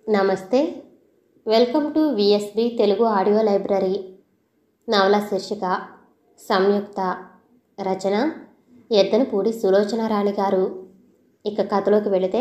నమస్తే welcome to VSB Telugu audio library నవల శీర్షిక సంయుక్త రచన ఎద్దనపూడి సులోచన రాణి గారు ఇక కథలోకి వెళితే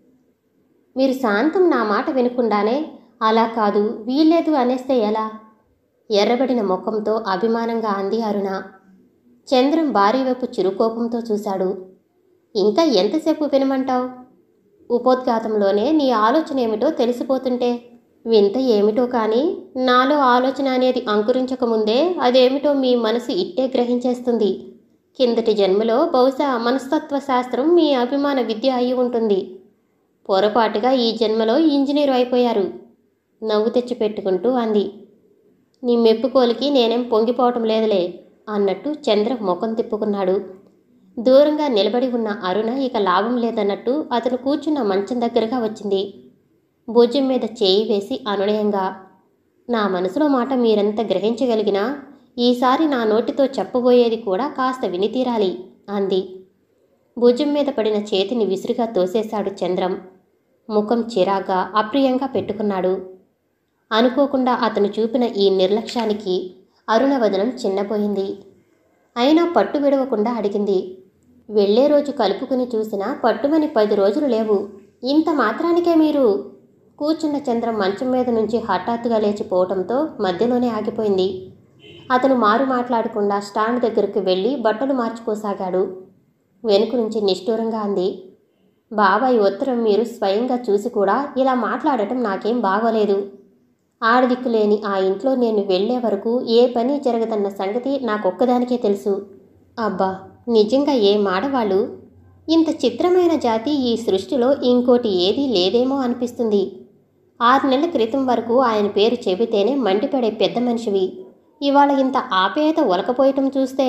మీరు శాంతం నా మాట వినకుండానే అలా కాదు వీల్లేదు అనేస్తే ఎలా ఎర్రబడిన ముఖంతో అభిమానంగా అంది అరుణ చంద్రం భార్య వైపు చిరుకోపంతో చూశాడు ఇంకా ఎంతసేపు వినమంటావు ఉపోద్ఘాతంలోనే నీ ఆలోచన ఏమిటో తెలిసిపోతుంటే వింత ఏమిటో కానీ నాలో ఆలోచన అనేది అంకురించకముందే అదేమిటో మీ మనసు ఇట్టే గ్రహించేస్తుంది కిందటి జన్మలో బహుశా మనస్తత్వ శాస్త్రం మీ అభిమాన విద్య అయి ఉంటుంది పొరపాటుగా ఈ జన్మలో ఇంజనీరు అయిపోయారు నవ్వు తెచ్చి పెట్టుకుంటూ అంది నీ మెప్పుకోలికి నేనేం పొంగిపోవటం లేదులే అన్నట్టు చంద్ర ముఖం తిప్పుకున్నాడు దూరంగా నిలబడి ఉన్న అరుణ ఇక లాభం లేదన్నట్టు అతను కూర్చున్న మంచం దగ్గరగా వచ్చింది భుజం మీద చేయి వేసి అనునయంగా నా మనసులో మాట మీరెంత గ్రహించగలిగినా ఈసారి నా నోటితో చెప్పబోయేది కూడా కాస్త వినితీరాలి అంది భుజం మీద పడిన చేతిని విసురుగా తోసేశాడు చంద్రం ముఖం చిరాగా అప్రియంగా పెట్టుకున్నాడు అనుకోకుండా అతను చూపిన ఈ నిర్లక్ష్యానికి అరుణ వదనం చిన్నపోయింది అయినా పట్టు విడవకుండా అడిగింది వెళ్లే రోజు కలుపుకుని చూసినా పట్టుమని పది రోజులు లేవు ఇంత మాత్రానికే మీరు కూర్చున్న చంద్రం మంచం మీద నుంచి హఠాత్తుగా లేచిపోవటంతో మధ్యలోనే ఆగిపోయింది అతను మారు మాట్లాడకుండా స్టాండ్ దగ్గరకు వెళ్ళి బట్టలు మార్చుకోసాగాడు వెనుక నుంచి నిష్ఠూరంగా అంది బాబాయ్ ఉత్తరం మీరు స్వయంగా చూసి కూడా ఇలా మాట్లాడటం నాకేం బాగోలేదు ఆడదిక్కు లేని ఆ ఇంట్లో నేను వెళ్లే వరకు ఏ పని జరగదన్న సంగతి నాకొక్కదానికే తెలుసు అబ్బా నిజంగా ఏ మాడవాళ్ళు ఇంత చిత్రమైన జాతి ఈ సృష్టిలో ఇంకోటి ఏదీ లేదేమో అనిపిస్తుంది ఆరు నెలల క్రితం వరకు ఆయన పేరు చెబితేనే మండిపడే పెద్ద మనిషివి ఇవాళ ఇంత ఆపేత ఒలకపోయటం చూస్తే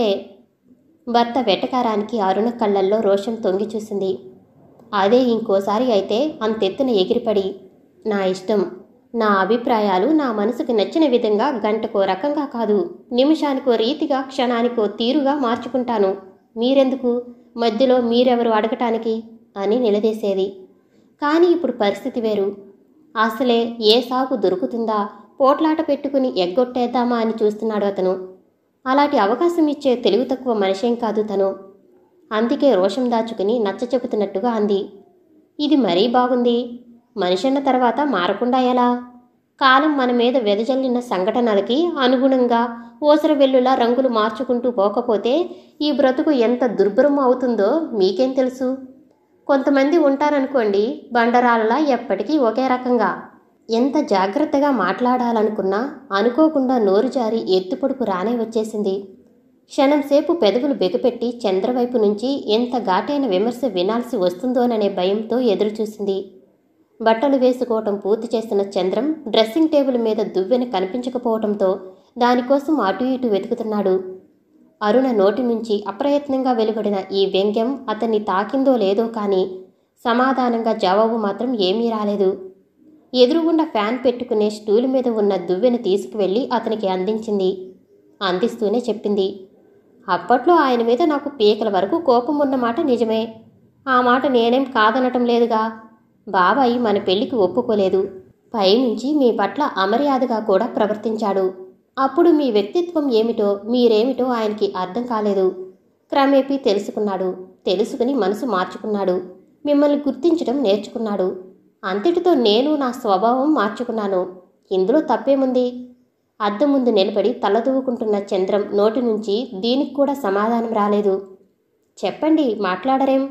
భర్త వెటకారానికి అరుణ కళ్ళల్లో రోషం తొంగి చూసింది అదే ఇంకోసారి అయితే అంతెత్తున ఎగిరిపడి నా ఇష్టం నా అభిప్రాయాలు నా మనసుకు నచ్చిన విధంగా గంటకో రకంగా కాదు నిమిషానికో రీతిగా క్షణానికో తీరుగా మార్చుకుంటాను మీరెందుకు మధ్యలో మీరెవరు అడగటానికి అని నిలదీసేది కానీ ఇప్పుడు పరిస్థితి వేరు అసలే ఏ సాగు దొరుకుతుందా పోట్లాట పెట్టుకుని ఎగ్గొట్టేద్దామా అని చూస్తున్నాడు అతను అలాంటి అవకాశం ఇచ్చే తెలివి తక్కువ మనిషేం కాదు తను అందుకే రోషం దాచుకుని నచ్చ చెబుతున్నట్టుగా అంది ఇది మరీ బాగుంది మనిషన్న తర్వాత మారకుండా ఎలా కాలం మన మీద వెదజల్లిన సంఘటనలకి అనుగుణంగా ఓసర వెల్లులా రంగులు మార్చుకుంటూ పోకపోతే ఈ బ్రతుకు ఎంత దుర్భరం అవుతుందో మీకేం తెలుసు కొంతమంది ఉంటారనుకోండి బండరాలలా ఎప్పటికీ ఒకే రకంగా ఎంత జాగ్రత్తగా మాట్లాడాలనుకున్నా అనుకోకుండా నోరు జారి ఎత్తుపొడుపు రానే వచ్చేసింది క్షణంసేపు పెదవులు బెగపెట్టి చంద్రవైపు నుంచి ఎంత ఘాటైన విమర్శ వినాల్సి వస్తుందోననే భయంతో ఎదురుచూసింది బట్టలు వేసుకోవటం పూర్తి చేస్తున్న చంద్రం డ్రెస్సింగ్ టేబుల్ మీద దువ్వెన కనిపించకపోవటంతో దానికోసం అటు ఇటు వెతుకుతున్నాడు అరుణ నోటి నుంచి అప్రయత్నంగా వెలువడిన ఈ వ్యంగ్యం అతన్ని తాకిందో లేదో కానీ సమాధానంగా జవాబు మాత్రం ఏమీ రాలేదు ఎదురుగుండా ఫ్యాన్ పెట్టుకునే స్టూల్ మీద ఉన్న దువ్వెను తీసుకువెళ్ళి అతనికి అందించింది అందిస్తూనే చెప్పింది అప్పట్లో ఆయన మీద నాకు పీకల వరకు కోపం ఉన్నమాట నిజమే ఆ మాట నేనేం కాదనటం లేదుగా బాబాయి మన పెళ్లికి ఒప్పుకోలేదు పైనుంచి మీ పట్ల అమర్యాదగా కూడా ప్రవర్తించాడు అప్పుడు మీ వ్యక్తిత్వం ఏమిటో మీరేమిటో ఆయనకి అర్థం కాలేదు క్రమేపీ తెలుసుకున్నాడు తెలుసుకుని మనసు మార్చుకున్నాడు మిమ్మల్ని గుర్తించడం నేర్చుకున్నాడు అంతటితో నేను నా స్వభావం మార్చుకున్నాను ఇందులో తప్పేముంది అద్దం ముందు నిలబడి తలదూవుకుంటున్న చంద్రం నోటి నుంచి దీనికి కూడా సమాధానం రాలేదు చెప్పండి మాట్లాడరేం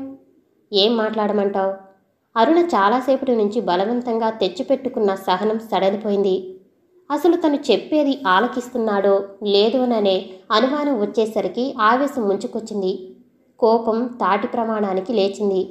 ఏం మాట్లాడమంటావు అరుణ చాలాసేపటి నుంచి బలవంతంగా తెచ్చిపెట్టుకున్న సహనం సడలిపోయింది అసలు తను చెప్పేది ఆలకిస్తున్నాడో లేదోననే అనుమానం వచ్చేసరికి ఆవేశం ముంచుకొచ్చింది కోపం తాటి ప్రమాణానికి లేచింది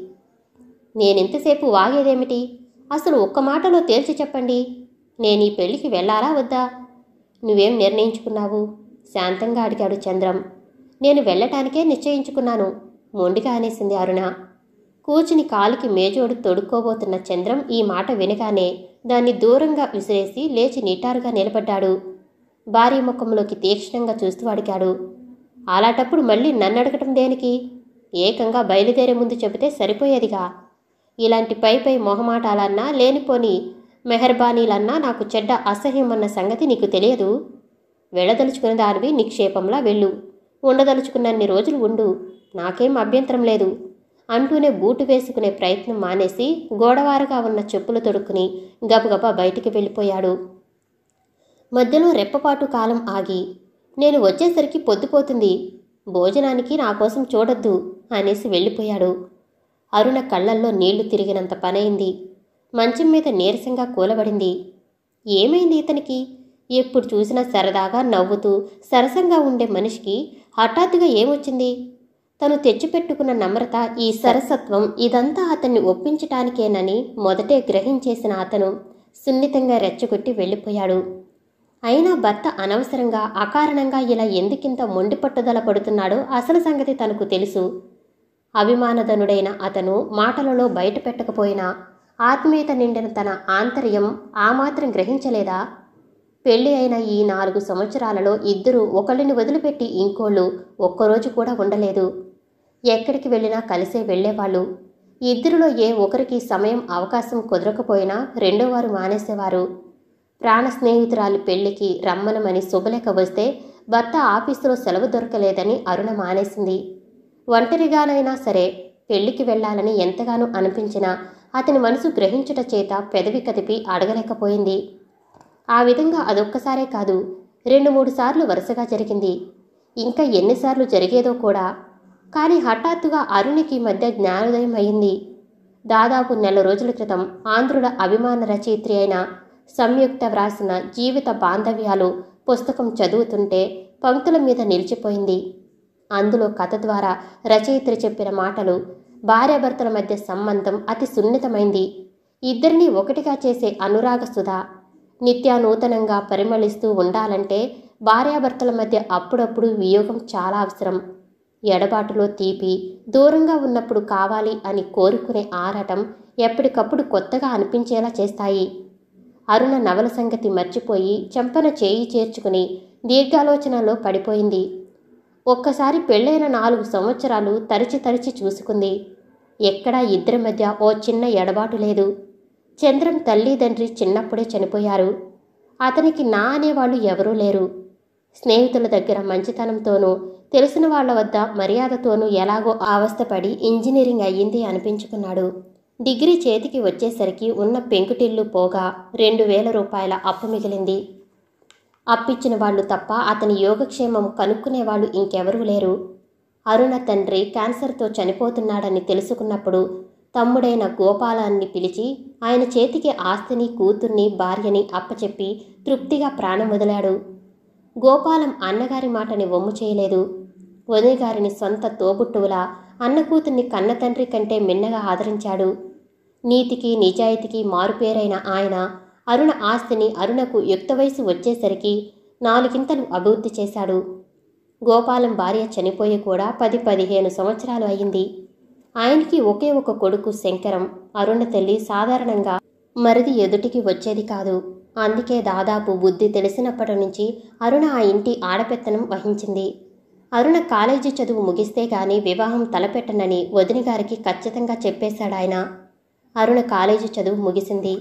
నేనెంతసేపు వాగేదేమిటి అసలు ఒక్క మాటలో తేల్చి చెప్పండి నేను ఈ పెళ్లికి వెళ్ళాలా వద్దా నువ్వేం నిర్ణయించుకున్నావు శాంతంగా అడిగాడు చంద్రం నేను వెళ్ళటానికే నిశ్చయించుకున్నాను మొండిగా అనేసింది అరుణ కూర్చుని కాలికి మేజోడు తొడుక్కోబోతున్న చంద్రం ఈ మాట వినగానే దాన్ని దూరంగా విసిరేసి లేచి నిటారుగా నిలబడ్డాడు భార్య ముఖంలోకి తీక్షణంగా చూస్తూ అడిగాడు అలాంటప్పుడు మళ్ళీ నన్ను అడగటం దేనికి ఏకంగా బయలుదేరే ముందు చెబితే సరిపోయేదిగా ఇలాంటి పై పై మొహమాటాలన్నా లేనిపోని మెహర్బానీలన్నా నాకు చెడ్డ అసహ్యమన్న సంగతి నీకు తెలియదు వెళ్ళదలుచుకున్న దానివి నిక్షేపంలా వెళ్ళు ఉండదలుచుకున్నన్ని రోజులు ఉండు నాకేం అభ్యంతరం లేదు అంటూనే బూటు వేసుకునే ప్రయత్నం మానేసి గోడవారుగా ఉన్న చెప్పులు తొడుక్కుని గబగబా బయటికి వెళ్ళిపోయాడు మధ్యలో రెప్పపాటు కాలం ఆగి నేను వచ్చేసరికి పొద్దుపోతుంది భోజనానికి నా కోసం చూడొద్దు అనేసి వెళ్ళిపోయాడు అరుణ కళ్ళల్లో నీళ్లు తిరిగినంత పనైంది మంచం మీద నీరసంగా కూలబడింది ఏమైంది ఇతనికి ఎప్పుడు చూసినా సరదాగా నవ్వుతూ సరసంగా ఉండే మనిషికి హఠాత్తుగా ఏమొచ్చింది తను తెచ్చిపెట్టుకున్న నమ్రత ఈ సరసత్వం ఇదంతా అతన్ని ఒప్పించటానికేనని మొదటే గ్రహించేసిన అతను సున్నితంగా రెచ్చగొట్టి వెళ్ళిపోయాడు అయినా భర్త అనవసరంగా అకారణంగా ఇలా ఎందుకింత మొండి పట్టుదల పడుతున్నాడో అసలు సంగతి తనకు తెలుసు అభిమానధనుడైన అతను మాటలలో బయట పెట్టకపోయినా ఆత్మీయత నిండిన తన ఆంతర్యం ఆ మాత్రం గ్రహించలేదా పెళ్లి అయిన ఈ నాలుగు సంవత్సరాలలో ఇద్దరు ఒకళ్ళని వదిలిపెట్టి ఇంకోళ్ళు ఒక్కరోజు కూడా ఉండలేదు ఎక్కడికి వెళ్ళినా కలిసే వెళ్ళేవాళ్ళు ఇద్దరిలో ఏ ఒకరికి సమయం అవకాశం కుదరకపోయినా రెండోవారు మానేసేవారు ప్రాణ స్నేహితురాలి పెళ్లికి రమ్మనమని శుభలేఖ వస్తే భర్త ఆఫీసులో సెలవు దొరకలేదని అరుణ మానేసింది ఒంటరిగానైనా సరే పెళ్లికి వెళ్ళాలని ఎంతగానో అనిపించినా అతని మనసు గ్రహించుట చేత పెదవి కదిపి అడగలేకపోయింది ఆ విధంగా అదొక్కసారే కాదు రెండు మూడు సార్లు వరుసగా జరిగింది ఇంకా ఎన్నిసార్లు జరిగేదో కూడా కానీ హఠాత్తుగా అరుణికి మధ్య జ్ఞానోదయం అయింది దాదాపు నెల రోజుల క్రితం ఆంధ్రుల అభిమాన రచయిత్రి అయిన సంయుక్త వ్రాసిన జీవిత బాంధవ్యాలు పుస్తకం చదువుతుంటే పంక్తుల మీద నిలిచిపోయింది అందులో కథ ద్వారా రచయిత్రి చెప్పిన మాటలు భార్యాభర్తల మధ్య సంబంధం అతి సున్నితమైంది ఇద్దరినీ ఒకటిగా చేసే అనురాగ సుధ నిత్యానూతనంగా పరిమళిస్తూ ఉండాలంటే భార్యాభర్తల మధ్య అప్పుడప్పుడు వియోగం చాలా అవసరం ఎడబాటులో తీపి దూరంగా ఉన్నప్పుడు కావాలి అని కోరుకునే ఆరాటం ఎప్పటికప్పుడు కొత్తగా అనిపించేలా చేస్తాయి అరుణ నవల సంగతి మర్చిపోయి చెంపన చేయి చేర్చుకుని దీర్ఘాలోచనలో పడిపోయింది ఒక్కసారి పెళ్ళైన నాలుగు సంవత్సరాలు తరిచి తరిచి చూసుకుంది ఎక్కడా ఇద్దరి మధ్య ఓ చిన్న ఎడబాటు లేదు చంద్రం తల్లిదండ్రి చిన్నప్పుడే చనిపోయారు అతనికి నా అనేవాళ్ళు ఎవరూ లేరు స్నేహితుల దగ్గర మంచితనంతోనూ తెలిసిన వాళ్ళ వద్ద మర్యాదతోనూ ఎలాగో అవస్థపడి ఇంజనీరింగ్ అయ్యింది అనిపించుకున్నాడు డిగ్రీ చేతికి వచ్చేసరికి ఉన్న పెంకుటిల్లు పోగా రెండు వేల రూపాయల అప్పు మిగిలింది అప్పిచ్చిన వాళ్ళు తప్ప అతని యోగక్షేమం కనుక్కునే వాళ్ళు ఇంకెవరూ లేరు అరుణ తండ్రి క్యాన్సర్తో చనిపోతున్నాడని తెలుసుకున్నప్పుడు తమ్ముడైన గోపాలాన్ని పిలిచి ఆయన చేతికి ఆస్తిని కూతుర్ని భార్యని అప్పచెప్పి తృప్తిగా ప్రాణం వదిలాడు గోపాలం అన్నగారి మాటని వమ్ము చేయలేదు వదిన గారిని సొంత తోబుట్టువులా అన్న కూతుర్ని కన్న తండ్రి కంటే మిన్నగా ఆదరించాడు నీతికి నిజాయితీకి మారుపేరైన ఆయన అరుణ ఆస్తిని అరుణకు యుక్త వయసు వచ్చేసరికి నాలుగింతలు అభివృద్ధి చేశాడు గోపాలం భార్య చనిపోయి కూడా పది పదిహేను సంవత్సరాలు అయింది ఆయనకి ఒకే ఒక కొడుకు శంకరం అరుణ తల్లి సాధారణంగా మరిది ఎదుటికి వచ్చేది కాదు అందుకే దాదాపు బుద్ధి తెలిసినప్పటి నుంచి అరుణ ఆ ఇంటి ఆడపెత్తనం వహించింది అరుణ కాలేజీ చదువు ముగిస్తే గాని వివాహం తలపెట్టనని వదిన గారికి ఖచ్చితంగా చెప్పేశాడాయన అరుణ కాలేజీ చదువు ముగిసింది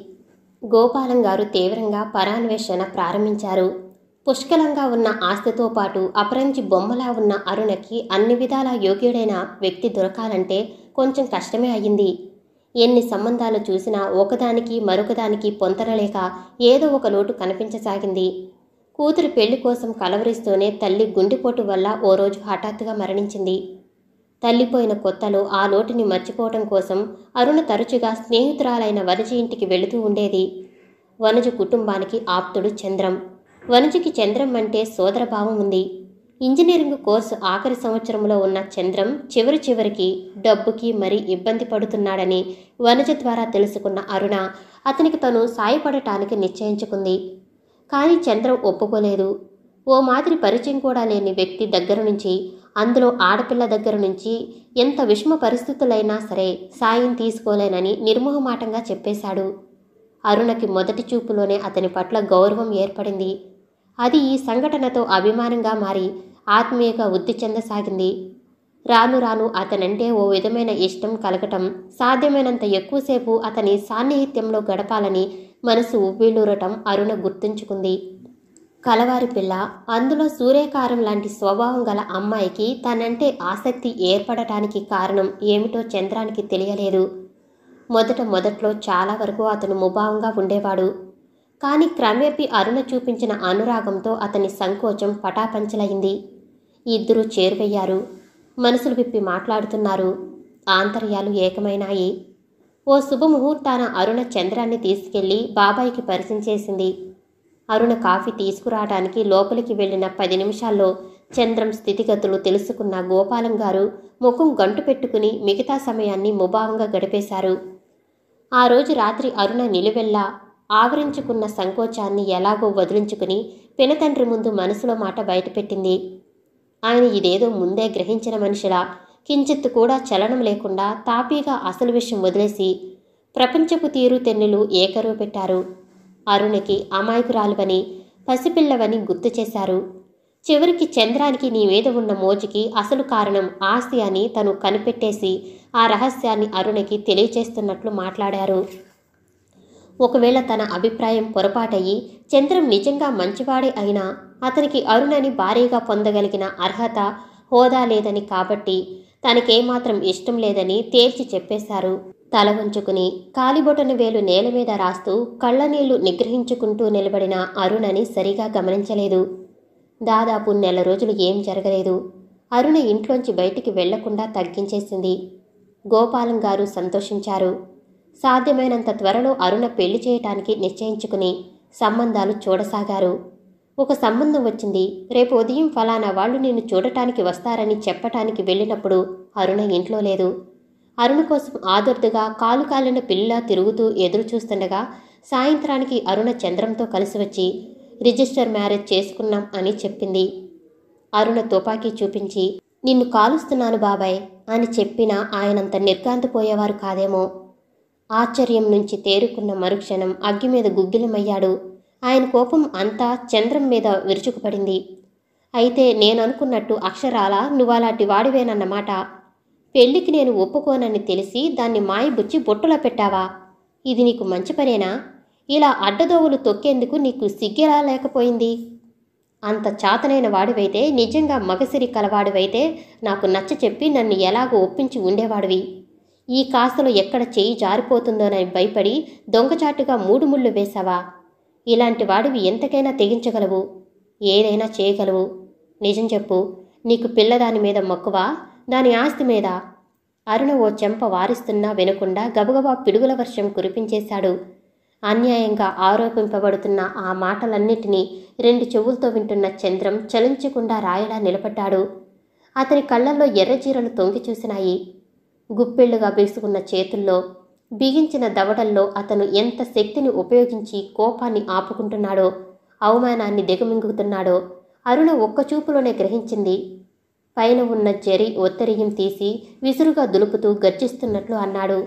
గోపాలం గారు తీవ్రంగా పరాన్వేషణ ప్రారంభించారు పుష్కలంగా ఉన్న ఆస్తితో పాటు అపరంజి బొమ్మలా ఉన్న అరుణకి అన్ని విధాల యోగ్యుడైన వ్యక్తి దొరకాలంటే కొంచెం కష్టమే అయ్యింది ఎన్ని సంబంధాలు చూసినా ఒకదానికి మరొకదానికి పొంతనలేక ఏదో ఒక లోటు కనిపించసాగింది కూతురు పెళ్లి కోసం కలవరిస్తూనే తల్లి గుండెపోటు వల్ల ఓ రోజు హఠాత్తుగా మరణించింది తల్లిపోయిన కొత్తలో ఆ లోటుని మర్చిపోవటం కోసం అరుణ తరచుగా స్నేహితురాలైన వనజ ఇంటికి వెళుతూ ఉండేది వనజ కుటుంబానికి ఆప్తుడు చంద్రం వనజకి చంద్రం అంటే సోదరభావం ఉంది ఇంజనీరింగ్ కోర్సు ఆఖరి సంవత్సరంలో ఉన్న చంద్రం చివరి చివరికి డబ్బుకి మరీ ఇబ్బంది పడుతున్నాడని వనజ ద్వారా తెలుసుకున్న అరుణ అతనికి తను సాయపడటానికి నిశ్చయించుకుంది కానీ చంద్రం ఒప్పుకోలేదు ఓ మాదిరి పరిచయం కూడా లేని వ్యక్తి దగ్గర నుంచి అందులో ఆడపిల్ల దగ్గర నుంచి ఎంత విషమ పరిస్థితులైనా సరే సాయం తీసుకోలేనని నిర్మోహమాటంగా చెప్పేశాడు అరుణకి మొదటి చూపులోనే అతని పట్ల గౌరవం ఏర్పడింది అది ఈ సంఘటనతో అభిమానంగా మారి ఆత్మీయంగా వృద్ధి చెందసాగింది రాను రాను అతనంటే ఓ విధమైన ఇష్టం కలగటం సాధ్యమైనంత ఎక్కువసేపు అతని సాన్నిహిత్యంలో గడపాలని మనసు ఉవ్విళ్ళూరటం అరుణ గుర్తుంచుకుంది కలవారి పిల్ల అందులో సూర్యకారం లాంటి స్వభావం గల అమ్మాయికి తనంటే ఆసక్తి ఏర్పడటానికి కారణం ఏమిటో చంద్రానికి తెలియలేదు మొదట మొదట్లో చాలా వరకు అతను ముభావంగా ఉండేవాడు కానీ క్రమేపీ అరుణ చూపించిన అనురాగంతో అతని సంకోచం పటాపంచలైంది ఇద్దరూ చేరువయ్యారు మనసులు విప్పి మాట్లాడుతున్నారు ఆంతర్యాలు ఏకమైనాయి ఓ శుభముహూర్తాన అరుణ చంద్రాన్ని తీసుకెళ్లి బాబాయికి పరిచయం చేసింది అరుణ కాఫీ తీసుకురావడానికి లోపలికి వెళ్ళిన పది నిమిషాల్లో చంద్రం స్థితిగతులు తెలుసుకున్న గోపాలం గారు ముఖం గంటు పెట్టుకుని మిగతా సమయాన్ని ముభావంగా గడిపేశారు ఆ రోజు రాత్రి అరుణ నిలువెల్లా ఆవరించుకున్న సంకోచాన్ని ఎలాగో వదిలించుకుని పినతండ్రి ముందు మనసులో మాట బయటపెట్టింది ఆయన ఇదేదో ముందే గ్రహించిన మనిషిలా కించిత్తు కూడా చలనం లేకుండా తాపీగా అసలు విషయం వదిలేసి ప్రపంచపు తీరు తెన్నులు ఏకరువు పెట్టారు అరుణకి అమాయకురాలువని పసిపిల్లవని గుర్తు చేశారు చివరికి చంద్రానికి నీ మీద ఉన్న మోజుకి అసలు కారణం ఆస్తి అని తను కనిపెట్టేసి ఆ రహస్యాన్ని అరుణకి తెలియచేస్తున్నట్లు మాట్లాడారు ఒకవేళ తన అభిప్రాయం పొరపాటయ్యి చంద్రం నిజంగా మంచివాడే అయినా అతనికి అరుణని భారీగా పొందగలిగిన అర్హత హోదా లేదని కాబట్టి తనకేమాత్రం ఇష్టం లేదని తేల్చి చెప్పేశారు తల వంచుకుని కాలిబొటన వేలు నేల మీద రాస్తూ కళ్ళనీళ్లు నిగ్రహించుకుంటూ నిలబడిన అరుణని సరిగా గమనించలేదు దాదాపు నెల రోజులు ఏం జరగలేదు అరుణ ఇంట్లోంచి బయటికి వెళ్లకుండా తగ్గించేసింది గోపాలం గారు సంతోషించారు సాధ్యమైనంత త్వరలో అరుణ పెళ్లి చేయటానికి నిశ్చయించుకుని సంబంధాలు చూడసాగారు ఒక సంబంధం వచ్చింది రేపు ఉదయం ఫలానా వాళ్ళు నిన్ను చూడటానికి వస్తారని చెప్పటానికి వెళ్ళినప్పుడు అరుణ ఇంట్లో లేదు అరుణ కోసం ఆదుర్దుగా కాలు కాలిన పిల్ల తిరుగుతూ ఎదురు చూస్తుండగా సాయంత్రానికి అరుణ చంద్రంతో కలిసి వచ్చి రిజిస్టర్ మ్యారేజ్ చేసుకున్నాం అని చెప్పింది అరుణ తుపాకీ చూపించి నిన్ను కాలుస్తున్నాను బాబాయ్ అని చెప్పినా ఆయనంత నిర్గాంతపోయేవారు కాదేమో ఆశ్చర్యం నుంచి తేరుకున్న మరుక్షణం అగ్గి మీద గుగ్గిలమయ్యాడు ఆయన కోపం అంతా చంద్రం మీద విరుచుకుపడింది అయితే నేననుకున్నట్టు అక్షరాల నువ్వలాంటి వాడివేనన్నమాట పెళ్లికి నేను ఒప్పుకోనని తెలిసి దాన్ని మాయబుచ్చి బొట్టులో పెట్టావా ఇది నీకు మంచి పనేనా ఇలా అడ్డదోవలు తొక్కేందుకు నీకు సిగ్గెలా లేకపోయింది అంత చాతనైన వాడివైతే నిజంగా మగసిరి కలవాడివైతే నాకు నచ్చ చెప్పి నన్ను ఎలాగో ఒప్పించి ఉండేవాడివి ఈ కాస్తలో ఎక్కడ చెయ్యి జారిపోతుందోనని భయపడి దొంగచాటుగా మూడు ముళ్ళు వేశావా ఇలాంటి వాడివి ఎంతకైనా తెగించగలవు ఏదైనా చేయగలవు నిజం చెప్పు నీకు పిల్లదాని మీద మక్కువ దాని ఆస్తి మీద అరుణ ఓ చెంప వారిస్తున్నా వినకుండా గబగబా పిడుగుల వర్షం కురిపించేశాడు అన్యాయంగా ఆరోపింపబడుతున్న ఆ మాటలన్నిటినీ రెండు చెవులతో వింటున్న చంద్రం చలించకుండా రాయలా నిలబడ్డాడు అతని కళ్ళల్లో ఎర్రచీరలు తొంగి చూసినాయి గుప్పెళ్లుగా బిగుసుకున్న చేతుల్లో బిగించిన దవడల్లో అతను ఎంత శక్తిని ఉపయోగించి కోపాన్ని ఆపుకుంటున్నాడో అవమానాన్ని దిగమింగుతున్నాడో అరుణ ఒక్క చూపులోనే గ్రహించింది పైన ఉన్న జరి ఒత్తరియం తీసి విసురుగా దులుపుతూ గర్జిస్తున్నట్లు అన్నాడు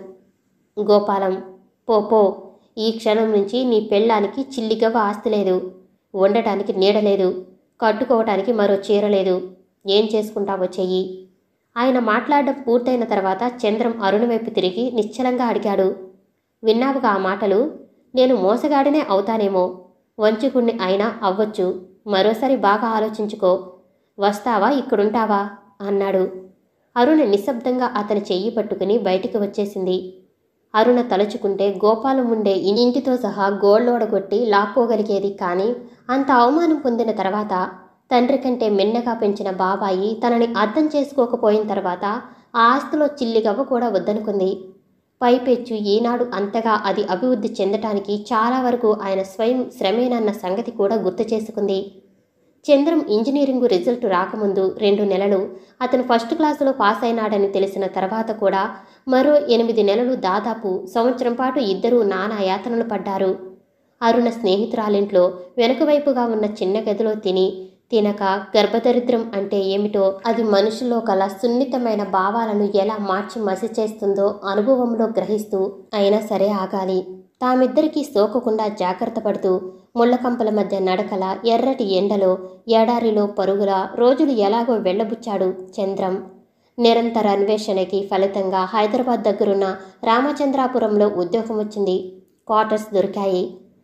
గోపాలం పో పో ఈ క్షణం నుంచి నీ పెళ్ళానికి చిల్లిగవ్వ ఆస్తి లేదు ఉండటానికి నీడ లేదు కట్టుకోవటానికి మరో చీర లేదు ఏం చేసుకుంటావో చెయ్యి ఆయన మాట్లాడడం పూర్తయిన తర్వాత చంద్రం అరుణ వైపు తిరిగి నిశ్చలంగా అడిగాడు విన్నావుగా ఆ మాటలు నేను మోసగాడినే అవుతానేమో వంచుకుణ్ణి అయినా అవ్వచ్చు మరోసారి బాగా ఆలోచించుకో వస్తావా ఇక్కడుంటావా అన్నాడు అరుణ నిశ్శబ్దంగా అతని చెయ్యి పట్టుకుని బయటికి వచ్చేసింది అరుణ తలుచుకుంటే గోపాలం ఉండే ఇంటితో సహా గోళ్ళోడగొట్టి లాక్కోగలిగేది కానీ అంత అవమానం పొందిన తర్వాత తండ్రి కంటే మిన్నగా పెంచిన బాబాయి తనని అర్థం చేసుకోకపోయిన తర్వాత ఆ ఆస్తిలో చిల్లిగవ్వ కూడా వద్దనుకుంది పైపెచ్చు ఈనాడు అంతగా అది అభివృద్ధి చెందటానికి చాలా వరకు ఆయన స్వయం శ్రమేనన్న సంగతి కూడా గుర్తు చేసుకుంది చంద్రం ఇంజనీరింగ్ రిజల్ట్ రాకముందు రెండు నెలలు అతను ఫస్ట్ క్లాసులో పాస్ అయినాడని తెలిసిన తర్వాత కూడా మరో ఎనిమిది నెలలు దాదాపు సంవత్సరం పాటు ఇద్దరూ నానా యాతనలు పడ్డారు అరుణ స్నేహితురాలింట్లో వెనుకవైపుగా ఉన్న చిన్న గదిలో తిని తినక గర్భదరిద్రం అంటే ఏమిటో అది మనుషుల్లో కల సున్నితమైన భావాలను ఎలా మార్చి మసి చేస్తుందో అనుభవంలో గ్రహిస్తూ అయినా సరే ఆగాలి తామిద్దరికీ సోకకుండా జాగ్రత్త పడుతూ ముళ్ళకంపల మధ్య నడకల ఎర్రటి ఎండలో ఎడారిలో పరుగుల రోజులు ఎలాగో వెళ్ళబుచ్చాడు చంద్రం నిరంతర అన్వేషణకి ఫలితంగా హైదరాబాద్ దగ్గరున్న రామచంద్రాపురంలో ఉద్యోగం వచ్చింది క్వార్టర్స్ దొరికాయి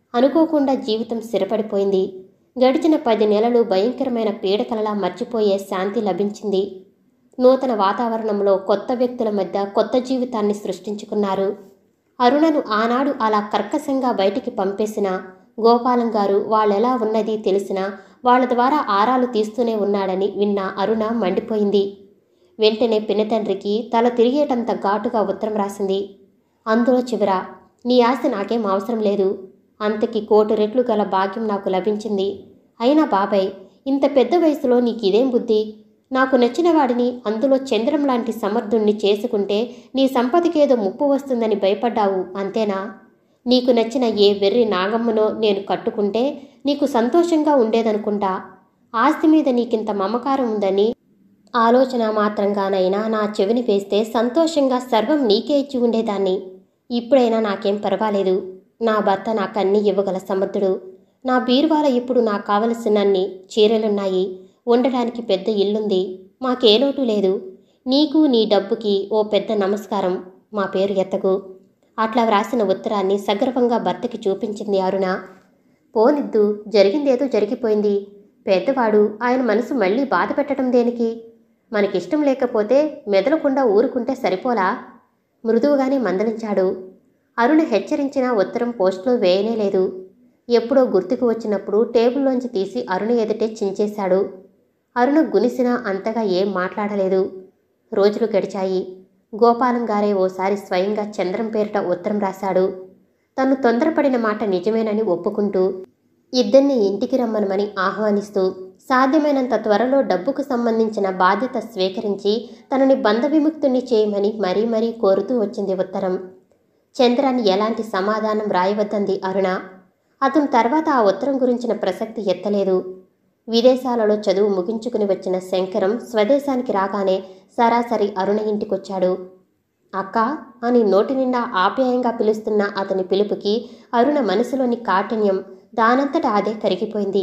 అనుకోకుండా జీవితం స్థిరపడిపోయింది గడిచిన పది నెలలు భయంకరమైన పీడకలలా మర్చిపోయే శాంతి లభించింది నూతన వాతావరణంలో కొత్త వ్యక్తుల మధ్య కొత్త జీవితాన్ని సృష్టించుకున్నారు అరుణను ఆనాడు అలా కర్కశంగా బయటికి పంపేసిన గోపాలం గారు వాళ్ళెలా ఉన్నది తెలిసినా వాళ్ళ ద్వారా ఆరాలు తీస్తూనే ఉన్నాడని విన్న అరుణ మండిపోయింది వెంటనే పినతండ్రికి తల తిరిగేటంత ఘాటుగా ఉత్తరం రాసింది అందులో చివర నీ ఆస్తి నాకేం అవసరం లేదు అంతకి కోటి రెట్లు గల భాగ్యం నాకు లభించింది అయినా బాబాయ్ ఇంత పెద్ద వయసులో నీకు ఇదేం బుద్ధి నాకు నచ్చిన వాడిని అందులో చంద్రం లాంటి సమర్థుణ్ణి చేసుకుంటే నీ సంపదకేదో ముప్పు వస్తుందని భయపడ్డావు అంతేనా నీకు నచ్చిన ఏ వెర్రి నాగమ్మనో నేను కట్టుకుంటే నీకు సంతోషంగా ఉండేదనుకుంటా ఆస్తి మీద నీకింత మమకారం ఉందని ఆలోచన మాత్రంగానైనా నా చెవిని వేస్తే సంతోషంగా సర్వం నీకే ఇచ్చి ఉండేదాన్ని ఇప్పుడైనా నాకేం పర్వాలేదు నా భర్త నాకన్నీ ఇవ్వగల సమర్థుడు నా బీరువాల ఇప్పుడు నాకు కావలసినన్ని చీరలున్నాయి ఉండడానికి పెద్ద ఇల్లుంది మాకే లోటు లేదు నీకు నీ డబ్బుకి ఓ పెద్ద నమస్కారం మా పేరు ఎత్తకు అట్లా వ్రాసిన ఉత్తరాన్ని సగర్వంగా భర్తకి చూపించింది అరుణ పోనిద్దు జరిగిందేదో జరిగిపోయింది పెద్దవాడు ఆయన మనసు మళ్ళీ బాధ పెట్టడం దేనికి మనకిష్టం లేకపోతే మెదలకుండా ఊరుకుంటే సరిపోలా మృదువుగానే మందలించాడు అరుణ హెచ్చరించిన ఉత్తరం పోస్టులో వేయనే లేదు ఎప్పుడో గుర్తుకు వచ్చినప్పుడు టేబుల్లోంచి తీసి అరుణ ఎదుటే చించేశాడు అరుణ గునిసినా అంతగా ఏం మాట్లాడలేదు రోజులు గడిచాయి గోపాలం గారే ఓసారి స్వయంగా చంద్రం పేరిట ఉత్తరం రాశాడు తను తొందరపడిన మాట నిజమేనని ఒప్పుకుంటూ ఇద్దరిని ఇంటికి రమ్మనమని ఆహ్వానిస్తూ సాధ్యమైనంత త్వరలో డబ్బుకు సంబంధించిన బాధ్యత స్వీకరించి తనని బంధవిముక్తుణ్ణి చేయమని మరీ మరీ కోరుతూ వచ్చింది ఉత్తరం చంద్రాన్ని ఎలాంటి సమాధానం రాయవద్దంది అరుణ అతను తర్వాత ఆ ఉత్తరం గురించిన ప్రసక్తి ఎత్తలేదు విదేశాలలో చదువు ముగించుకుని వచ్చిన శంకరం స్వదేశానికి రాగానే సరాసరి అరుణ ఇంటికొచ్చాడు అక్క అని నోటి నిండా ఆప్యాయంగా పిలుస్తున్న అతని పిలుపుకి అరుణ మనసులోని కాఠిన్యం దానంతట అదే కరిగిపోయింది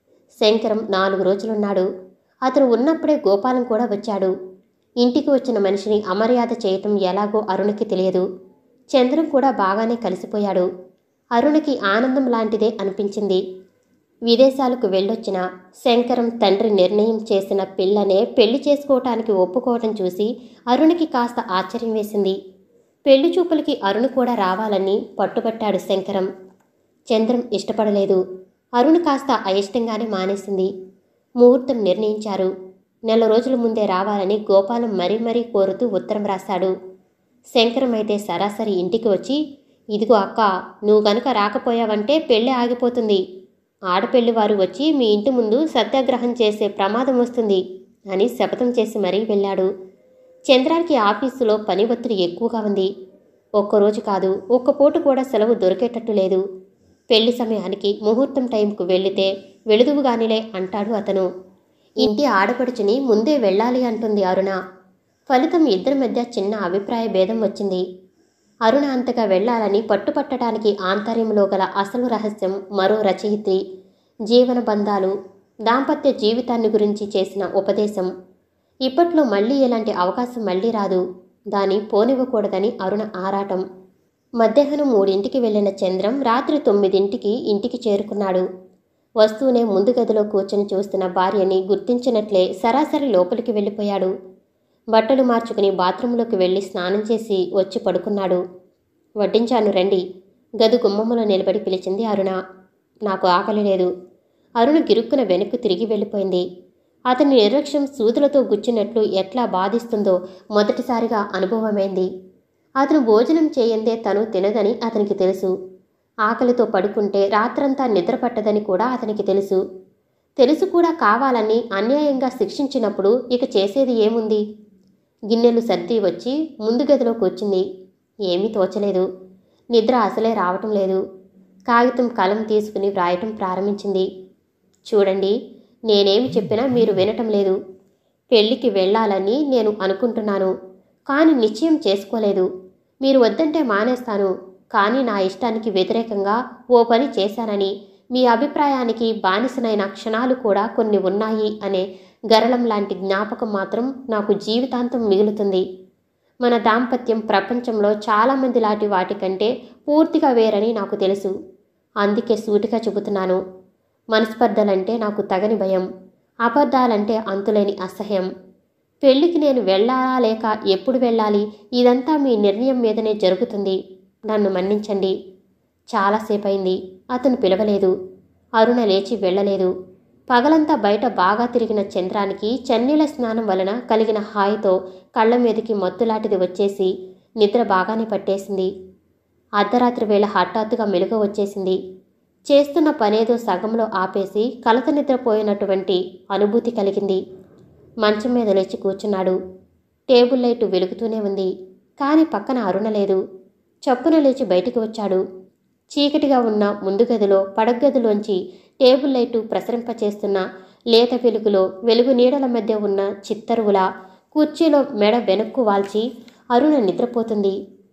శంకరం నాలుగు రోజులున్నాడు అతను ఉన్నప్పుడే గోపాలం కూడా వచ్చాడు ఇంటికి వచ్చిన మనిషిని అమర్యాద చేయటం ఎలాగో అరుణకి తెలియదు చంద్రం కూడా బాగానే కలిసిపోయాడు అరుణకి ఆనందం లాంటిదే అనిపించింది విదేశాలకు వెళ్ళొచ్చిన శంకరం తండ్రి నిర్ణయం చేసిన పిల్లనే పెళ్లి చేసుకోవటానికి ఒప్పుకోవటం చూసి అరుణకి కాస్త ఆశ్చర్యం వేసింది పెళ్లి చూపులకి అరుణ్ కూడా రావాలని పట్టుబట్టాడు శంకరం చంద్రం ఇష్టపడలేదు అరుణ్ కాస్త అయిష్టంగానే మానేసింది ముహూర్తం నిర్ణయించారు నెల రోజుల ముందే రావాలని గోపాలం మరీ మరీ కోరుతూ ఉత్తరం రాశాడు శంకరం అయితే సరాసరి ఇంటికి వచ్చి ఇదిగో అక్క నువ్వు గనుక రాకపోయావంటే పెళ్ళి ఆగిపోతుంది ఆడపెళ్లి వారు వచ్చి మీ ఇంటి ముందు సత్యాగ్రహం చేసే ప్రమాదం వస్తుంది అని శపథం చేసి మరీ వెళ్ళాడు చంద్రానికి ఆఫీసులో పని ఒత్తిడి ఎక్కువగా ఉంది ఒక్కరోజు కాదు ఒక్క పూట కూడా సెలవు దొరికేటట్టు లేదు పెళ్లి సమయానికి ముహూర్తం టైంకు వెళితే వెళుదువుగానిలే అంటాడు అతను ఇంటి ఆడపడుచుని ముందే వెళ్ళాలి అంటుంది అరుణ ఫలితం ఇద్దరి మధ్య చిన్న అభిప్రాయ భేదం వచ్చింది అరుణ అంతగా వెళ్ళాలని పట్టుపట్టడానికి ఆంతర్యంలో గల అసలు రహస్యం మరో రచయిత్రి జీవన బంధాలు దాంపత్య జీవితాన్ని గురించి చేసిన ఉపదేశం ఇప్పట్లో మళ్ళీ ఇలాంటి అవకాశం మళ్ళీ రాదు దాన్ని పోనివ్వకూడదని అరుణ ఆరాటం మధ్యాహ్నం మూడింటికి వెళ్ళిన చంద్రం రాత్రి తొమ్మిదింటికి ఇంటికి చేరుకున్నాడు వస్తూనే ముందు గదిలో కూర్చొని చూస్తున్న భార్యని గుర్తించినట్లే సరాసరి లోపలికి వెళ్ళిపోయాడు బట్టలు మార్చుకుని బాత్రూంలోకి వెళ్ళి స్నానం చేసి వచ్చి పడుకున్నాడు వడ్డించాను రండి గదు గుమ్మములో నిలబడి పిలిచింది అరుణ నాకు ఆకలి లేదు అరుణ గిరుక్కున వెనక్కు తిరిగి వెళ్ళిపోయింది అతని నిర్లక్ష్యం సూదులతో గుచ్చినట్లు ఎట్లా బాధిస్తుందో మొదటిసారిగా అనుభవమైంది అతను భోజనం చేయందే తను తినదని అతనికి తెలుసు ఆకలితో పడుకుంటే రాత్రంతా నిద్ర పట్టదని కూడా అతనికి తెలుసు తెలుసు కూడా కావాలని అన్యాయంగా శిక్షించినప్పుడు ఇక చేసేది ఏముంది గిన్నెలు సర్ది వచ్చి ముందు గదిలో కూర్చుంది ఏమీ తోచలేదు నిద్ర అసలే రావటం లేదు కాగితం కలం తీసుకుని వ్రాయటం ప్రారంభించింది చూడండి నేనేమి చెప్పినా మీరు వినటం లేదు పెళ్లికి వెళ్ళాలని నేను అనుకుంటున్నాను కానీ నిశ్చయం చేసుకోలేదు మీరు వద్దంటే మానేస్తాను కానీ నా ఇష్టానికి వ్యతిరేకంగా ఓ పని చేశానని మీ అభిప్రాయానికి బానిసనైన క్షణాలు కూడా కొన్ని ఉన్నాయి అనే గరళం లాంటి జ్ఞాపకం మాత్రం నాకు జీవితాంతం మిగులుతుంది మన దాంపత్యం ప్రపంచంలో చాలామంది లాంటి వాటికంటే పూర్తిగా వేరని నాకు తెలుసు అందుకే సూటిగా చెబుతున్నాను మనస్పర్ధలంటే నాకు తగని భయం అబద్ధాలంటే అంతులేని అసహ్యం పెళ్లికి నేను వెళ్ళాలా లేక ఎప్పుడు వెళ్ళాలి ఇదంతా మీ నిర్ణయం మీదనే జరుగుతుంది నన్ను మన్నించండి చాలాసేపు అయింది అతను పిలవలేదు అరుణ లేచి వెళ్ళలేదు పగలంతా బయట బాగా తిరిగిన చంద్రానికి చన్నీల స్నానం వలన కలిగిన హాయితో కళ్ళ మీదకి మత్తులాంటిది వచ్చేసి నిద్ర బాగానే పట్టేసింది అర్ధరాత్రి వేళ హఠాత్తుగా మెలుగు వచ్చేసింది చేస్తున్న పనేదో సగంలో ఆపేసి కలత నిద్రపోయినటువంటి అనుభూతి కలిగింది మంచం మీద లేచి కూర్చున్నాడు టేబుల్ లైటు వెలుగుతూనే ఉంది కానీ పక్కన అరుణ లేదు చప్పున లేచి బయటికి వచ్చాడు చీకటిగా ఉన్న ముందు గదిలో పడగదిలోంచి టేబుల్ లైటు ప్రసరింపచేస్తున్న లేత వెలుగులో వెలుగు నీడల మధ్య ఉన్న చిత్తరువులా కుర్చీలో మెడ వెనక్కు వాల్చి అరుణ నిద్రపోతుంది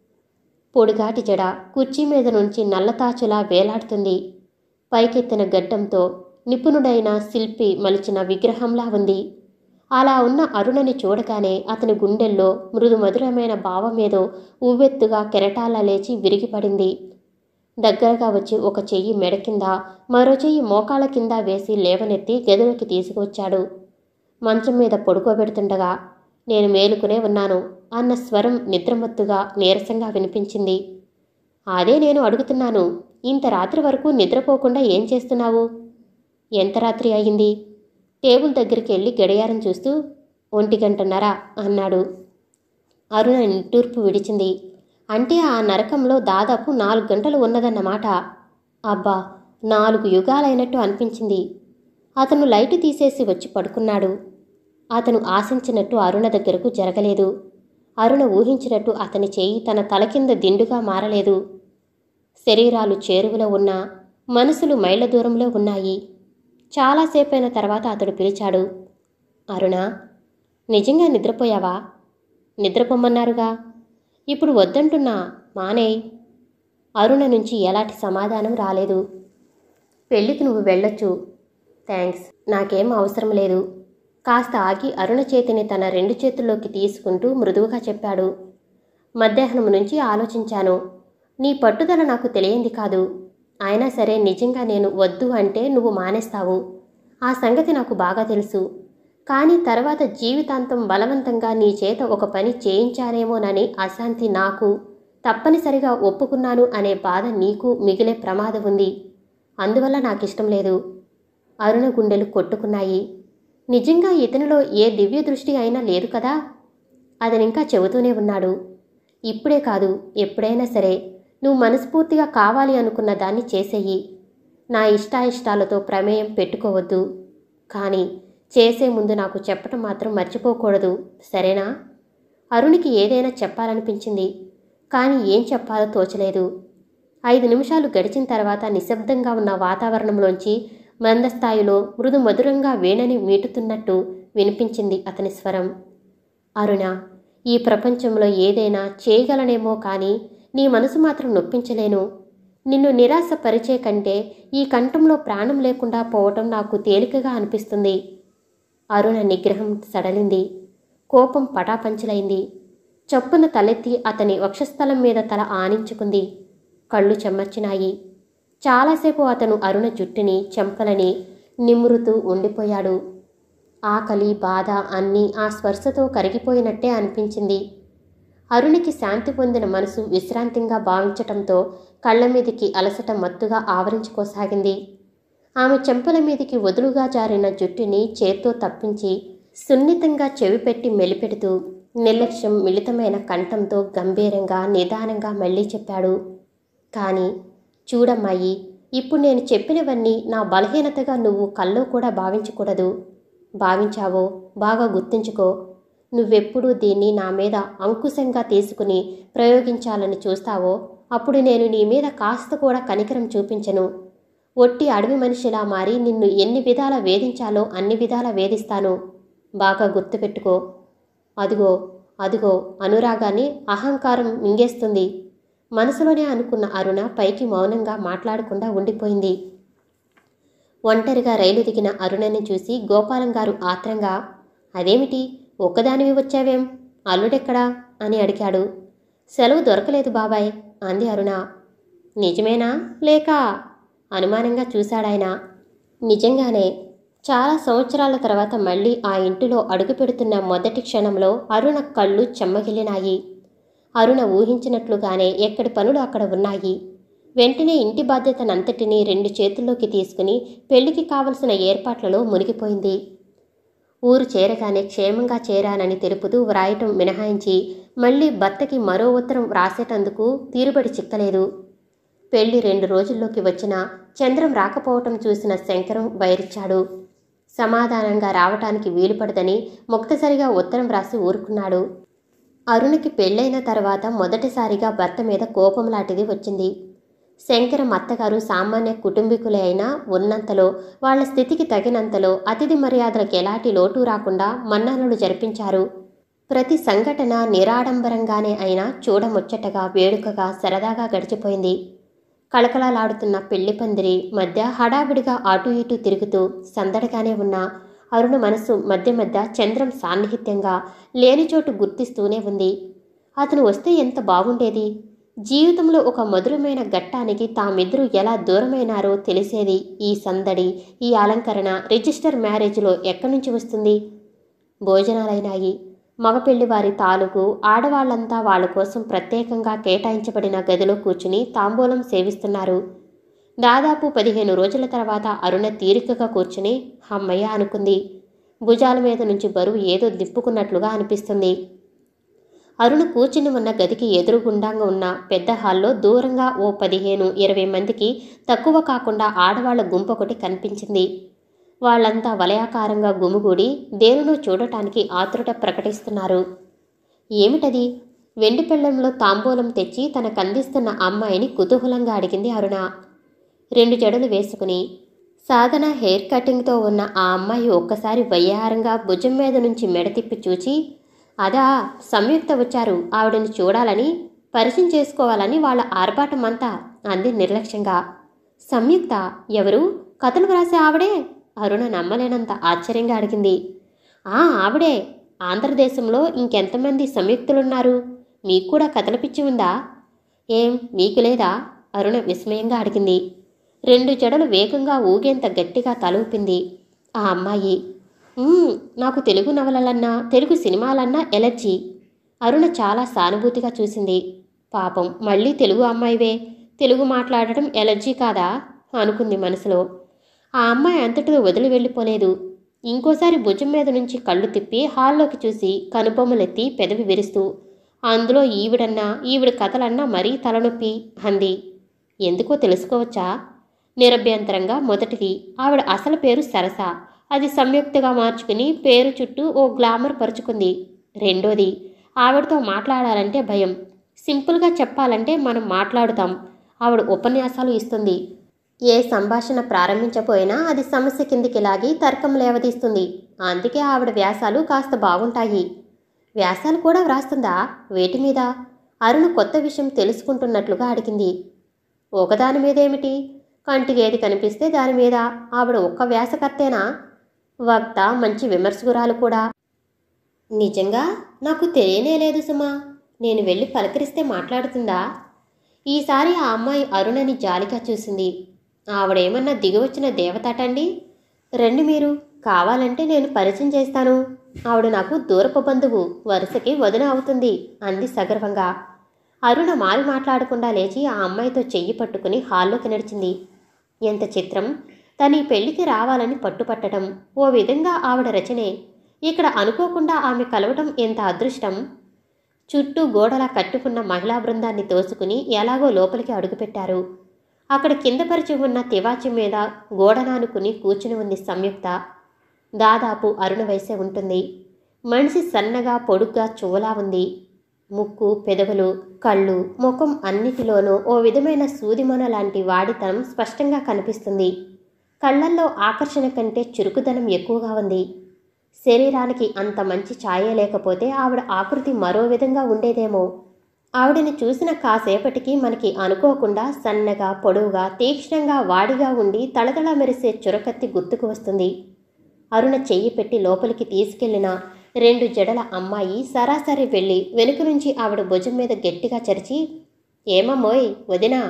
పొడిగాటి జడ కుర్చీ మీద నుంచి నల్లతాచులా వేలాడుతుంది పైకెత్తిన గడ్డంతో నిపుణుడైన శిల్పి మలిచిన విగ్రహంలా ఉంది అలా ఉన్న అరుణని చూడగానే అతని గుండెల్లో మృదు మధురమైన భావమేదో ఉవ్వెత్తుగా కెరటాల లేచి విరిగిపడింది దగ్గరగా వచ్చి ఒక చెయ్యి మెడ కింద మరో చెయ్యి మోకాళ్ళ కింద వేసి లేవనెత్తి గదిలోకి తీసుకువచ్చాడు మంచం మీద పడుకోబెడుతుండగా నేను మేలుకునే ఉన్నాను అన్న స్వరం నిద్రమత్తుగా నీరసంగా వినిపించింది అదే నేను అడుగుతున్నాను ఇంత రాత్రి వరకు నిద్రపోకుండా ఏం చేస్తున్నావు ఎంత రాత్రి అయింది టేబుల్ దగ్గరికి వెళ్ళి గడియారం చూస్తూ ఒంటి గంటన్నర అన్నాడు అరుణ నిట్టూర్పు విడిచింది అంటే ఆ నరకంలో దాదాపు నాలుగు గంటలు ఉన్నదన్నమాట అబ్బా నాలుగు యుగాలైనట్టు అనిపించింది అతను లైటు తీసేసి వచ్చి పడుకున్నాడు అతను ఆశించినట్టు అరుణ దగ్గరకు జరగలేదు అరుణ ఊహించినట్టు అతని చేయి తన తల కింద దిండుగా మారలేదు శరీరాలు చేరువలో ఉన్నా మనసులు మైళ్ళ దూరంలో ఉన్నాయి చాలాసేపైన తర్వాత అతడు పిలిచాడు అరుణ నిజంగా నిద్రపోయావా నిద్రపోమన్నారుగా ఇప్పుడు వద్దంటున్నా మానేయ్ అరుణ నుంచి ఎలాంటి సమాధానం రాలేదు పెళ్ళికి నువ్వు వెళ్ళొచ్చు థ్యాంక్స్ నాకేం అవసరం లేదు కాస్త ఆగి అరుణ చేతిని తన రెండు చేతుల్లోకి తీసుకుంటూ మృదువుగా చెప్పాడు మధ్యాహ్నం నుంచి ఆలోచించాను నీ పట్టుదల నాకు తెలియంది కాదు అయినా సరే నిజంగా నేను వద్దు అంటే నువ్వు మానేస్తావు ఆ సంగతి నాకు బాగా తెలుసు కానీ తర్వాత జీవితాంతం బలవంతంగా నీ చేత ఒక పని చేయించానేమోనని అశాంతి నాకు తప్పనిసరిగా ఒప్పుకున్నాను అనే బాధ నీకు మిగిలే ప్రమాదం ఉంది అందువల్ల నాకిష్టం లేదు అరుణ గుండెలు కొట్టుకున్నాయి నిజంగా ఇతనిలో ఏ దివ్య దృష్టి అయినా లేదు కదా అతనింకా చెబుతూనే ఉన్నాడు ఇప్పుడే కాదు ఎప్పుడైనా సరే నువ్వు మనస్ఫూర్తిగా కావాలి అనుకున్న దాన్ని చేసేయి నా ఇష్టాయిష్టాలతో ప్రమేయం పెట్టుకోవద్దు కానీ చేసే ముందు నాకు చెప్పటం మాత్రం మర్చిపోకూడదు సరేనా అరుణికి ఏదైనా చెప్పాలనిపించింది కానీ ఏం చెప్పాలో తోచలేదు ఐదు నిమిషాలు గడిచిన తర్వాత నిశ్శబ్దంగా ఉన్న వాతావరణంలోంచి మందస్థాయిలో మృదు మధురంగా వేణని మీటుతున్నట్టు వినిపించింది అతని స్వరం అరుణ ఈ ప్రపంచంలో ఏదైనా చేయగలనేమో కానీ నీ మనసు మాత్రం నొప్పించలేను నిన్ను నిరాశపరిచే కంటే ఈ కంఠంలో ప్రాణం లేకుండా పోవటం నాకు తేలికగా అనిపిస్తుంది అరుణ నిగ్రహం సడలింది కోపం పటాపంచలైంది చప్పున తలెత్తి అతని వక్షస్థలం మీద తల ఆనించుకుంది కళ్ళు చెమ్మర్చినాయి చాలాసేపు అతను అరుణ జుట్టుని చెంపలని నిమురుతూ ఉండిపోయాడు ఆకలి బాధ అన్నీ ఆ స్పర్శతో కరిగిపోయినట్టే అనిపించింది అరుణికి శాంతి పొందిన మనసు విశ్రాంతిగా భావించటంతో కళ్ళ మీదికి అలసట మత్తుగా ఆవరించుకోసాగింది ఆమె చెంపల మీదికి వదులుగా జారిన జుట్టుని చేత్తో తప్పించి సున్నితంగా చెవిపెట్టి మెలిపెడుతూ నిర్లక్ష్యం మిళితమైన కంఠంతో గంభీరంగా నిదానంగా మళ్ళీ చెప్పాడు కానీ చూడమ్మాయి ఇప్పుడు నేను చెప్పినవన్నీ నా బలహీనతగా నువ్వు కల్లో కూడా భావించకూడదు భావించావో బాగా గుర్తుంచుకో నువ్వెప్పుడు దీన్ని నా మీద అంకుశంగా తీసుకుని ప్రయోగించాలని చూస్తావో అప్పుడు నేను నీ మీద కాస్త కూడా కనికరం చూపించను ఒట్టి అడవి మనిషిలా మారి నిన్ను ఎన్ని విధాల వేధించాలో అన్ని విధాల వేధిస్తాను బాగా గుర్తుపెట్టుకో అదిగో అదిగో అనురాగాన్ని అహంకారం మింగేస్తుంది మనసులోనే అనుకున్న అరుణ పైకి మౌనంగా మాట్లాడకుండా ఉండిపోయింది ఒంటరిగా రైలు దిగిన అరుణని చూసి గోపాలం గారు ఆత్రంగా అదేమిటి ఒక్కదానివి వచ్చావేం అల్లుడెక్కడా అని అడిగాడు సెలవు దొరకలేదు బాబాయ్ అంది అరుణ నిజమేనా లేక అనుమానంగా చూశాడాయన నిజంగానే చాలా సంవత్సరాల తర్వాత మళ్ళీ ఆ ఇంటిలో అడుగుపెడుతున్న మొదటి క్షణంలో అరుణ కళ్ళు చెమ్మగిల్లినాయి అరుణ ఊహించినట్లుగానే ఎక్కడి పనులు అక్కడ ఉన్నాయి వెంటనే ఇంటి బాధ్యతనంతటినీ రెండు చేతుల్లోకి తీసుకుని పెళ్లికి కావలసిన ఏర్పాట్లలో మునిగిపోయింది ఊరు చేరగానే క్షేమంగా చేరానని తెలుపుతూ వ్రాయటం మినహాయించి మళ్ళీ భర్తకి మరో ఉత్తరం వ్రాసేటందుకు తీరుబడి చిక్కలేదు పెళ్లి రెండు రోజుల్లోకి వచ్చిన చంద్రం రాకపోవటం చూసిన శంకరం వైరిచ్చాడు సమాధానంగా రావటానికి వీలుపడదని ముక్తసరిగా ఉత్తరం వ్రాసి ఊరుకున్నాడు అరుణకి పెళ్ళైన తర్వాత మొదటిసారిగా భర్త మీద కోపం లాంటిది వచ్చింది శంకరం అత్తగారు సామాన్య కుటుంబీకులే అయినా ఉన్నంతలో వాళ్ళ స్థితికి తగినంతలో అతిథి మర్యాదలకు ఎలాంటి లోటు రాకుండా మన్ననలు జరిపించారు ప్రతి సంఘటన నిరాడంబరంగానే అయినా చూడముచ్చటగా వేడుకగా సరదాగా గడిచిపోయింది కళకళలాడుతున్న పెళ్లి పందిరి మధ్య హడావిడిగా అటు ఇటు తిరుగుతూ సందడిగానే ఉన్న అరుణ మనసు మధ్య మధ్య చంద్రం సాన్నిహిత్యంగా లేని చోటు గుర్తిస్తూనే ఉంది అతను వస్తే ఎంత బాగుండేది జీవితంలో ఒక మధురమైన ఘట్టానికి తామిద్దరూ ఎలా దూరమైనారో తెలిసేది ఈ సందడి ఈ అలంకరణ రిజిస్టర్ మ్యారేజ్లో ఎక్కడి నుంచి వస్తుంది భోజనాలైనాయి మగపెళ్లి వారి తాలూకు ఆడవాళ్లంతా వాళ్ళ కోసం ప్రత్యేకంగా కేటాయించబడిన గదిలో కూర్చుని తాంబూలం సేవిస్తున్నారు దాదాపు పదిహేను రోజుల తర్వాత అరుణ తీరికగా కూర్చుని అమ్మయ్య అనుకుంది భుజాల మీద నుంచి బరువు ఏదో దిప్పుకున్నట్లుగా అనిపిస్తుంది అరుణ కూర్చుని ఉన్న గదికి ఎదురుగుండాగా ఉన్న పెద్ద హాల్లో దూరంగా ఓ పదిహేను ఇరవై మందికి తక్కువ కాకుండా ఆడవాళ్ల గుంపొకటి కనిపించింది వాళ్ళంతా వలయాకారంగా గుమిగూడి దేనినో చూడటానికి ఆతృత ప్రకటిస్తున్నారు ఏమిటది వెండి పెళ్లంలో తాంబూలం తెచ్చి తనకందిస్తున్న అమ్మాయిని కుతూహలంగా అడిగింది అరుణ రెండు జడలు వేసుకుని సాధన హెయిర్ కటింగ్తో ఉన్న ఆ అమ్మాయి ఒక్కసారి వయ్యారంగా భుజం మీద నుంచి మెడ తిప్పి చూచి అదా సంయుక్త వచ్చారు ఆవిడని చూడాలని పరిచయం చేసుకోవాలని వాళ్ళ ఆర్భాటమంతా అంది నిర్లక్ష్యంగా సంయుక్త ఎవరు కథలు వ్రాసే ఆవిడే అరుణ నమ్మలేనంత ఆశ్చర్యంగా అడిగింది ఆ ఆవిడే ఆంధ్రదేశంలో ఇంకెంతమంది సంయుక్తులున్నారు మీకు కూడా కథల పిచ్చి ఉందా ఏం మీకు లేదా అరుణ విస్మయంగా అడిగింది రెండు జడలు వేగంగా ఊగేంత గట్టిగా తలూపింది ఆ అమ్మాయి "ఉమ్, నాకు తెలుగు నవలలన్నా తెలుగు సినిమాలన్నా ఎలర్జీ అరుణ చాలా సానుభూతిగా చూసింది పాపం మళ్ళీ తెలుగు అమ్మాయివే తెలుగు మాట్లాడటం ఎలర్జీ కాదా అనుకుంది మనసులో ఆ అమ్మాయి అంతటితో వదిలి వెళ్ళిపోలేదు ఇంకోసారి భుజం మీద నుంచి కళ్ళు తిప్పి హాల్లోకి చూసి కనుబొమ్మలెత్తి పెదవి విరుస్తూ అందులో ఈవిడన్నా ఈవిడ కథలన్నా మరీ తలనొప్పి అంది ఎందుకో తెలుసుకోవచ్చా నిరభ్యంతరంగా మొదటిది ఆవిడ అసలు పేరు సరస అది సంయుక్తగా మార్చుకుని పేరు చుట్టూ ఓ గ్లామర్ పరుచుకుంది రెండోది ఆవిడతో మాట్లాడాలంటే భయం సింపుల్గా చెప్పాలంటే మనం మాట్లాడుతాం ఆవిడ ఉపన్యాసాలు ఇస్తుంది ఏ సంభాషణ ప్రారంభించపోయినా అది సమస్య కిందికి లాగి తర్కం లేవదీస్తుంది అందుకే ఆవిడ వ్యాసాలు కాస్త బాగుంటాయి వ్యాసాలు కూడా వ్రాస్తుందా వేటి మీద అరుణ కొత్త విషయం తెలుసుకుంటున్నట్లుగా అడిగింది ఒకదాని మీదేమిటి కంటికి ఏది కనిపిస్తే దాని మీద ఆవిడ ఒక్క వ్యాసకర్తేనా వక్త మంచి విమర్శకురాలు కూడా నిజంగా నాకు తెలియనే లేదు సుమా నేను వెళ్ళి పలకరిస్తే మాట్లాడుతుందా ఈసారి ఆ అమ్మాయి అరుణని జాలిగా చూసింది ఆవిడేమన్నా దిగివచ్చిన దేవతాటండి రండి మీరు కావాలంటే నేను పరిచయం చేస్తాను ఆవిడ నాకు దూరపు బంధువు వరుసకి వదిన అవుతుంది అంది సగర్వంగా అరుణ మారి మాట్లాడకుండా లేచి ఆ అమ్మాయితో చెయ్యి పట్టుకుని హాల్లోకి నడిచింది ఎంత చిత్రం తన ఈ పెళ్లికి రావాలని పట్టుపట్టడం ఓ విధంగా ఆవిడ రచనే ఇక్కడ అనుకోకుండా ఆమె కలవటం ఎంత అదృష్టం చుట్టూ గోడలా కట్టుకున్న మహిళా బృందాన్ని తోసుకుని ఎలాగో లోపలికి అడుగుపెట్టారు అక్కడ కింద పరిచి ఉన్న తివాచి మీద గోడనానుకుని కూర్చుని ఉంది సంయుక్త దాదాపు అరుణ వయసే ఉంటుంది మనిషి సన్నగా పొడుగ్గా చువలా ఉంది ముక్కు పెదవులు కళ్ళు ముఖం అన్నిటిలోనూ ఓ విధమైన సూదిమొన లాంటి వాడితనం స్పష్టంగా కనిపిస్తుంది కళ్ళల్లో ఆకర్షణ కంటే చురుకుదనం ఎక్కువగా ఉంది శరీరానికి అంత మంచి ఛాయే లేకపోతే ఆవిడ ఆకృతి మరో విధంగా ఉండేదేమో ఆవిడని చూసిన కాసేపటికి మనకి అనుకోకుండా సన్నగా పొడవుగా తీక్ష్ణంగా వాడిగా ఉండి తళతళ మెరిసే చురకత్తి గుర్తుకు వస్తుంది అరుణ చెయ్యి పెట్టి లోపలికి తీసుకెళ్లిన రెండు జడల అమ్మాయి సరాసరి వెళ్ళి వెనుక నుంచి ఆవిడ భుజం మీద గట్టిగా చరిచి ఏమమ్మోయ్ వదినా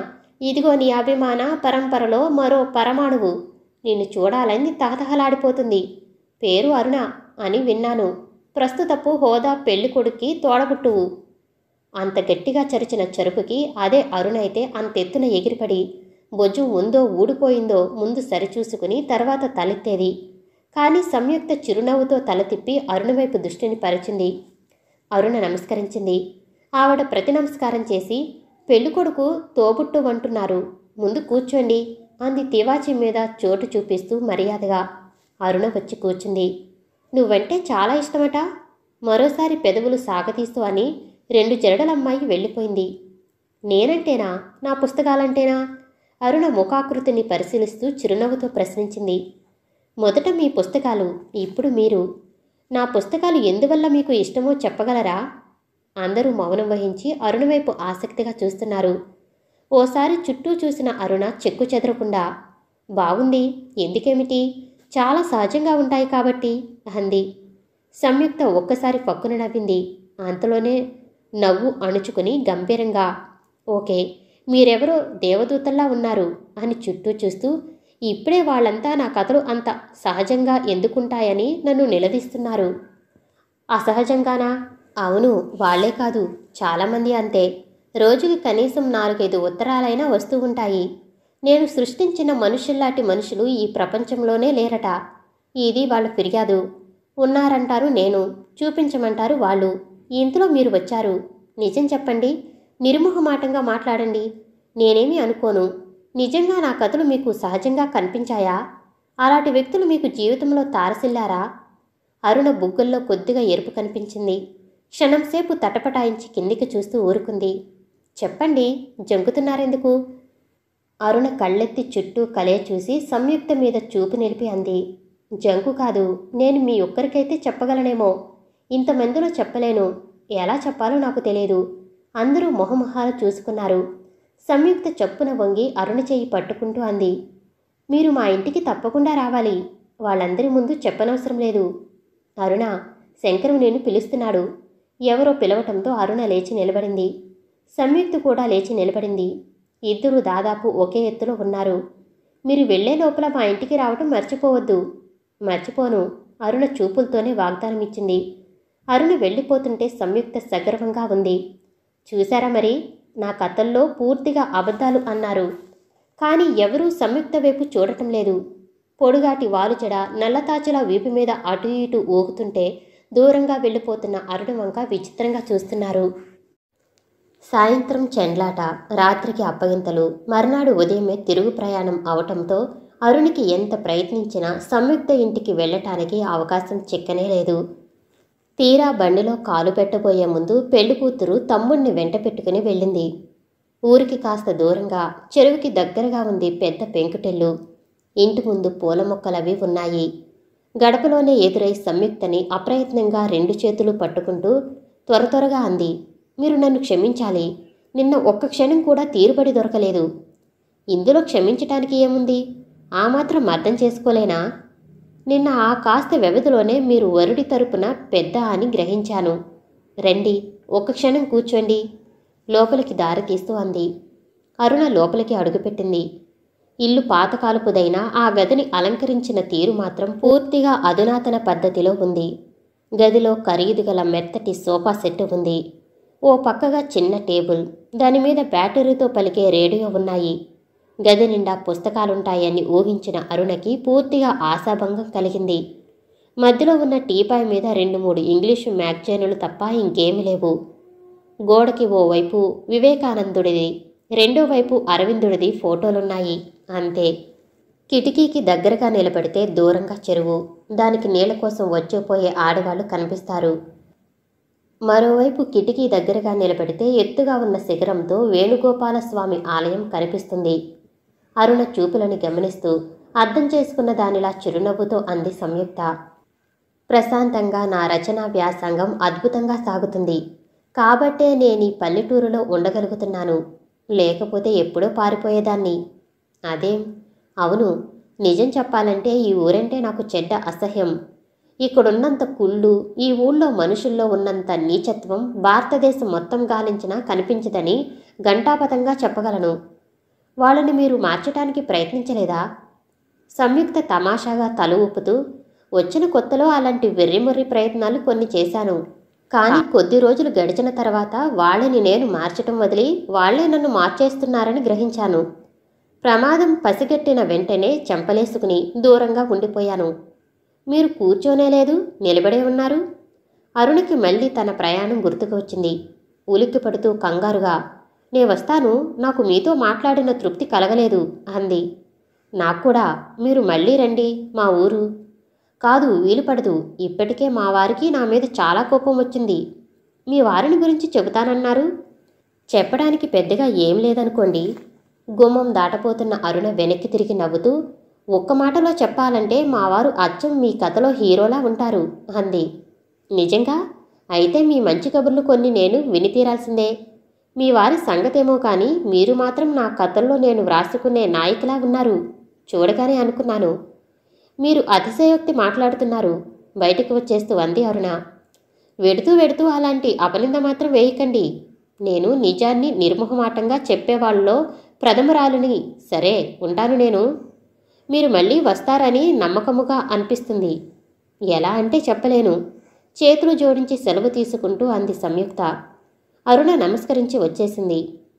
ఇదిగో నీ అభిమాన పరంపరలో మరో పరమాణువు నిన్ను చూడాలని తహతహలాడిపోతుంది పేరు అరుణ అని విన్నాను ప్రస్తుతపు హోదా పెళ్లి కొడుక్కి తోడబుట్టువు అంత గట్టిగా చరిచిన చెరుపుకి అదే అరుణైతే అంతెత్తున ఎగిరిపడి బొజ్జు ఉందో ఊడిపోయిందో ముందు సరిచూసుకుని తర్వాత తలెత్తేది కానీ సంయుక్త చిరునవ్వుతో తల తిప్పి అరుణ వైపు దృష్టిని పరిచింది అరుణ నమస్కరించింది ఆవిడ ప్రతి నమస్కారం చేసి పెళ్ళికొడుకు తోబుట్టు అంటున్నారు ముందు కూర్చోండి అంది తివాచి మీద చోటు చూపిస్తూ మర్యాదగా అరుణ వచ్చి కూర్చుంది నువ్వంటే చాలా ఇష్టమట మరోసారి పెదవులు సాగతీస్తూ అని రెండు జరడలమ్మాయి వెళ్ళిపోయింది నేనంటేనా నా పుస్తకాలంటేనా అరుణ ముఖాకృతిని పరిశీలిస్తూ చిరునవ్వుతో ప్రశ్నించింది మొదట మీ పుస్తకాలు ఇప్పుడు మీరు నా పుస్తకాలు ఎందువల్ల మీకు ఇష్టమో చెప్పగలరా అందరూ మౌనం వహించి అరుణ వైపు ఆసక్తిగా చూస్తున్నారు ఓసారి చుట్టూ చూసిన అరుణ చెక్కు చెదరకుండా బాగుంది ఎందుకేమిటి చాలా సహజంగా ఉంటాయి కాబట్టి అంది సంయుక్త ఒక్కసారి పక్కున నవ్వింది అంతలోనే నవ్వు అణుచుకుని గంభీరంగా ఓకే మీరెవరో దేవదూతల్లా ఉన్నారు అని చుట్టూ చూస్తూ ఇప్పుడే వాళ్ళంతా నా కథలు అంత సహజంగా ఎందుకుంటాయని నన్ను నిలదీస్తున్నారు అసహజంగానా అవును వాళ్లే కాదు చాలామంది అంతే రోజుకి కనీసం నాలుగైదు ఉత్తరాలైనా వస్తూ ఉంటాయి నేను సృష్టించిన మనుషుల్లాంటి మనుషులు ఈ ప్రపంచంలోనే లేరట ఇది వాళ్ళ ఫిర్యాదు ఉన్నారంటారు నేను చూపించమంటారు వాళ్ళు ఇంతలో మీరు వచ్చారు నిజం చెప్పండి నిర్మోహమాటంగా మాట్లాడండి నేనేమీ అనుకోను నిజంగా నా కథలు మీకు సహజంగా కనిపించాయా అలాంటి వ్యక్తులు మీకు జీవితంలో తారసిల్లారా అరుణ బుగ్గల్లో కొద్దిగా ఎరుపు కనిపించింది క్షణంసేపు తటపటాయించి కిందికి చూస్తూ ఊరుకుంది చెప్పండి జంకుతున్నారెందుకు అరుణ కళ్ళెత్తి చుట్టూ కలే చూసి సంయుక్త మీద చూపు నిలిపి అంది జంకు కాదు నేను మీ ఒక్కరికైతే చెప్పగలనేమో ఇంతమందిలో చెప్పలేను ఎలా చెప్పాలో నాకు తెలియదు అందరూ మొహమొహాలు చూసుకున్నారు సంయుక్త చప్పున వంగి అరుణ చెయ్యి పట్టుకుంటూ అంది మీరు మా ఇంటికి తప్పకుండా రావాలి వాళ్ళందరి ముందు చెప్పనవసరం లేదు అరుణ శంకరు నేను పిలుస్తున్నాడు ఎవరో పిలవటంతో అరుణ లేచి నిలబడింది సంయుక్త కూడా లేచి నిలబడింది ఇద్దరు దాదాపు ఒకే ఎత్తులో ఉన్నారు మీరు వెళ్లే లోపల మా ఇంటికి రావటం మర్చిపోవద్దు మర్చిపోను అరుణ చూపులతోనే వాగ్దానం ఇచ్చింది అరుణ వెళ్ళిపోతుంటే సంయుక్త సగర్వంగా ఉంది చూశారా మరి నా కథల్లో పూర్తిగా అబద్ధాలు అన్నారు కానీ ఎవరూ సంయుక్త వైపు చూడటం లేదు పొడుగాటి వాలుచెడ నల్లతాచుల వీపు మీద అటు ఇటు ఊగుతుంటే దూరంగా వెళ్ళిపోతున్న అరుణ వంక విచిత్రంగా చూస్తున్నారు సాయంత్రం చెండ్లాట రాత్రికి అప్పగింతలు మర్నాడు ఉదయమే తిరుగు ప్రయాణం అవటంతో అరుణికి ఎంత ప్రయత్నించినా సంయుక్త ఇంటికి వెళ్ళటానికి అవకాశం చిక్కనే లేదు తీరా బండిలో కాలు పెట్టబోయే ముందు పెళ్లి కూతురు తమ్ముణ్ణి వెంట పెట్టుకుని వెళ్ళింది ఊరికి కాస్త దూరంగా చెరువుకి దగ్గరగా ఉంది పెద్ద పెంకుటెల్లు ఇంటి ముందు పూల మొక్కలవి ఉన్నాయి గడపలోనే ఎదురై సంయుక్తని అప్రయత్నంగా రెండు చేతులు పట్టుకుంటూ త్వర త్వరగా అంది మీరు నన్ను క్షమించాలి నిన్న ఒక్క క్షణం కూడా తీరుబడి దొరకలేదు ఇందులో క్షమించటానికి ఏముంది ఆ మాత్రం అర్థం చేసుకోలేనా నిన్న ఆ కాస్త వ్యవధిలోనే మీరు వరుడి తరపున పెద్ద అని గ్రహించాను రండి ఒక్క క్షణం కూర్చోండి లోపలికి దారి తీస్తూ అంది అరుణ లోపలికి అడుగుపెట్టింది ఇల్లు పాతకాలపుదైనా ఆ గదిని అలంకరించిన తీరు మాత్రం పూర్తిగా అధునాతన పద్ధతిలో ఉంది గదిలో ఖరీదు గల మెత్తటి సోఫా సెట్ ఉంది ఓ పక్కగా చిన్న టేబుల్ దాని మీద బ్యాటరీతో పలికే రేడియో ఉన్నాయి గది నిండా పుస్తకాలుంటాయని ఊహించిన అరుణకి పూర్తిగా ఆశాభంగం కలిగింది మధ్యలో ఉన్న టీపాయ్ మీద రెండు మూడు ఇంగ్లీషు మ్యాగజైనులు తప్ప ఇంకేమీ లేవు గోడకి ఓ వైపు వివేకానందుడిది రెండో వైపు అరవిందుడిది ఫోటోలున్నాయి అంతే కిటికీకి దగ్గరగా నిలబడితే దూరంగా చెరువు దానికి నీళ్ల కోసం వచ్చిపోయే ఆడవాళ్లు కనిపిస్తారు మరోవైపు కిటికీ దగ్గరగా నిలబడితే ఎత్తుగా ఉన్న శిఖరంతో వేణుగోపాల స్వామి ఆలయం కనిపిస్తుంది అరుణ చూపులను గమనిస్తూ అర్థం చేసుకున్న దానిలా చిరునవ్వుతో అంది సంయుక్త ప్రశాంతంగా నా రచనా వ్యాసంగం అద్భుతంగా సాగుతుంది కాబట్టే నేను ఈ పల్లెటూరులో ఉండగలుగుతున్నాను లేకపోతే ఎప్పుడో పారిపోయేదాన్ని అదేం అవును నిజం చెప్పాలంటే ఈ ఊరంటే నాకు చెడ్డ అసహ్యం ఇక్కడున్నంత కుళ్ళు ఈ ఊళ్ళో మనుషుల్లో ఉన్నంత నీచత్వం భారతదేశం మొత్తం గాలించినా కనిపించదని ఘంటాపథంగా చెప్పగలను వాళ్ళని మీరు మార్చటానికి ప్రయత్నించలేదా సంయుక్త తమాషాగా తల ఊపుతూ వచ్చిన కొత్తలో అలాంటి వెర్రిమొర్రి ప్రయత్నాలు కొన్ని చేశాను కానీ కొద్ది రోజులు గడిచిన తర్వాత వాళ్ళని నేను మార్చటం వదిలి వాళ్లే నన్ను మార్చేస్తున్నారని గ్రహించాను ప్రమాదం పసిగట్టిన వెంటనే చెంపలేసుకుని దూరంగా ఉండిపోయాను మీరు కూర్చోనే లేదు నిలబడే ఉన్నారు అరుణకి మళ్ళీ తన ప్రయాణం గుర్తుకు వచ్చింది ఉలిక్కి పడుతూ కంగారుగా నే వస్తాను నాకు మీతో మాట్లాడిన తృప్తి కలగలేదు అంది నాకు కూడా మీరు మళ్ళీ రండి మా ఊరు కాదు వీలు పడదు ఇప్పటికే మా వారికి నా మీద చాలా కోపం వచ్చింది మీ వారిని గురించి చెబుతానన్నారు చెప్పడానికి పెద్దగా ఏం లేదనుకోండి గుమ్మం దాటపోతున్న అరుణ వెనక్కి తిరిగి నవ్వుతూ ఒక్క మాటలో చెప్పాలంటే మా వారు అచ్చం మీ కథలో హీరోలా ఉంటారు అంది నిజంగా అయితే మీ మంచి కబుర్లు కొన్ని నేను విని తీరాల్సిందే మీ వారి సంగతేమో కానీ మీరు మాత్రం నా కథల్లో నేను వ్రాసుకునే నాయకులా ఉన్నారు చూడగానే అనుకున్నాను మీరు అతిశయోక్తి మాట్లాడుతున్నారు బయటకు వచ్చేస్తూ అంది అరుణ వెడుతూ వెడుతూ అలాంటి అపనింద మాత్రం వేయకండి నేను నిజాన్ని నిర్మోహమాటంగా చెప్పేవాళ్ళలో ప్రథమరాలుని సరే ఉంటాను నేను మీరు మళ్ళీ వస్తారని నమ్మకముగా అనిపిస్తుంది ఎలా అంటే చెప్పలేను చేతులు జోడించి సెలవు తీసుకుంటూ అంది సంయుక్త అరుణ నమస్కరించి వచ్చేసింది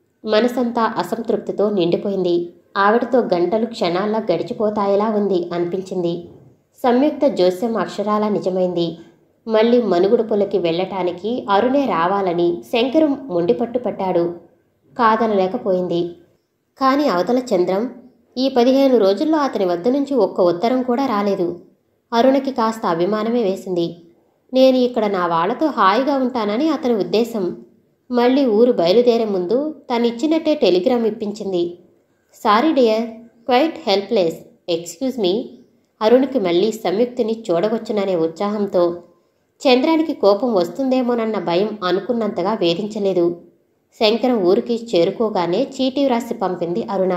మనసంతా అసంతృప్తితో నిండిపోయింది ఆవిడతో గంటలు క్షణాల్లో గడిచిపోతాయేలా ఉంది అనిపించింది సంయుక్త జోస్యం అక్షరాలా నిజమైంది మళ్ళీ మనుగుడు పొలకి వెళ్ళటానికి అరుణే రావాలని శంకరం మొండిపట్టు పట్టాడు కాదనలేకపోయింది కాని అవతల చంద్రం ఈ పదిహేను రోజుల్లో అతని వద్ద నుంచి ఒక్క ఉత్తరం కూడా రాలేదు అరుణకి కాస్త అభిమానమే వేసింది నేను ఇక్కడ నా వాళ్లతో హాయిగా ఉంటానని అతని ఉద్దేశం మళ్ళీ ఊరు బయలుదేరే ముందు తనిచ్చినట్టే టెలిగ్రామ్ ఇప్పించింది sorry dear quite helpless excuse me అరుణ్కి మళ్ళీ సంయుక్తిని చూడవచ్చుననే ఉత్సాహంతో చంద్రానికి కోపం వస్తుందేమోనన్న భయం అనుకున్నంతగా వేధించలేదు శంకరం ఊరికి చేరుకోగానే చీటీ వ్రాసి పంపింది అరుణ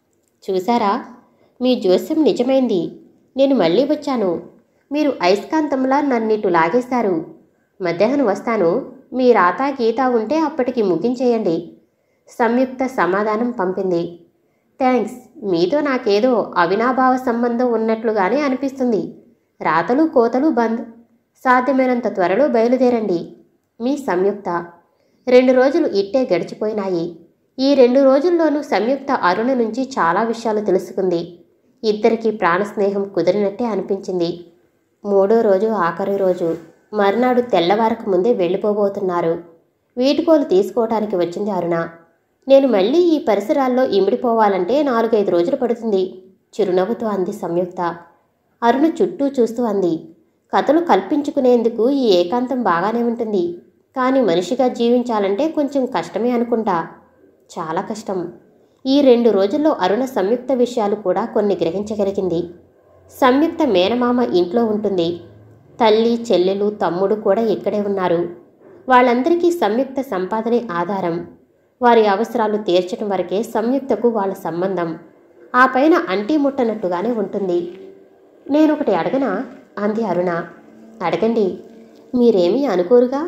చూసారా మీ జోస్యం నిజమైంది నేను మళ్ళీ వచ్చాను మీరు అయస్కాంతంలా నన్నిటు లాగేశారు మధ్యాహ్నం వస్తాను మీ రాత గీత ఉంటే అప్పటికి ముగించేయండి సంయుక్త సమాధానం పంపింది థ్యాంక్స్ మీతో నాకేదో అవినాభావ సంబంధం ఉన్నట్లుగానే అనిపిస్తుంది రాతలు కోతలు బంద్ సాధ్యమైనంత త్వరలో బయలుదేరండి మీ సంయుక్త రెండు రోజులు ఇట్టే గడిచిపోయినాయి ఈ రెండు రోజుల్లోనూ సంయుక్త అరుణ నుంచి చాలా విషయాలు తెలుసుకుంది ఇద్దరికీ ప్రాణస్నేహం కుదిరినట్టే అనిపించింది మూడో రోజు ఆఖరి రోజు మర్నాడు తెల్లవారకు ముందే వెళ్ళిపోబోతున్నారు వీటుకోలు తీసుకోవటానికి వచ్చింది అరుణ నేను మళ్ళీ ఈ పరిసరాల్లో ఇమిడిపోవాలంటే నాలుగైదు రోజులు పడుతుంది చిరునవ్వుతో అంది సంయుక్త అరుణ చుట్టూ చూస్తూ అంది కథలు కల్పించుకునేందుకు ఈ ఏకాంతం బాగానే ఉంటుంది కానీ మనిషిగా జీవించాలంటే కొంచెం కష్టమే అనుకుంటా చాలా కష్టం ఈ రెండు రోజుల్లో అరుణ సంయుక్త విషయాలు కూడా కొన్ని గ్రహించగలిగింది సంయుక్త మేనమామ ఇంట్లో ఉంటుంది తల్లి చెల్లెలు తమ్ముడు కూడా ఇక్కడే ఉన్నారు వాళ్ళందరికీ సంయుక్త సంపాదనే ఆధారం వారి అవసరాలు తీర్చడం వరకే సంయుక్తకు వాళ్ళ సంబంధం ఆ పైన అంటీ ముట్టనట్టుగానే ఉంటుంది నేనొకటి అడగనా అంది అరుణ అడగండి మీరేమీ అనుకోరుగా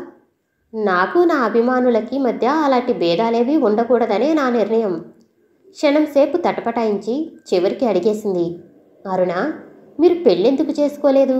నాకు నా అభిమానులకి మధ్య అలాంటి భేదాలేవీ ఉండకూడదనే నా నిర్ణయం క్షణం సేపు తటపటాయించి చివరికి అడిగేసింది అరుణ మీరు పెళ్ళెందుకు చేసుకోలేదు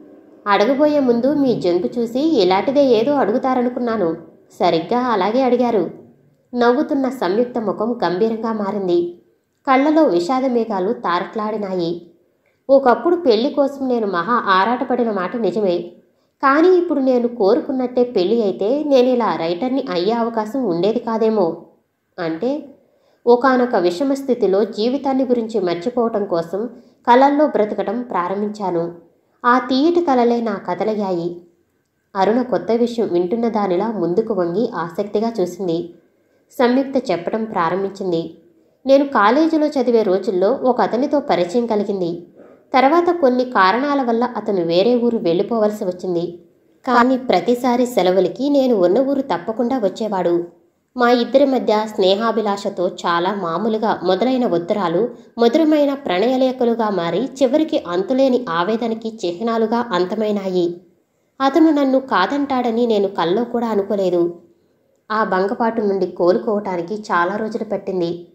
అడగబోయే ముందు మీ జంకు చూసి ఇలాంటిదే ఏదో అడుగుతారనుకున్నాను సరిగ్గా అలాగే అడిగారు నవ్వుతున్న సంయుక్త ముఖం గంభీరంగా మారింది కళ్ళలో విషాద మేఘాలు తారట్లాడినాయి ఒకప్పుడు పెళ్లి కోసం నేను మహా ఆరాటపడిన మాట నిజమే కానీ ఇప్పుడు నేను కోరుకున్నట్టే పెళ్లి అయితే నేను ఇలా రైటర్ని అయ్యే అవకాశం ఉండేది కాదేమో అంటే ఒకానొక విషమ స్థితిలో జీవితాన్ని గురించి మర్చిపోవటం కోసం కలల్లో బ్రతకడం ప్రారంభించాను ఆ తీయటి కలలే నా కథలయ్యాయి అరుణ కొత్త విషయం వింటున్న దానిలా ముందుకు వంగి ఆసక్తిగా చూసింది సంయుక్త చెప్పడం ప్రారంభించింది నేను కాలేజీలో చదివే రోజుల్లో ఒక అతనితో పరిచయం కలిగింది తర్వాత కొన్ని కారణాల వల్ల అతను వేరే ఊరు వెళ్ళిపోవలసి వచ్చింది కానీ ప్రతిసారి సెలవులకి నేను ఉన్న ఊరు తప్పకుండా వచ్చేవాడు మా ఇద్దరి మధ్య స్నేహాభిలాషతో చాలా మామూలుగా మొదలైన ఉత్తరాలు మధురమైన ప్రణయలేఖలుగా మారి చివరికి అంతులేని ఆవేదనకి చిహ్నాలుగా అంతమైనాయి అతను నన్ను కాదంటాడని నేను కల్లో కూడా అనుకోలేదు ఆ భంగపాటు నుండి కోలుకోవటానికి చాలా రోజులు పట్టింది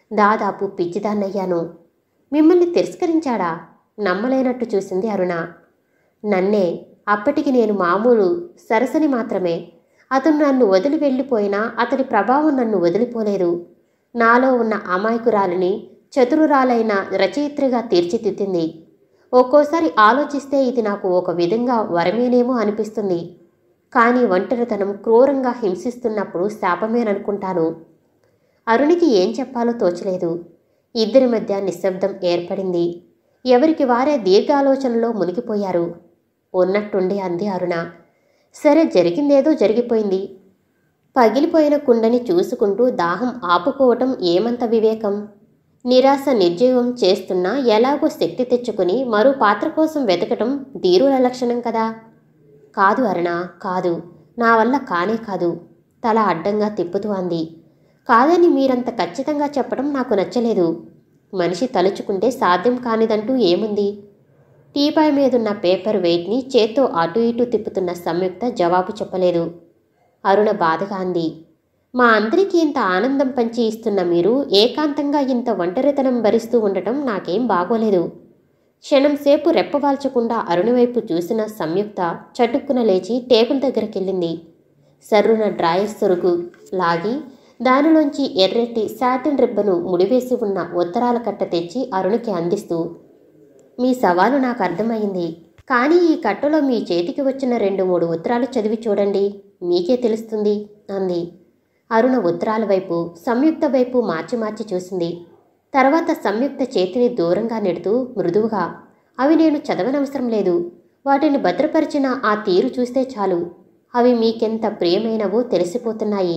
దాదాపు పిచ్చిదాన్నయ్యాను మిమ్మల్ని తిరస్కరించాడా నమ్మలేనట్టు చూసింది అరుణ నన్నే అప్పటికి నేను మామూలు సరసని మాత్రమే అతను నన్ను వదిలి వెళ్ళిపోయినా అతడి ప్రభావం నన్ను వదిలిపోలేదు నాలో ఉన్న అమాయకురాలిని చతురురాలైన రచయిత్రిగా తీర్చిదిద్దింది ఒక్కోసారి ఆలోచిస్తే ఇది నాకు ఒక విధంగా వరమేనేమో అనిపిస్తుంది కానీ ఒంటరితనం క్రూరంగా హింసిస్తున్నప్పుడు శాపమేననుకుంటాను అరుణికి ఏం చెప్పాలో తోచలేదు ఇద్దరి మధ్య నిశ్శబ్దం ఏర్పడింది ఎవరికి వారే దీర్ఘాలోచనలో మునిగిపోయారు ఉన్నట్టుండి అంది అరుణ సరే జరిగిందేదో జరిగిపోయింది పగిలిపోయిన కుండని చూసుకుంటూ దాహం ఆపుకోవటం ఏమంత వివేకం నిరాశ నిర్జీవం చేస్తున్నా ఎలాగో శక్తి తెచ్చుకుని మరో పాత్ర కోసం వెతకటం ధీరుల లక్షణం కదా కాదు అరుణ కాదు నా వల్ల కానే కాదు తల అడ్డంగా తిప్పుతూ అంది కాదని మీరంత ఖచ్చితంగా చెప్పడం నాకు నచ్చలేదు మనిషి తలుచుకుంటే సాధ్యం కానిదంటూ ఏముంది టీపాయ్ మీదున్న పేపర్ వెయిట్ని చేత్తో అటు ఇటు తిప్పుతున్న సంయుక్త జవాబు చెప్పలేదు అరుణ బాధగా అంది మా అందరికీ ఇంత ఆనందం పంచి ఇస్తున్న మీరు ఏకాంతంగా ఇంత ఒంటరితనం భరిస్తూ ఉండటం నాకేం బాగోలేదు క్షణం సేపు రెప్పవాల్చకుండా అరుణ వైపు చూసిన సంయుక్త చటుక్కున లేచి టేబుల్ దగ్గరికెళ్ళింది సర్రున డ్రాయర్ సొరుగు లాగి దానిలోంచి ఎర్రెట్టి సాటిన్ రిబ్బను ముడివేసి ఉన్న ఉత్తరాల కట్ట తెచ్చి అరుణకి అందిస్తూ మీ సవాలు నాకు అర్థమైంది కానీ ఈ కట్టలో మీ చేతికి వచ్చిన రెండు మూడు ఉత్తరాలు చదివి చూడండి మీకే తెలుస్తుంది అంది అరుణ ఉత్తరాల వైపు సంయుక్త వైపు మార్చి మార్చి చూసింది తర్వాత సంయుక్త చేతిని దూరంగా నెడుతూ మృదువుగా అవి నేను చదవనవసరం లేదు వాటిని భద్రపరిచిన ఆ తీరు చూస్తే చాలు అవి మీకెంత ప్రియమైనవో తెలిసిపోతున్నాయి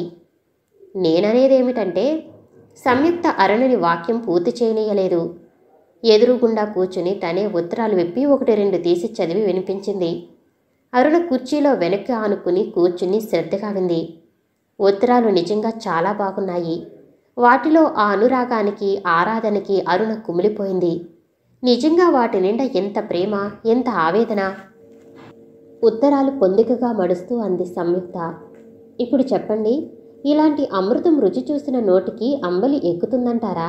నేననేదేమిటంటే సంయుక్త అరుణుని వాక్యం పూర్తి చేయనీయలేదు ఎదురుగుండా కూర్చుని తనే ఉత్తరాలు విప్పి ఒకటి రెండు తీసి చదివి వినిపించింది అరుణ కుర్చీలో వెనక్కి ఆనుకుని కూర్చుని శ్రద్ధగా వింది ఉత్తరాలు నిజంగా చాలా బాగున్నాయి వాటిలో ఆ అనురాగానికి ఆరాధనకి అరుణ కుమిలిపోయింది నిజంగా వాటి నిండా ఎంత ప్రేమ ఎంత ఆవేదన ఉత్తరాలు పొందికగా మడుస్తూ అంది సంయుక్త ఇప్పుడు చెప్పండి ఇలాంటి అమృతం రుచి చూసిన నోటికి అంబలి ఎక్కుతుందంటారా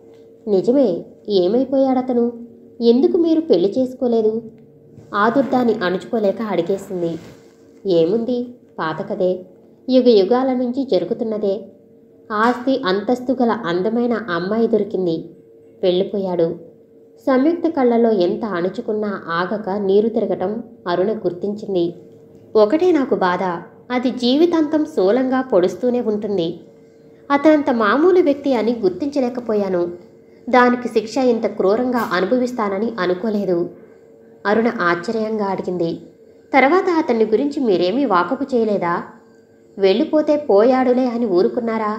నిజమే ఏమైపోయాడతను ఎందుకు మీరు పెళ్లి చేసుకోలేదు ఆదుర్దాన్ని అణుచుకోలేక అడిగేసింది ఏముంది పాత కదే యుగ యుగాల నుంచి జరుగుతున్నదే ఆస్తి అంతస్తు గల అందమైన అమ్మాయి దొరికింది వెళ్ళిపోయాడు సంయుక్త కళ్ళలో ఎంత అణుచుకున్నా ఆగక నీరు తిరగటం అరుణ గుర్తించింది ఒకటే నాకు బాధ అది జీవితాంతం శూలంగా పొడుస్తూనే ఉంటుంది అతనంత మామూలు వ్యక్తి అని గుర్తించలేకపోయాను దానికి శిక్ష ఇంత క్రూరంగా అనుభవిస్తానని అనుకోలేదు అరుణ ఆశ్చర్యంగా అడిగింది తర్వాత అతన్ని గురించి మీరేమీ వాకపు చేయలేదా వెళ్ళిపోతే పోయాడులే అని ఊరుకున్నారా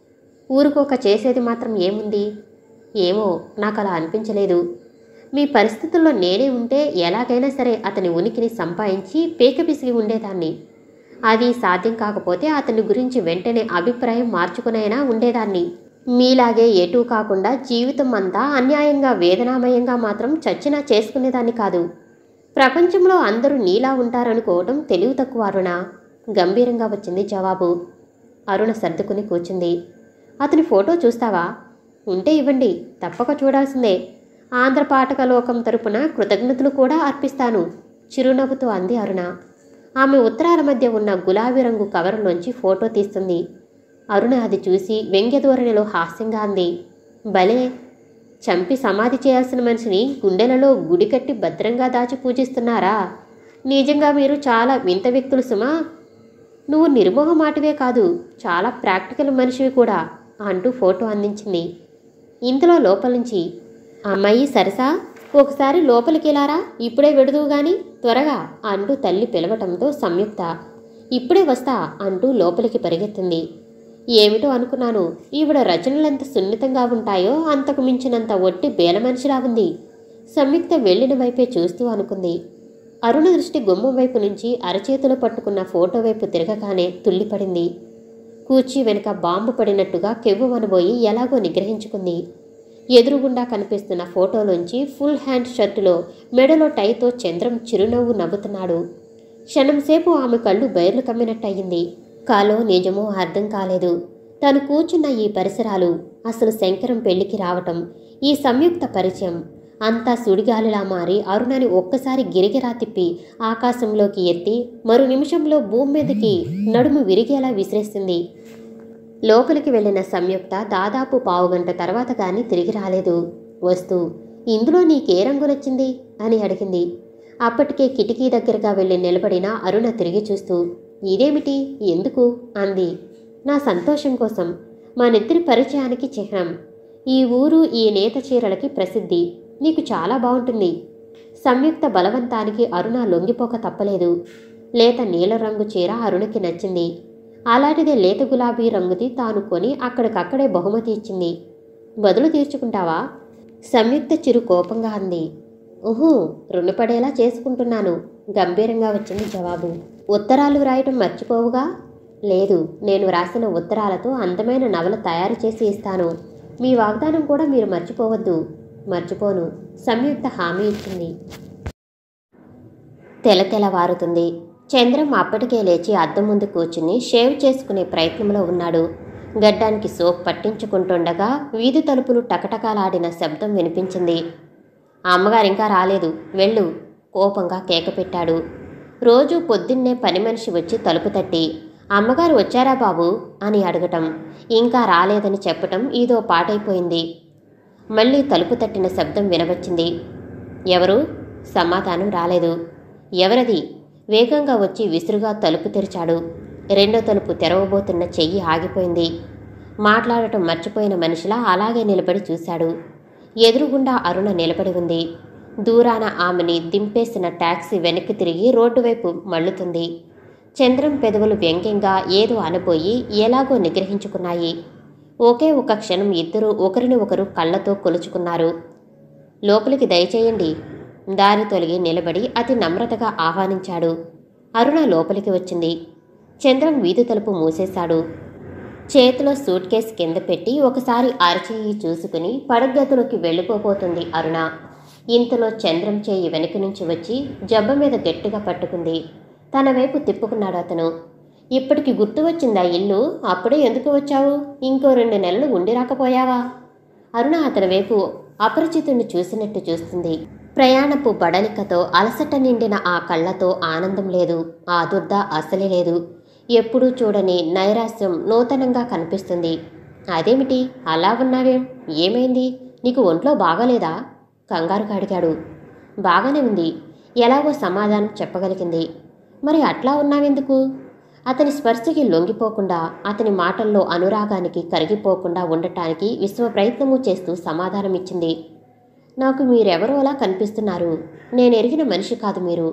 ఊరుకోక చేసేది మాత్రం ఏముంది ఏమో నాకు అలా అనిపించలేదు మీ పరిస్థితుల్లో నేనే ఉంటే ఎలాగైనా సరే అతని ఉనికిని సంపాదించి పీక పిసిగి ఉండేదాన్ని అది సాధ్యం కాకపోతే అతని గురించి వెంటనే అభిప్రాయం మార్చుకునైనా ఉండేదాన్ని మీలాగే ఎటూ కాకుండా జీవితం అంతా అన్యాయంగా వేదనామయంగా మాత్రం చచ్చినా చేసుకునేదాన్ని కాదు ప్రపంచంలో అందరూ నీలా ఉంటారనుకోవటం తెలివి తక్కువ అరుణ గంభీరంగా వచ్చింది జవాబు అరుణ సర్దుకుని కూర్చుంది అతని ఫోటో చూస్తావా ఉంటే ఇవ్వండి తప్పక చూడాల్సిందే ఆంధ్ర పాఠక లోకం తరపున కృతజ్ఞతలు కూడా అర్పిస్తాను చిరునవ్వుతో అంది అరుణ ఆమె ఉత్తరాల మధ్య ఉన్న గులాబీ రంగు కవరులోంచి ఫోటో తీస్తుంది అరుణ అది చూసి వ్యంగ్యధోరణిలో హాస్యంగా అంది భలే చంపి సమాధి చేయాల్సిన మనిషిని గుండెలలో గుడి కట్టి భద్రంగా దాచి పూజిస్తున్నారా నిజంగా మీరు చాలా వింత వ్యక్తులు సుమా నువ్వు నిర్మోహమాటివే కాదు చాలా ప్రాక్టికల్ మనిషివి కూడా అంటూ ఫోటో అందించింది ఇంతలో లోపల నుంచి అమ్మాయి సరసా ఒకసారి లోపలికి వెళ్ళారా ఇప్పుడే విడుదువు గాని త్వరగా అంటూ తల్లి పిలవటంతో సంయుక్త ఇప్పుడే వస్తా అంటూ లోపలికి పరిగెత్తింది ఏమిటో అనుకున్నాను ఈవిడ రచనలెంత సున్నితంగా ఉంటాయో అంతకు మించినంత ఒట్టి బేల మనిషిలా ఉంది సంయుక్త వెళ్ళిన వైపే చూస్తూ అనుకుంది అరుణ దృష్టి గుమ్మం వైపు నుంచి అరచేతిలో పట్టుకున్న ఫోటో వైపు తిరగగానే తుల్లిపడింది కూర్చి వెనుక బాంబు పడినట్టుగా కెవ్వు మనబోయి ఎలాగో నిగ్రహించుకుంది ఎదురుగుండా కనిపిస్తున్న ఫోటోలోంచి ఫుల్ హ్యాండ్ షర్టులో మెడలో టైతో చంద్రం చిరునవ్వు నవ్వుతున్నాడు క్షణంసేపు ఆమె కళ్ళు బయర్లు కమ్మినట్టయింది కాలో నిజమో అర్థం కాలేదు తను కూర్చున్న ఈ పరిసరాలు అసలు శంకరం పెళ్లికి రావటం ఈ సంయుక్త పరిచయం అంతా సుడిగాలిలా మారి అరుణని ఒక్కసారి గిరిగిరా తిప్పి ఆకాశంలోకి ఎత్తి మరు నిమిషంలో భూమి మీదకి నడుము విరిగేలా విసిరేసింది లోపలికి వెళ్ళిన సంయుక్త దాదాపు పావుగంట తర్వాత కానీ తిరిగి రాలేదు వస్తూ ఇందులో నీకే రంగు నచ్చింది అని అడిగింది అప్పటికే కిటికీ దగ్గరగా వెళ్ళి నిలబడిన అరుణ తిరిగి చూస్తూ ఇదేమిటి ఎందుకు అంది నా సంతోషం కోసం మా నిద్రి పరిచయానికి చిహ్నం ఈ ఊరు ఈ నేత చీరలకి ప్రసిద్ధి నీకు చాలా బాగుంటుంది సంయుక్త బలవంతానికి అరుణ లొంగిపోక తప్పలేదు లేత నీల రంగు చీర అరుణకి నచ్చింది అలాంటిదే లేత గులాబీ రంగుది తాను కొని అక్కడికక్కడే బహుమతి ఇచ్చింది బదులు తీర్చుకుంటావా సంయుక్త చిరు కోపంగా అంది ఊహు రుణపడేలా చేసుకుంటున్నాను గంభీరంగా వచ్చింది జవాబు ఉత్తరాలు వ్రాయటం మర్చిపోవుగా లేదు నేను వ్రాసిన ఉత్తరాలతో అందమైన నవల తయారు చేసి ఇస్తాను మీ వాగ్దానం కూడా మీరు మర్చిపోవద్దు మర్చిపోను సంయుక్త హామీ ఇచ్చింది తెల తెలవారుతుంది చంద్రం అప్పటికే లేచి అద్దం ముందు కూర్చుని షేవ్ చేసుకునే ప్రయత్నంలో ఉన్నాడు గడ్డానికి సోప్ పట్టించుకుంటుండగా వీధి తలుపులు టకటకాలాడిన శబ్దం వినిపించింది అమ్మగారు ఇంకా రాలేదు వెళ్ళు కోపంగా కేక పెట్టాడు రోజు పొద్దున్నే పని మనిషి వచ్చి తలుపు తట్టి అమ్మగారు వచ్చారా బాబు అని అడగటం ఇంకా రాలేదని చెప్పటం ఇదో పాటైపోయింది మళ్ళీ తలుపు తట్టిన శబ్దం వినవచ్చింది ఎవరు సమాధానం రాలేదు ఎవరది వేగంగా వచ్చి విసురుగా తలుపు తెరిచాడు రెండో తలుపు తెరవబోతున్న చెయ్యి ఆగిపోయింది మాట్లాడటం మర్చిపోయిన మనిషిలా అలాగే నిలబడి చూశాడు ఎదురుగుండా అరుణ నిలబడి ఉంది దూరాన ఆమెని దింపేసిన టాక్సీ వెనక్కి తిరిగి రోడ్డు వైపు మళ్ళుతుంది చంద్రం పెదవులు వ్యంగ్యంగా ఏదో అనబోయి ఎలాగో నిగ్రహించుకున్నాయి ఒకే ఒక క్షణం ఇద్దరూ ఒకరిని ఒకరు కళ్ళతో కొలుచుకున్నారు లోపలికి దయచేయండి దారి తొలగి నిలబడి అతి నమ్రతగా ఆహ్వానించాడు అరుణ లోపలికి వచ్చింది చంద్రం వీధి తలుపు మూసేశాడు చేతిలో సూట్ కేస్ కింద పెట్టి ఒకసారి అరచేయి చూసుకుని పడగదిలోకి వెళ్ళిపోబోతుంది అరుణ ఇంతలో చంద్రం చేయి వెనక నుంచి వచ్చి జబ్బ మీద గట్టిగా పట్టుకుంది తన వైపు తిప్పుకున్నాడు అతను ఇప్పటికి గుర్తు వచ్చిందా ఇల్లు అప్పుడే ఎందుకు వచ్చావు ఇంకో రెండు నెలలు ఉండి రాకపోయావా అరుణ అతని వైపు అపరిచితుణ్ణి చూసినట్టు చూస్తుంది ప్రయాణపు బడలికతో అలసట నిండిన ఆ కళ్ళతో ఆనందం లేదు ఆ దుర్ద అసలే లేదు ఎప్పుడూ చూడని నైరాస్యం నూతనంగా కనిపిస్తుంది అదేమిటి అలా ఉన్నావేం ఏమైంది నీకు ఒంట్లో బాగాలేదా కంగారుగా అడిగాడు బాగానే ఉంది ఎలాగో సమాధానం చెప్పగలిగింది మరి అట్లా ఉన్నావెందుకు అతని స్పర్శకి లొంగిపోకుండా అతని మాటల్లో అనురాగానికి కరిగిపోకుండా ఉండటానికి విశ్వ ప్రయత్నము చేస్తూ సమాధానమిచ్చింది నాకు మీరెవరో అలా కనిపిస్తున్నారు నేను ఎరిగిన మనిషి కాదు మీరు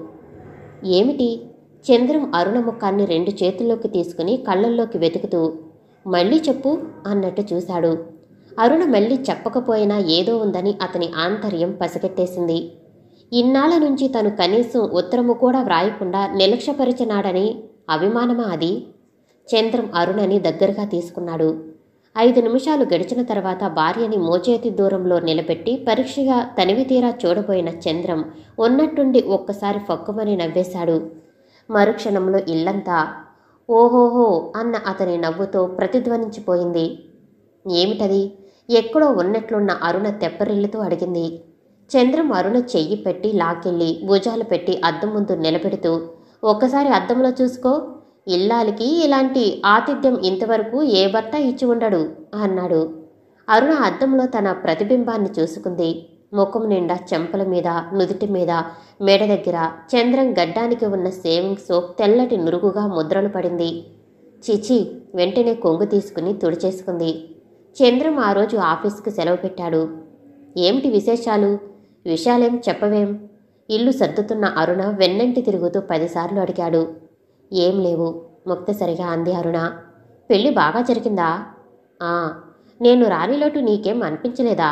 ఏమిటి చంద్రం అరుణ ముఖాన్ని రెండు చేతుల్లోకి తీసుకుని కళ్ళల్లోకి వెతుకుతూ మళ్ళీ చెప్పు అన్నట్టు చూశాడు అరుణ మళ్ళీ చెప్పకపోయినా ఏదో ఉందని అతని ఆంతర్యం పసిగట్టేసింది ఇన్నాళ్ల నుంచి తను కనీసం ఉత్తరము కూడా వ్రాయకుండా నిర్లక్ష్యపరిచినాడని అభిమానమా అది చంద్రం అరుణని దగ్గరగా తీసుకున్నాడు ఐదు నిమిషాలు గడిచిన తర్వాత భార్యని మోచేతి దూరంలో నిలబెట్టి పరీక్షగా తనివి తీరా చూడబోయిన చంద్రం ఉన్నట్టుండి ఒక్కసారి ఫక్కుమని నవ్వేశాడు మరుక్షణంలో ఇల్లంతా ఓహోహో అన్న అతని నవ్వుతో ప్రతిధ్వనించిపోయింది ఏమిటది ఎక్కడో ఉన్నట్లున్న అరుణ తెప్పరిల్లుతూ అడిగింది చంద్రం అరుణ చెయ్యి పెట్టి లాకెళ్ళి భుజాలు పెట్టి అద్దం ముందు నిలబెడుతూ ఒక్కసారి అద్దంలో చూసుకో ఇల్లాలికి ఇలాంటి ఆతిథ్యం ఇంతవరకు ఏ భర్త ఇచ్చి ఉండడు అన్నాడు అరుణ అద్దంలో తన ప్రతిబింబాన్ని చూసుకుంది ముఖం నిండా చెంపల మీద నుదుటి మీద మెడ దగ్గర చంద్రం గడ్డానికి ఉన్న సేవింగ్ సోప్ తెల్లటి నురుగుగా ముద్రలు పడింది చిచి వెంటనే కొంగు తీసుకుని తుడిచేసుకుంది చంద్రం ఆ రోజు ఆఫీస్కి సెలవు పెట్టాడు ఏమిటి విశేషాలు విషయాలేం చెప్పవేం ఇల్లు సర్దుతున్న అరుణ వెన్నంటి తిరుగుతూ పదిసార్లు అడిగాడు ఏం లేవు ముక్తసరిగా అంది అరుణ పెళ్ళి బాగా జరిగిందా ఆ నేను రానిలోటు నీకేం అనిపించలేదా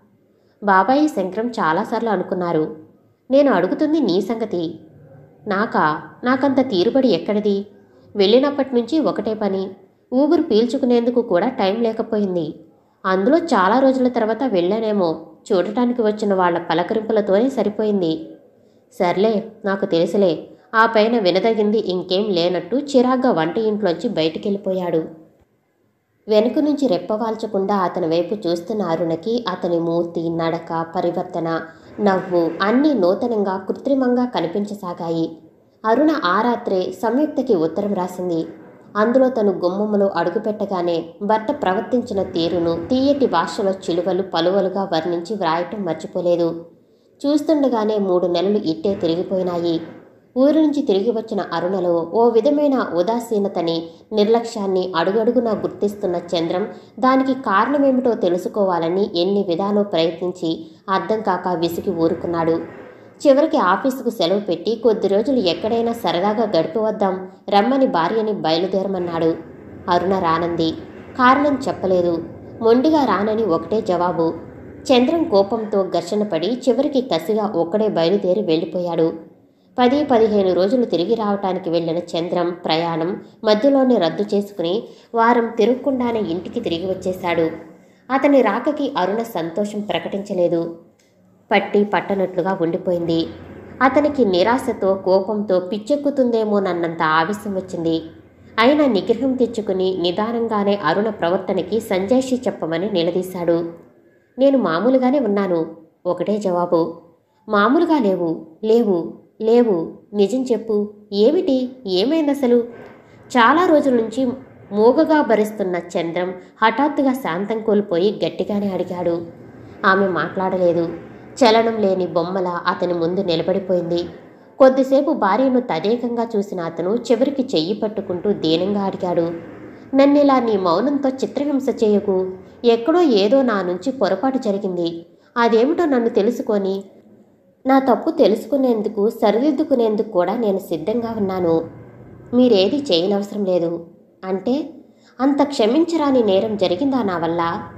బాబాయి శంకరం చాలాసార్లు అనుకున్నారు నేను అడుగుతుంది నీ సంగతి నాకా నాకంత తీరుబడి ఎక్కడిది వెళ్ళినప్పటి నుంచి ఒకటే పని ఊపిరి పీల్చుకునేందుకు కూడా టైం లేకపోయింది అందులో చాలా రోజుల తర్వాత వెళ్ళానేమో చూడటానికి వచ్చిన వాళ్ళ పలకరింపులతోనే సరిపోయింది సర్లే నాకు తెలుసులే ఆ పైన వినదగింది ఇంకేం లేనట్టు చిరాగ్గా వంట ఇంట్లోంచి బయటికెళ్ళిపోయాడు వెనుక నుంచి రెప్పవాల్చకుండా అతని వైపు చూస్తున్న అరుణకి అతని మూర్తి నడక పరివర్తన నవ్వు అన్నీ నూతనంగా కృత్రిమంగా కనిపించసాగాయి అరుణ ఆ రాత్రే సంయుక్తకి ఉత్తరం రాసింది అందులో తను గుమ్మములో అడుగుపెట్టగానే భర్త ప్రవర్తించిన తీరును తీయటి భాషలో చిలువలు పలువలుగా వర్ణించి వ్రాయటం మర్చిపోలేదు చూస్తుండగానే మూడు నెలలు ఇట్టే తిరిగిపోయినాయి ఊరి నుంచి తిరిగి వచ్చిన అరుణలో ఓ విధమైన ఉదాసీనతని నిర్లక్ష్యాన్ని అడుగడుగునా గుర్తిస్తున్న చంద్రం దానికి కారణమేమిటో తెలుసుకోవాలని ఎన్ని విధాలు ప్రయత్నించి అర్థం కాక విసిగి ఊరుకున్నాడు చివరికి ఆఫీసుకు సెలవు పెట్టి కొద్ది రోజులు ఎక్కడైనా సరదాగా గడిపి వద్దాం రమ్మని భార్యని బయలుదేరమన్నాడు అరుణ రానంది కారణం చెప్పలేదు మొండిగా రానని ఒకటే జవాబు చంద్రం కోపంతో ఘర్షణ పడి చివరికి కసిగా ఒక్కడే బయలుదేరి వెళ్ళిపోయాడు పది పదిహేను రోజులు తిరిగి రావటానికి వెళ్ళిన చంద్రం ప్రయాణం మధ్యలోనే రద్దు చేసుకుని వారం తిరగకుండానే ఇంటికి తిరిగి వచ్చేశాడు అతని రాకకి అరుణ సంతోషం ప్రకటించలేదు పట్టి పట్టనట్లుగా ఉండిపోయింది అతనికి నిరాశతో కోపంతో పిచ్చెక్కుతుందేమోనన్నంత ఆవేశం వచ్చింది అయినా నిగ్రహం తెచ్చుకుని నిదానంగానే అరుణ ప్రవర్తనకి సంజాయిషి చెప్పమని నిలదీశాడు నేను మామూలుగానే ఉన్నాను ఒకటే జవాబు మామూలుగా లేవు లేవు లేవు నిజం చెప్పు ఏమిటి ఏమైంది అసలు చాలా రోజుల నుంచి మూగగా భరిస్తున్న చంద్రం హఠాత్తుగా శాంతం కోల్పోయి గట్టిగానే అడిగాడు ఆమె మాట్లాడలేదు చలనం లేని బొమ్మల అతని ముందు నిలబడిపోయింది కొద్దిసేపు భార్యను తదేకంగా చూసిన అతను చివరికి చెయ్యి పట్టుకుంటూ దీనంగా అడిగాడు నన్నిలా నీ మౌనంతో చిత్రహింస చేయకు ఎక్కడో ఏదో నా నుంచి పొరపాటు జరిగింది అదేమిటో నన్ను తెలుసుకొని నా తప్పు తెలుసుకునేందుకు సరిదిద్దుకునేందుకు కూడా నేను సిద్ధంగా ఉన్నాను మీరేది చేయనవసరం లేదు అంటే అంత క్షమించరాని నేరం జరిగిందా నా వల్ల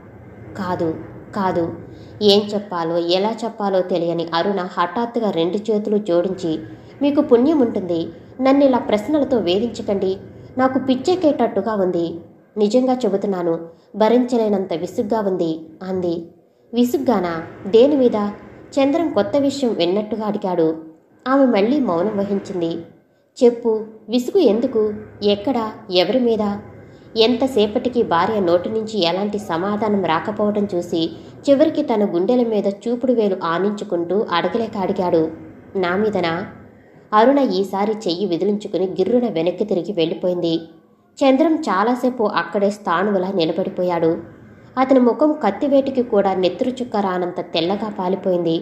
కాదు కాదు ఏం చెప్పాలో ఎలా చెప్పాలో తెలియని అరుణ హఠాత్తుగా రెండు చేతులు జోడించి మీకు పుణ్యం ఉంటుంది నన్ను ఇలా ప్రశ్నలతో వేధించకండి నాకు పిచ్చెక్కేటట్టుగా ఉంది నిజంగా చెబుతున్నాను భరించలేనంత విసుగ్గా ఉంది అంది విసుగ్గానా దేని మీద చంద్రం కొత్త విషయం విన్నట్టుగా అడిగాడు ఆమె మళ్ళీ మౌనం వహించింది చెప్పు విసుగు ఎందుకు ఎక్కడ ఎవరి మీద ఎంతసేపటికి భార్య నోటి నుంచి ఎలాంటి సమాధానం రాకపోవడం చూసి చివరికి తన గుండెల మీద చూపుడు వేలు ఆనించుకుంటూ అడగలేక అడిగాడు నా మీదనా అరుణ ఈసారి చెయ్యి విదిలించుకుని గిర్రున వెనక్కి తిరిగి వెళ్ళిపోయింది చంద్రం చాలాసేపు అక్కడే స్థాణువులా నిలబడిపోయాడు అతని ముఖం కత్తివేటికి కూడా నెత్తురు చుక్క రానంత తెల్లగా పాలిపోయింది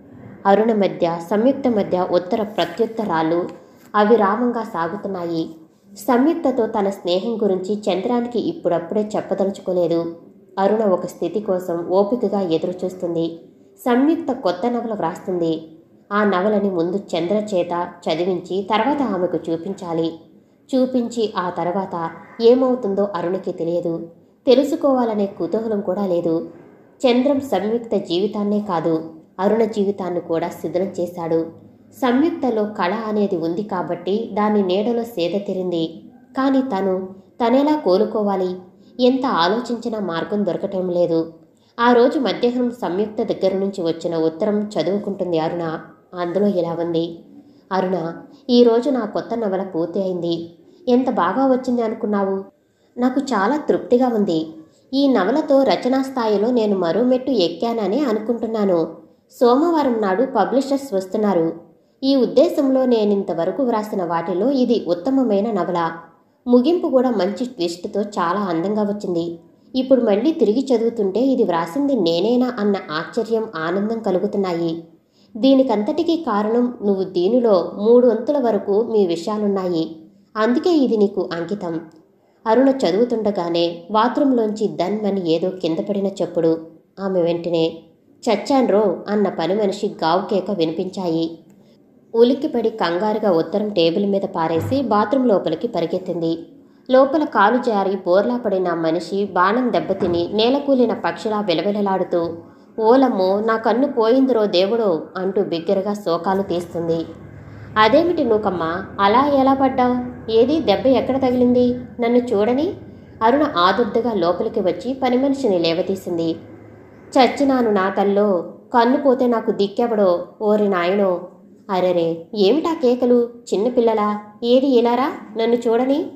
అరుణ మధ్య సంయుక్త మధ్య ఉత్తర ప్రత్యుత్తరాలు అవిరామంగా సాగుతున్నాయి సంయుక్తతో తన స్నేహం గురించి చంద్రానికి ఇప్పుడప్పుడే చెప్పదలుచుకోలేదు అరుణ ఒక స్థితి కోసం ఓపికగా ఎదురుచూస్తుంది సంయుక్త కొత్త నవల వ్రాస్తుంది ఆ నవలని ముందు చంద్ర చేత చదివించి తర్వాత ఆమెకు చూపించాలి చూపించి ఆ తర్వాత ఏమవుతుందో అరుణకి తెలియదు తెలుసుకోవాలనే కుతూహలం కూడా లేదు చంద్రం సంయుక్త జీవితాన్నే కాదు అరుణ జీవితాన్ని కూడా శిథిలం చేశాడు సంయుక్తలో కళ అనేది ఉంది కాబట్టి దాని నీడలో సేద తిరింది కానీ తను తనెలా కోలుకోవాలి ఎంత ఆలోచించినా మార్గం దొరకటం లేదు ఆ రోజు మధ్యాహ్నం సంయుక్త దగ్గర నుంచి వచ్చిన ఉత్తరం చదువుకుంటుంది అరుణ అందులో ఇలా ఉంది అరుణ ఈరోజు నా కొత్త నవల పూర్తి అయింది ఎంత బాగా వచ్చింది అనుకున్నావు నాకు చాలా తృప్తిగా ఉంది ఈ నవలతో రచనా స్థాయిలో నేను మరో మెట్టు ఎక్కానని అనుకుంటున్నాను సోమవారం నాడు పబ్లిషర్స్ వస్తున్నారు ఈ ఉద్దేశంలో నేనింతవరకు వ్రాసిన వాటిలో ఇది ఉత్తమమైన నవల ముగింపు కూడా మంచి ట్విస్ట్తో చాలా అందంగా వచ్చింది ఇప్పుడు మళ్ళీ తిరిగి చదువుతుంటే ఇది వ్రాసింది నేనేనా అన్న ఆశ్చర్యం ఆనందం కలుగుతున్నాయి దీనికంతటికీ కారణం నువ్వు దీనిలో మూడు వంతుల వరకు మీ విషయాలున్నాయి అందుకే ఇది నీకు అంకితం అరుణ చదువుతుండగానే బాత్రూంలోంచి దన్ అని ఏదో కింద పడిన చెప్పుడు ఆమె వెంటనే చచ్చాన్రో అన్న పని మనిషి గావుకేక వినిపించాయి ఉలిక్కిపడి కంగారుగా ఉత్తరం టేబుల్ మీద పారేసి బాత్రూం లోపలికి పరిగెత్తింది లోపల కాలు జారి బోర్లా పడిన మనిషి బాణం దెబ్బతిని నేలకూలిన పక్షిలా విలవిలలాడుతూ ఓలమ్మో నా కన్ను పోయిందిరో దేవుడో అంటూ బిగ్గరగా శోకాలు తీస్తుంది అదేమిటి నూకమ్మా అలా ఎలా పడ్డావు ఏది దెబ్బ ఎక్కడ తగిలింది నన్ను చూడని అరుణ ఆదుర్దగా లోపలికి వచ్చి పని మనిషిని లేవతీసింది చచ్చినాను నా తల్లో కన్ను పోతే నాకు దిక్కెవడో ఓరి నాయనో అరెరే ఏమిటా కేకలు చిన్నపిల్లలా ఏది ఇలారా నన్ను చూడని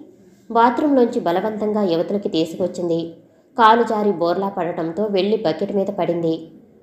బాత్రూంలోంచి బలవంతంగా యువతలకి తీసుకొచ్చింది కాలు జారి బోర్లా పడటంతో వెళ్ళి బకెట్ మీద పడింది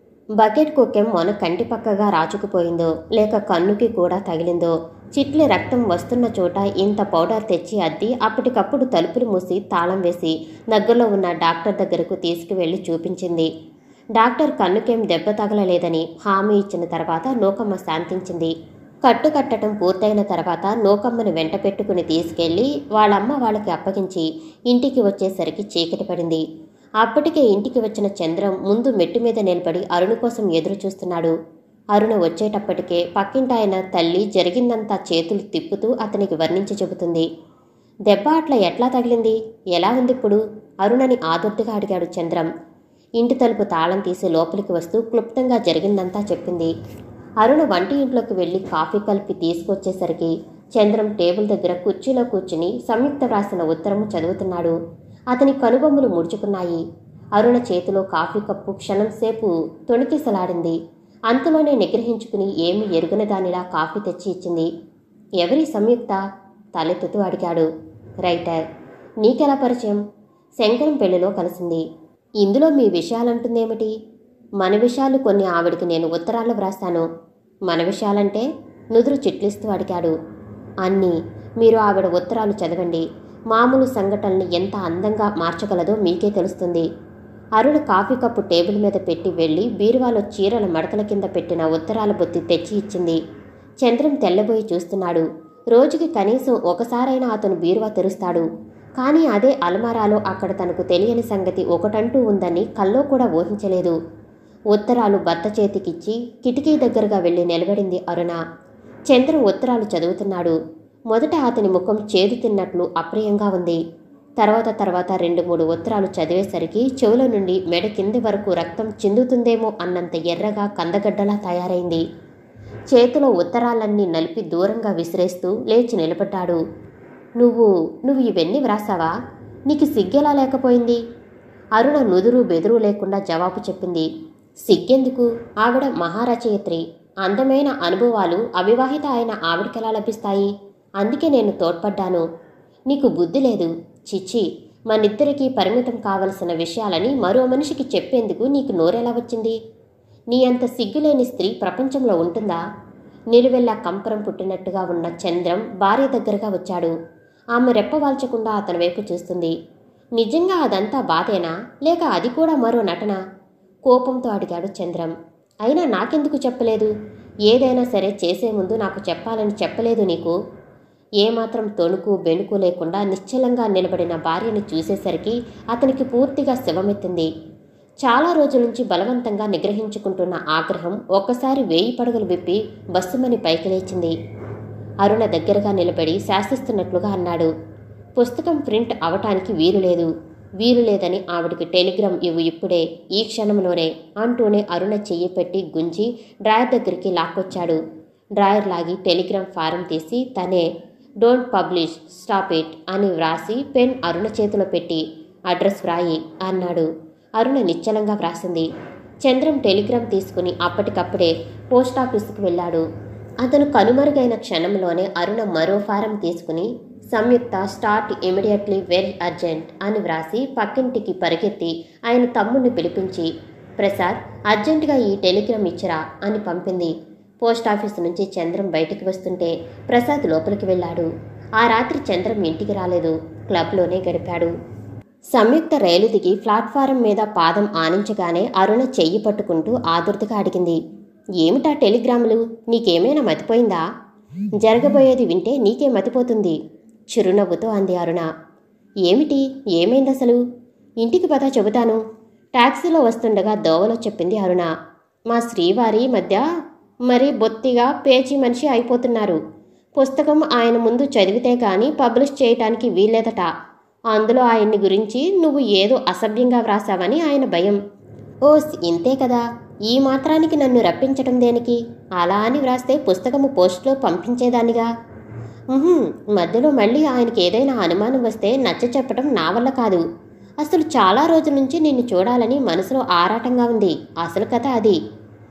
బకెట్ కుక్కెం మొన కంటి పక్కగా రాచుకుపోయిందో లేక కన్నుకి కూడా తగిలిందో చిట్లి రక్తం వస్తున్న చోట ఇంత పౌడర్ తెచ్చి అద్ది అప్పటికప్పుడు తలుపులు మూసి తాళం వేసి దగ్గరలో ఉన్న డాక్టర్ దగ్గరకు తీసుకువెళ్లి చూపించింది డాక్టర్ కన్నుకేం దెబ్బ తగలలేదని హామీ ఇచ్చిన తర్వాత నూకమ్మ శాంతించింది కట్టు కట్టడం పూర్తయిన తర్వాత నూకమ్మను వెంట పెట్టుకుని తీసుకెళ్లి వాళ్ళమ్మ వాళ్ళకి అప్పగించి ఇంటికి వచ్చేసరికి చీకటి పడింది అప్పటికే ఇంటికి వచ్చిన చంద్రం ముందు మెట్టు మీద నిలబడి అరుణ కోసం ఎదురు చూస్తున్నాడు అరుణ వచ్చేటప్పటికే పక్కింటాయన తల్లి జరిగిందంతా చేతులు తిప్పుతూ అతనికి వర్ణించి చెబుతుంది దెబ్బ అట్లా ఎట్లా తగిలింది ఎలా ఉంది ఇప్పుడు అరుణని ఆదుర్దిగా అడిగాడు చంద్రం ఇంటి తలుపు తాళం తీసి లోపలికి వస్తూ క్లుప్తంగా జరిగిందంతా చెప్పింది అరుణ వంటి ఇంట్లోకి వెళ్ళి కాఫీ కలిపి తీసుకొచ్చేసరికి చంద్రం టేబుల్ దగ్గర కుర్చీలో కూర్చుని సంయుక్త వ్రాసిన ఉత్తరము చదువుతున్నాడు అతని కనుబొమ్మలు ముడుచుకున్నాయి అరుణ చేతిలో కాఫీ కప్పు క్షణం సేపు తొణికిసలాడింది అంతలోనే నిగ్రహించుకుని ఏమీ ఎరుగని దానిలా కాఫీ తెచ్చి ఇచ్చింది ఎవరి సంయుక్త తలెత్తుతూ అడిగాడు రైటర్ నీకెలా పరిచయం శంకరం పెళ్లిలో కలిసింది ఇందులో మీ విషయాలంటుందేమిటి మన విషయాలు కొన్ని ఆవిడికి నేను ఉత్తరాల్లో వ్రాస్తాను మన విషయాలంటే నుదురు చిట్లిస్తూ అడిగాడు అన్నీ మీరు ఆవిడ ఉత్తరాలు చదవండి మామూలు సంఘటనల్ని ఎంత అందంగా మార్చగలదో మీకే తెలుస్తుంది అరుణ కాఫీ కప్పు టేబుల్ మీద పెట్టి వెళ్ళి బీరువాలో చీరల మడతల కింద పెట్టిన ఉత్తరాల బొత్తి తెచ్చి ఇచ్చింది చంద్రం తెల్లబోయి చూస్తున్నాడు రోజుకి కనీసం ఒకసారైనా అతను బీరువా తెరుస్తాడు కానీ అదే అలమారాలో అక్కడ తనకు తెలియని సంగతి ఒకటంటూ ఉందని కల్లో కూడా ఊహించలేదు ఉత్తరాలు భర్త చేతికిచ్చి కిటికీ దగ్గరగా వెళ్ళి నిలబడింది అరుణ చంద్రం ఉత్తరాలు చదువుతున్నాడు మొదట అతని ముఖం చేదు తిన్నట్లు అప్రియంగా ఉంది తర్వాత తర్వాత రెండు మూడు ఉత్తరాలు చదివేసరికి చెవుల నుండి మెడ కింది వరకు రక్తం చిందుతుందేమో అన్నంత ఎర్రగా కందగడ్డలా తయారైంది చేతిలో ఉత్తరాలన్నీ నలిపి దూరంగా విసిరేస్తూ లేచి నిలబడ్డాడు నువ్వు నువ్వు ఇవన్నీ వ్రాసావా నీకు సిగ్గెలా లేకపోయింది అరుణ నుదురు బెదురు లేకుండా జవాబు చెప్పింది సిగ్గెందుకు ఆవిడ మహారచయిత్రి అందమైన అనుభవాలు అవివాహిత అయిన ఆవిడకెలా లభిస్తాయి అందుకే నేను తోడ్పడ్డాను నీకు బుద్ధి లేదు చిచ్చి మనిద్దరికీ పరిమితం కావలసిన విషయాలని మరో మనిషికి చెప్పేందుకు నీకు నోరెలా వచ్చింది నీ అంత సిగ్గులేని స్త్రీ ప్రపంచంలో ఉంటుందా నిలువెల్లా కంపరం పుట్టినట్టుగా ఉన్న చంద్రం భార్య దగ్గరగా వచ్చాడు ఆమె రెప్పవాల్చకుండా అతని వైపు చూస్తుంది నిజంగా అదంతా బాధేనా లేక అది కూడా మరో నటన కోపంతో అడిగాడు చంద్రం అయినా నాకెందుకు చెప్పలేదు ఏదైనా సరే చేసే ముందు నాకు చెప్పాలని చెప్పలేదు నీకు ఏమాత్రం తొణుకు బెణుకు లేకుండా నిశ్చలంగా నిలబడిన భార్యని చూసేసరికి అతనికి పూర్తిగా శివమెత్తింది చాలా రోజుల నుంచి బలవంతంగా నిగ్రహించుకుంటున్న ఆగ్రహం ఒక్కసారి వేయి పడగలు విప్పి బస్సుమని పైకి లేచింది అరుణ దగ్గరగా నిలబడి శాసిస్తున్నట్లుగా అన్నాడు పుస్తకం ప్రింట్ అవటానికి వీలు లేదు వీలు లేదని ఆవిడికి టెలిగ్రామ్ ఇవ్వు ఇప్పుడే ఈ క్షణంలోనే అంటూనే అరుణ చెయ్యి పెట్టి గుంజి డ్రాయర్ దగ్గరికి లాక్కొచ్చాడు డ్రాయర్ లాగి టెలిగ్రామ్ ఫారం తీసి తనే డోంట్ పబ్లిష్ స్టాప్ ఇట్ అని వ్రాసి పెన్ అరుణ చేతిలో పెట్టి అడ్రస్ వ్రాయి అన్నాడు అరుణ నిశ్చలంగా వ్రాసింది చంద్రం టెలిగ్రామ్ తీసుకుని అప్పటికప్పుడే పోస్టాఫీసుకు వెళ్ళాడు అతను కనుమరుగైన క్షణంలోనే అరుణ మరో ఫారం తీసుకుని Samyuktha start immediately very urgent అని వ్రాసి పక్కింటికి పరిగెత్తి ఆయన తమ్ముడిని పిలిపించి ప్రసాద్ అర్జెంటుగా ఈ టెలిగ్రామ్ ఇచ్చిరా అని పంపింది పోస్టాఫీసు నుంచి చంద్రం బయటికి వస్తుంటే ప్రసాద్ లోపలికి వెళ్ళాడు ఆ రాత్రి చంద్రం ఇంటికి రాలేదు క్లబ్లోనే గడిపాడు సంయుక్త రైలు దిగి ప్లాట్ఫారం మీద పాదం ఆనించగానే అరుణ చెయ్యి పట్టుకుంటూ ఆదుర్దిగా అడిగింది ఏమిటా టెలిగ్రాములు నీకేమైనా మతిపోయిందా జరగబోయేది వింటే నీకే మతిపోతుంది చిరునవ్వుతో అంది అరుణ ఏమిటి ఏమైంది అసలు ఇంటికి పద చెబుతాను టాక్సీలో వస్తుండగా దోవలో చెప్పింది అరుణ మా శ్రీవారి మధ్య మరి బొత్తిగా పేచీ మనిషి అయిపోతున్నారు పుస్తకం ఆయన ముందు చదివితే గాని పబ్లిష్ చేయటానికి వీల్లేదట అందులో ఆయన్ని గురించి నువ్వు ఏదో అసభ్యంగా వ్రాసావని ఆయన భయం ఓస్ ఇంతే కదా ఈ మాత్రానికి నన్ను రప్పించటం దేనికి అలా అని వ్రాస్తే పుస్తకము పోస్ట్లో పంపించేదానిగా ఉహుం, మధ్యలో మళ్ళీ ఆయనకి ఏదైనా అనుమానం వస్తే నచ్చ చెప్పటం నా వల్ల కాదు అసలు చాలా రోజుల నుంచి నిన్ను చూడాలని మనసులో ఆరాటంగా ఉంది అసలు కథ అది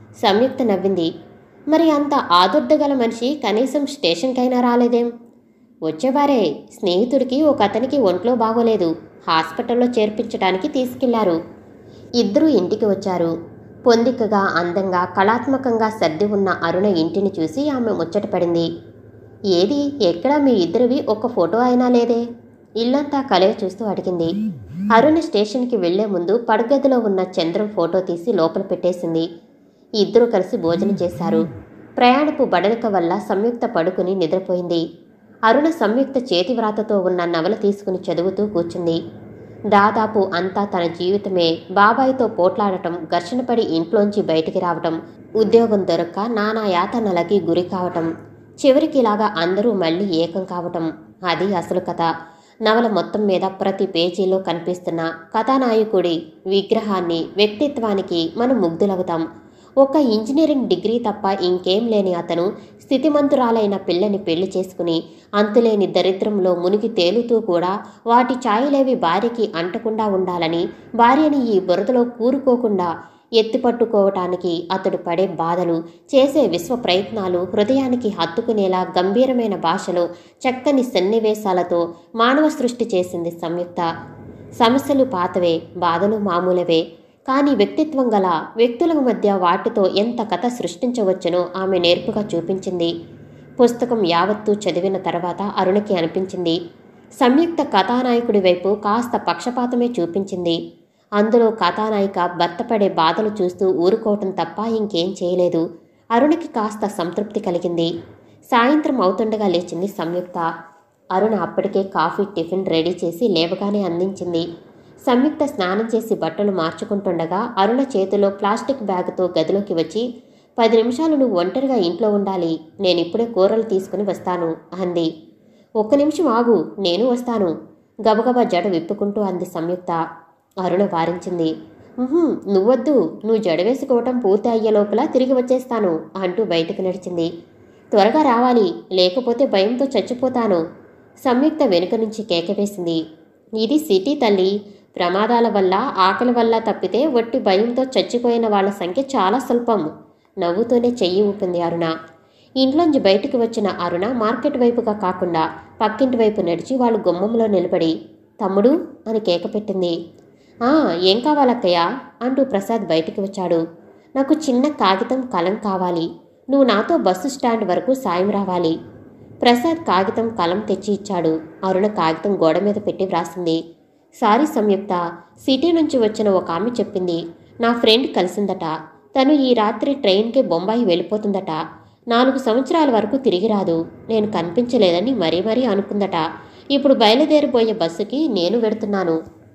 సంయుక్త నవ్వింది మరి అంత ఆదుర్దగల మనిషి కనీసం స్టేషన్కైనా రాలేదేం వచ్చేవారే స్నేహితుడికి ఒక అతనికి ఒంట్లో బాగోలేదు హాస్పిటల్లో చేర్పించడానికి తీసుకెళ్లారు ఇద్దరూ ఇంటికి వచ్చారు పొందికగా అందంగా కళాత్మకంగా సర్ది ఉన్న అరుణ ఇంటిని చూసి ఆమె ముచ్చటపడింది ఏది ఎక్కడ మీ ఇద్దరివి ఒక్క ఫోటో అయినా లేదే ఇల్లంతా కలయ చూస్తూ అడిగింది అరుణ స్టేషన్కి వెళ్లే ముందు పడగదిలో ఉన్న చంద్రం ఫోటో తీసి లోపల పెట్టేసింది ఇద్దరూ కలిసి భోజనం చేశారు ప్రయాణపు బడలిక వల్ల సంయుక్త పడుకుని నిద్రపోయింది అరుణ సంయుక్త చేతివ్రాతతో ఉన్న నవల తీసుకుని చదువుతూ కూర్చుంది దాదాపు అంతా తన జీవితమే బాబాయితో పోట్లాడటం ఘర్షణపడి ఇంట్లోంచి బయటికి రావటం ఉద్యోగం దొరక్క నానా యాతనలకి గురి కావటం చివరికి ఇలాగా అందరూ మళ్ళీ ఏకం కావటం అది అసలు కథ నవల మొత్తం మీద ప్రతి పేజీలో కనిపిస్తున్న కథానాయకుడి విగ్రహాన్ని వ్యక్తిత్వానికి మనం ముగ్ధులవుతాం ఒక ఇంజనీరింగ్ డిగ్రీ తప్ప ఇంకేం లేని అతను స్థితిమంతురాలైన పిల్లని పెళ్లి చేసుకుని అంతులేని దరిద్రంలో మునిగి తేలుతూ కూడా వాటి ఛాయలేవి భార్యకి అంటకుండా ఉండాలని భార్యని ఈ బురదలో కూరుకోకుండా ఎత్తిపట్టుకోవటానికి అతడు పడే బాధలు చేసే విశ్వ ప్రయత్నాలు హృదయానికి హత్తుకునేలా గంభీరమైన భాషలో చక్కని సన్నివేశాలతో మానవ సృష్టి చేసింది సంయుక్త సమస్యలు పాతవే బాధలు మామూలవే కానీ వ్యక్తిత్వం గల వ్యక్తుల మధ్య వాటితో ఎంత కథ సృష్టించవచ్చునో ఆమె నేర్పుగా చూపించింది పుస్తకం యావత్తూ చదివిన తర్వాత అరుణకి అనిపించింది సంయుక్త కథానాయకుడి వైపు కాస్త పక్షపాతమే చూపించింది అందులో కథానాయిక భర్త పడే బాధలు చూస్తూ ఊరుకోవటం తప్ప ఇంకేం చేయలేదు అరుణకి కాస్త సంతృప్తి కలిగింది సాయంత్రం అవుతుండగా లేచింది సంయుక్త అరుణ అప్పటికే కాఫీ టిఫిన్ రెడీ చేసి లేవగానే అందించింది సంయుక్త స్నానం చేసి బట్టలు మార్చుకుంటుండగా అరుణ చేతిలో ప్లాస్టిక్ బ్యాగుతో గదిలోకి వచ్చి పది నిమిషాలు నువ్వు ఒంటరిగా ఇంట్లో ఉండాలి నేను ఇప్పుడే కూరలు తీసుకుని వస్తాను అంది ఒక్క నిమిషం ఆగు నేను వస్తాను గబగబా జడ విప్పుకుంటూ అంది సంయుక్త అరుణ వారించింది "ఉహుం, నువ్వొద్దు నువ్వు జడ వేసుకోవటం పూర్తి అయ్యే లోపల తిరిగి వచ్చేస్తాను అంటూ బయటకు నడిచింది త్వరగా రావాలి లేకపోతే భయంతో చచ్చిపోతాను సంయుక్త వెనుక నుంచి కేక వేసింది ఇది సిటీ తల్లి ప్రమాదాల వల్ల ఆకలి వల్ల తప్పితే వట్టి భయంతో చచ్చిపోయిన వాళ్ళ సంఖ్య చాలా స్వల్పం నవ్వుతూనే చెయ్యి ఊపింది అరుణ ఇంట్లోంచి బయటికి వచ్చిన అరుణ మార్కెట్ వైపుగా కాకుండా పక్కింటి వైపు నడిచి వాళ్ళు గుమ్మంలో నిలబడి తమ్ముడు అని కేక పెట్టింది ఆ ఏం కావాలక్కయ్య అంటూ ప్రసాద్ బయటికి వచ్చాడు నాకు చిన్న కాగితం కలం కావాలి నువ్వు నాతో బస్సు స్టాండ్ వరకు సాయం రావాలి ప్రసాద్ కాగితం కలం తెచ్చి ఇచ్చాడు అరుణ కాగితం గోడ మీద పెట్టి వ్రాసింది సారీ సంయుక్త సిటీ నుంచి వచ్చిన ఒక ఆమె చెప్పింది నా ఫ్రెండ్ కలిసిందట తను ఈ రాత్రి ట్రైన్కి బొంబాయి వెళ్ళిపోతుందట నాలుగు సంవత్సరాల వరకు తిరిగి రాదు నేను కనిపించలేదని మరీ మరీ అనుకుందట ఇప్పుడు బయలుదేరిపోయే బస్సుకి నేను వెడుతున్నాను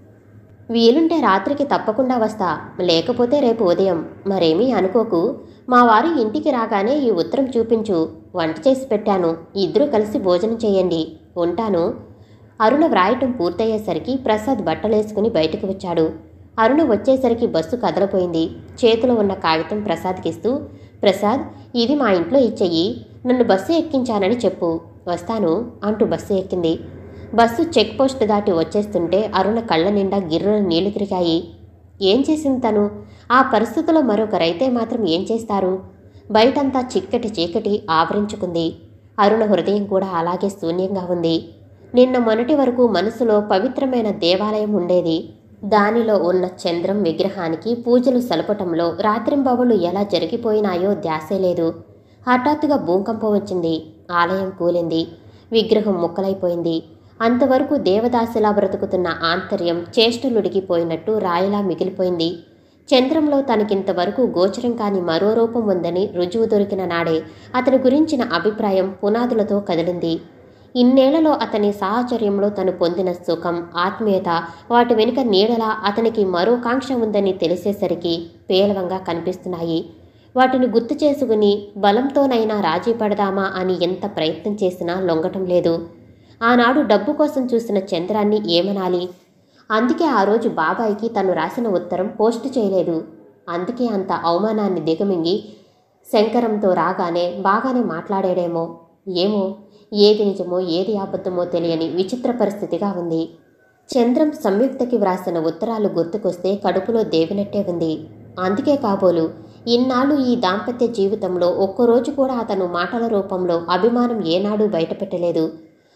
వీలుంటే రాత్రికి తప్పకుండా వస్తా లేకపోతే రేపు ఉదయం మరేమీ అనుకోకు మా వారు ఇంటికి రాగానే ఈ ఉత్తరం చూపించు వంట చేసి పెట్టాను ఇద్దరూ కలిసి భోజనం చేయండి ఉంటాను అరుణ వ్రాయటం పూర్తయ్యేసరికి ప్రసాద్ బట్టలేసుకుని బయటకు వచ్చాడు అరుణ వచ్చేసరికి బస్సు కదలపోయింది చేతిలో ఉన్న కాగితం ప్రసాద్కిస్తూ ప్రసాద్ ఇది మా ఇంట్లో ఇచ్చెయ్యి నన్ను బస్సు ఎక్కించానని చెప్పు వస్తాను అంటూ బస్సు ఎక్కింది బస్సు చెక్ పోస్ట్ దాటి వచ్చేస్తుంటే అరుణ కళ్ళ నిండా గిర్రున నీళ్లు తిరిగాయి ఏం చేసింది తను ఆ పరిస్థితిలో మరొకరైతే మాత్రం ఏం చేస్తారు బయటంతా చిక్కటి చీకటి ఆవరించుకుంది అరుణ హృదయం కూడా అలాగే శూన్యంగా ఉంది నిన్న మొన్నటి వరకు మనసులో పవిత్రమైన దేవాలయం ఉండేది దానిలో ఉన్న చంద్రం విగ్రహానికి పూజలు సలపటంలో రాత్రింబవళ్ళు ఎలా జరిగిపోయినాయో ధ్యాసే లేదు హఠాత్తుగా భూకంపం వచ్చింది ఆలయం కూలింది విగ్రహం ముక్కలైపోయింది అంతవరకు దేవదాసిలా బ్రతుకుతున్న ఆంతర్యం చేష్టలుడిగిపోయినట్టు రాయిలా మిగిలిపోయింది చంద్రంలో తనకింతవరకు గోచరం కాని మరో రూపం ఉందని రుజువు దొరికిన నాడే అతని గురించిన అభిప్రాయం పునాదులతో కదిలింది ఇన్నేళ్లలో అతని సాహచర్యంలో తను పొందిన సుఖం ఆత్మీయత వాటి వెనుక నీడలా అతనికి మరో కాంక్ష ఉందని తెలిసేసరికి పేలవంగా కనిపిస్తున్నాయి వాటిని గుర్తు చేసుకుని బలంతోనైనా రాజీ పడదామా అని ఎంత ప్రయత్నం చేసినా లొంగటం లేదు ఆనాడు డబ్బు కోసం చూసిన చంద్రాన్ని ఏమనాలి అందుకే ఆ రోజు బాబాయికి తను రాసిన ఉత్తరం పోస్టు చేయలేదు అందుకే అంత అవమానాన్ని దిగమింగి శంకరంతో రాగానే బాగానే మాట్లాడాడేమో ఏమో ఏది నిజమో ఏది అబద్ధమో తెలియని విచిత్ర పరిస్థితిగా ఉంది చంద్రం సంయుక్తకి వ్రాసిన ఉత్తరాలు గుర్తుకొస్తే కడుపులో దేవినట్టే ఉంది అందుకే కాబోలు ఇన్నాళ్ళు ఈ దాంపత్య జీవితంలో ఒక్కరోజు కూడా అతను మాటల రూపంలో అభిమానం ఏనాడూ బయటపెట్టలేదు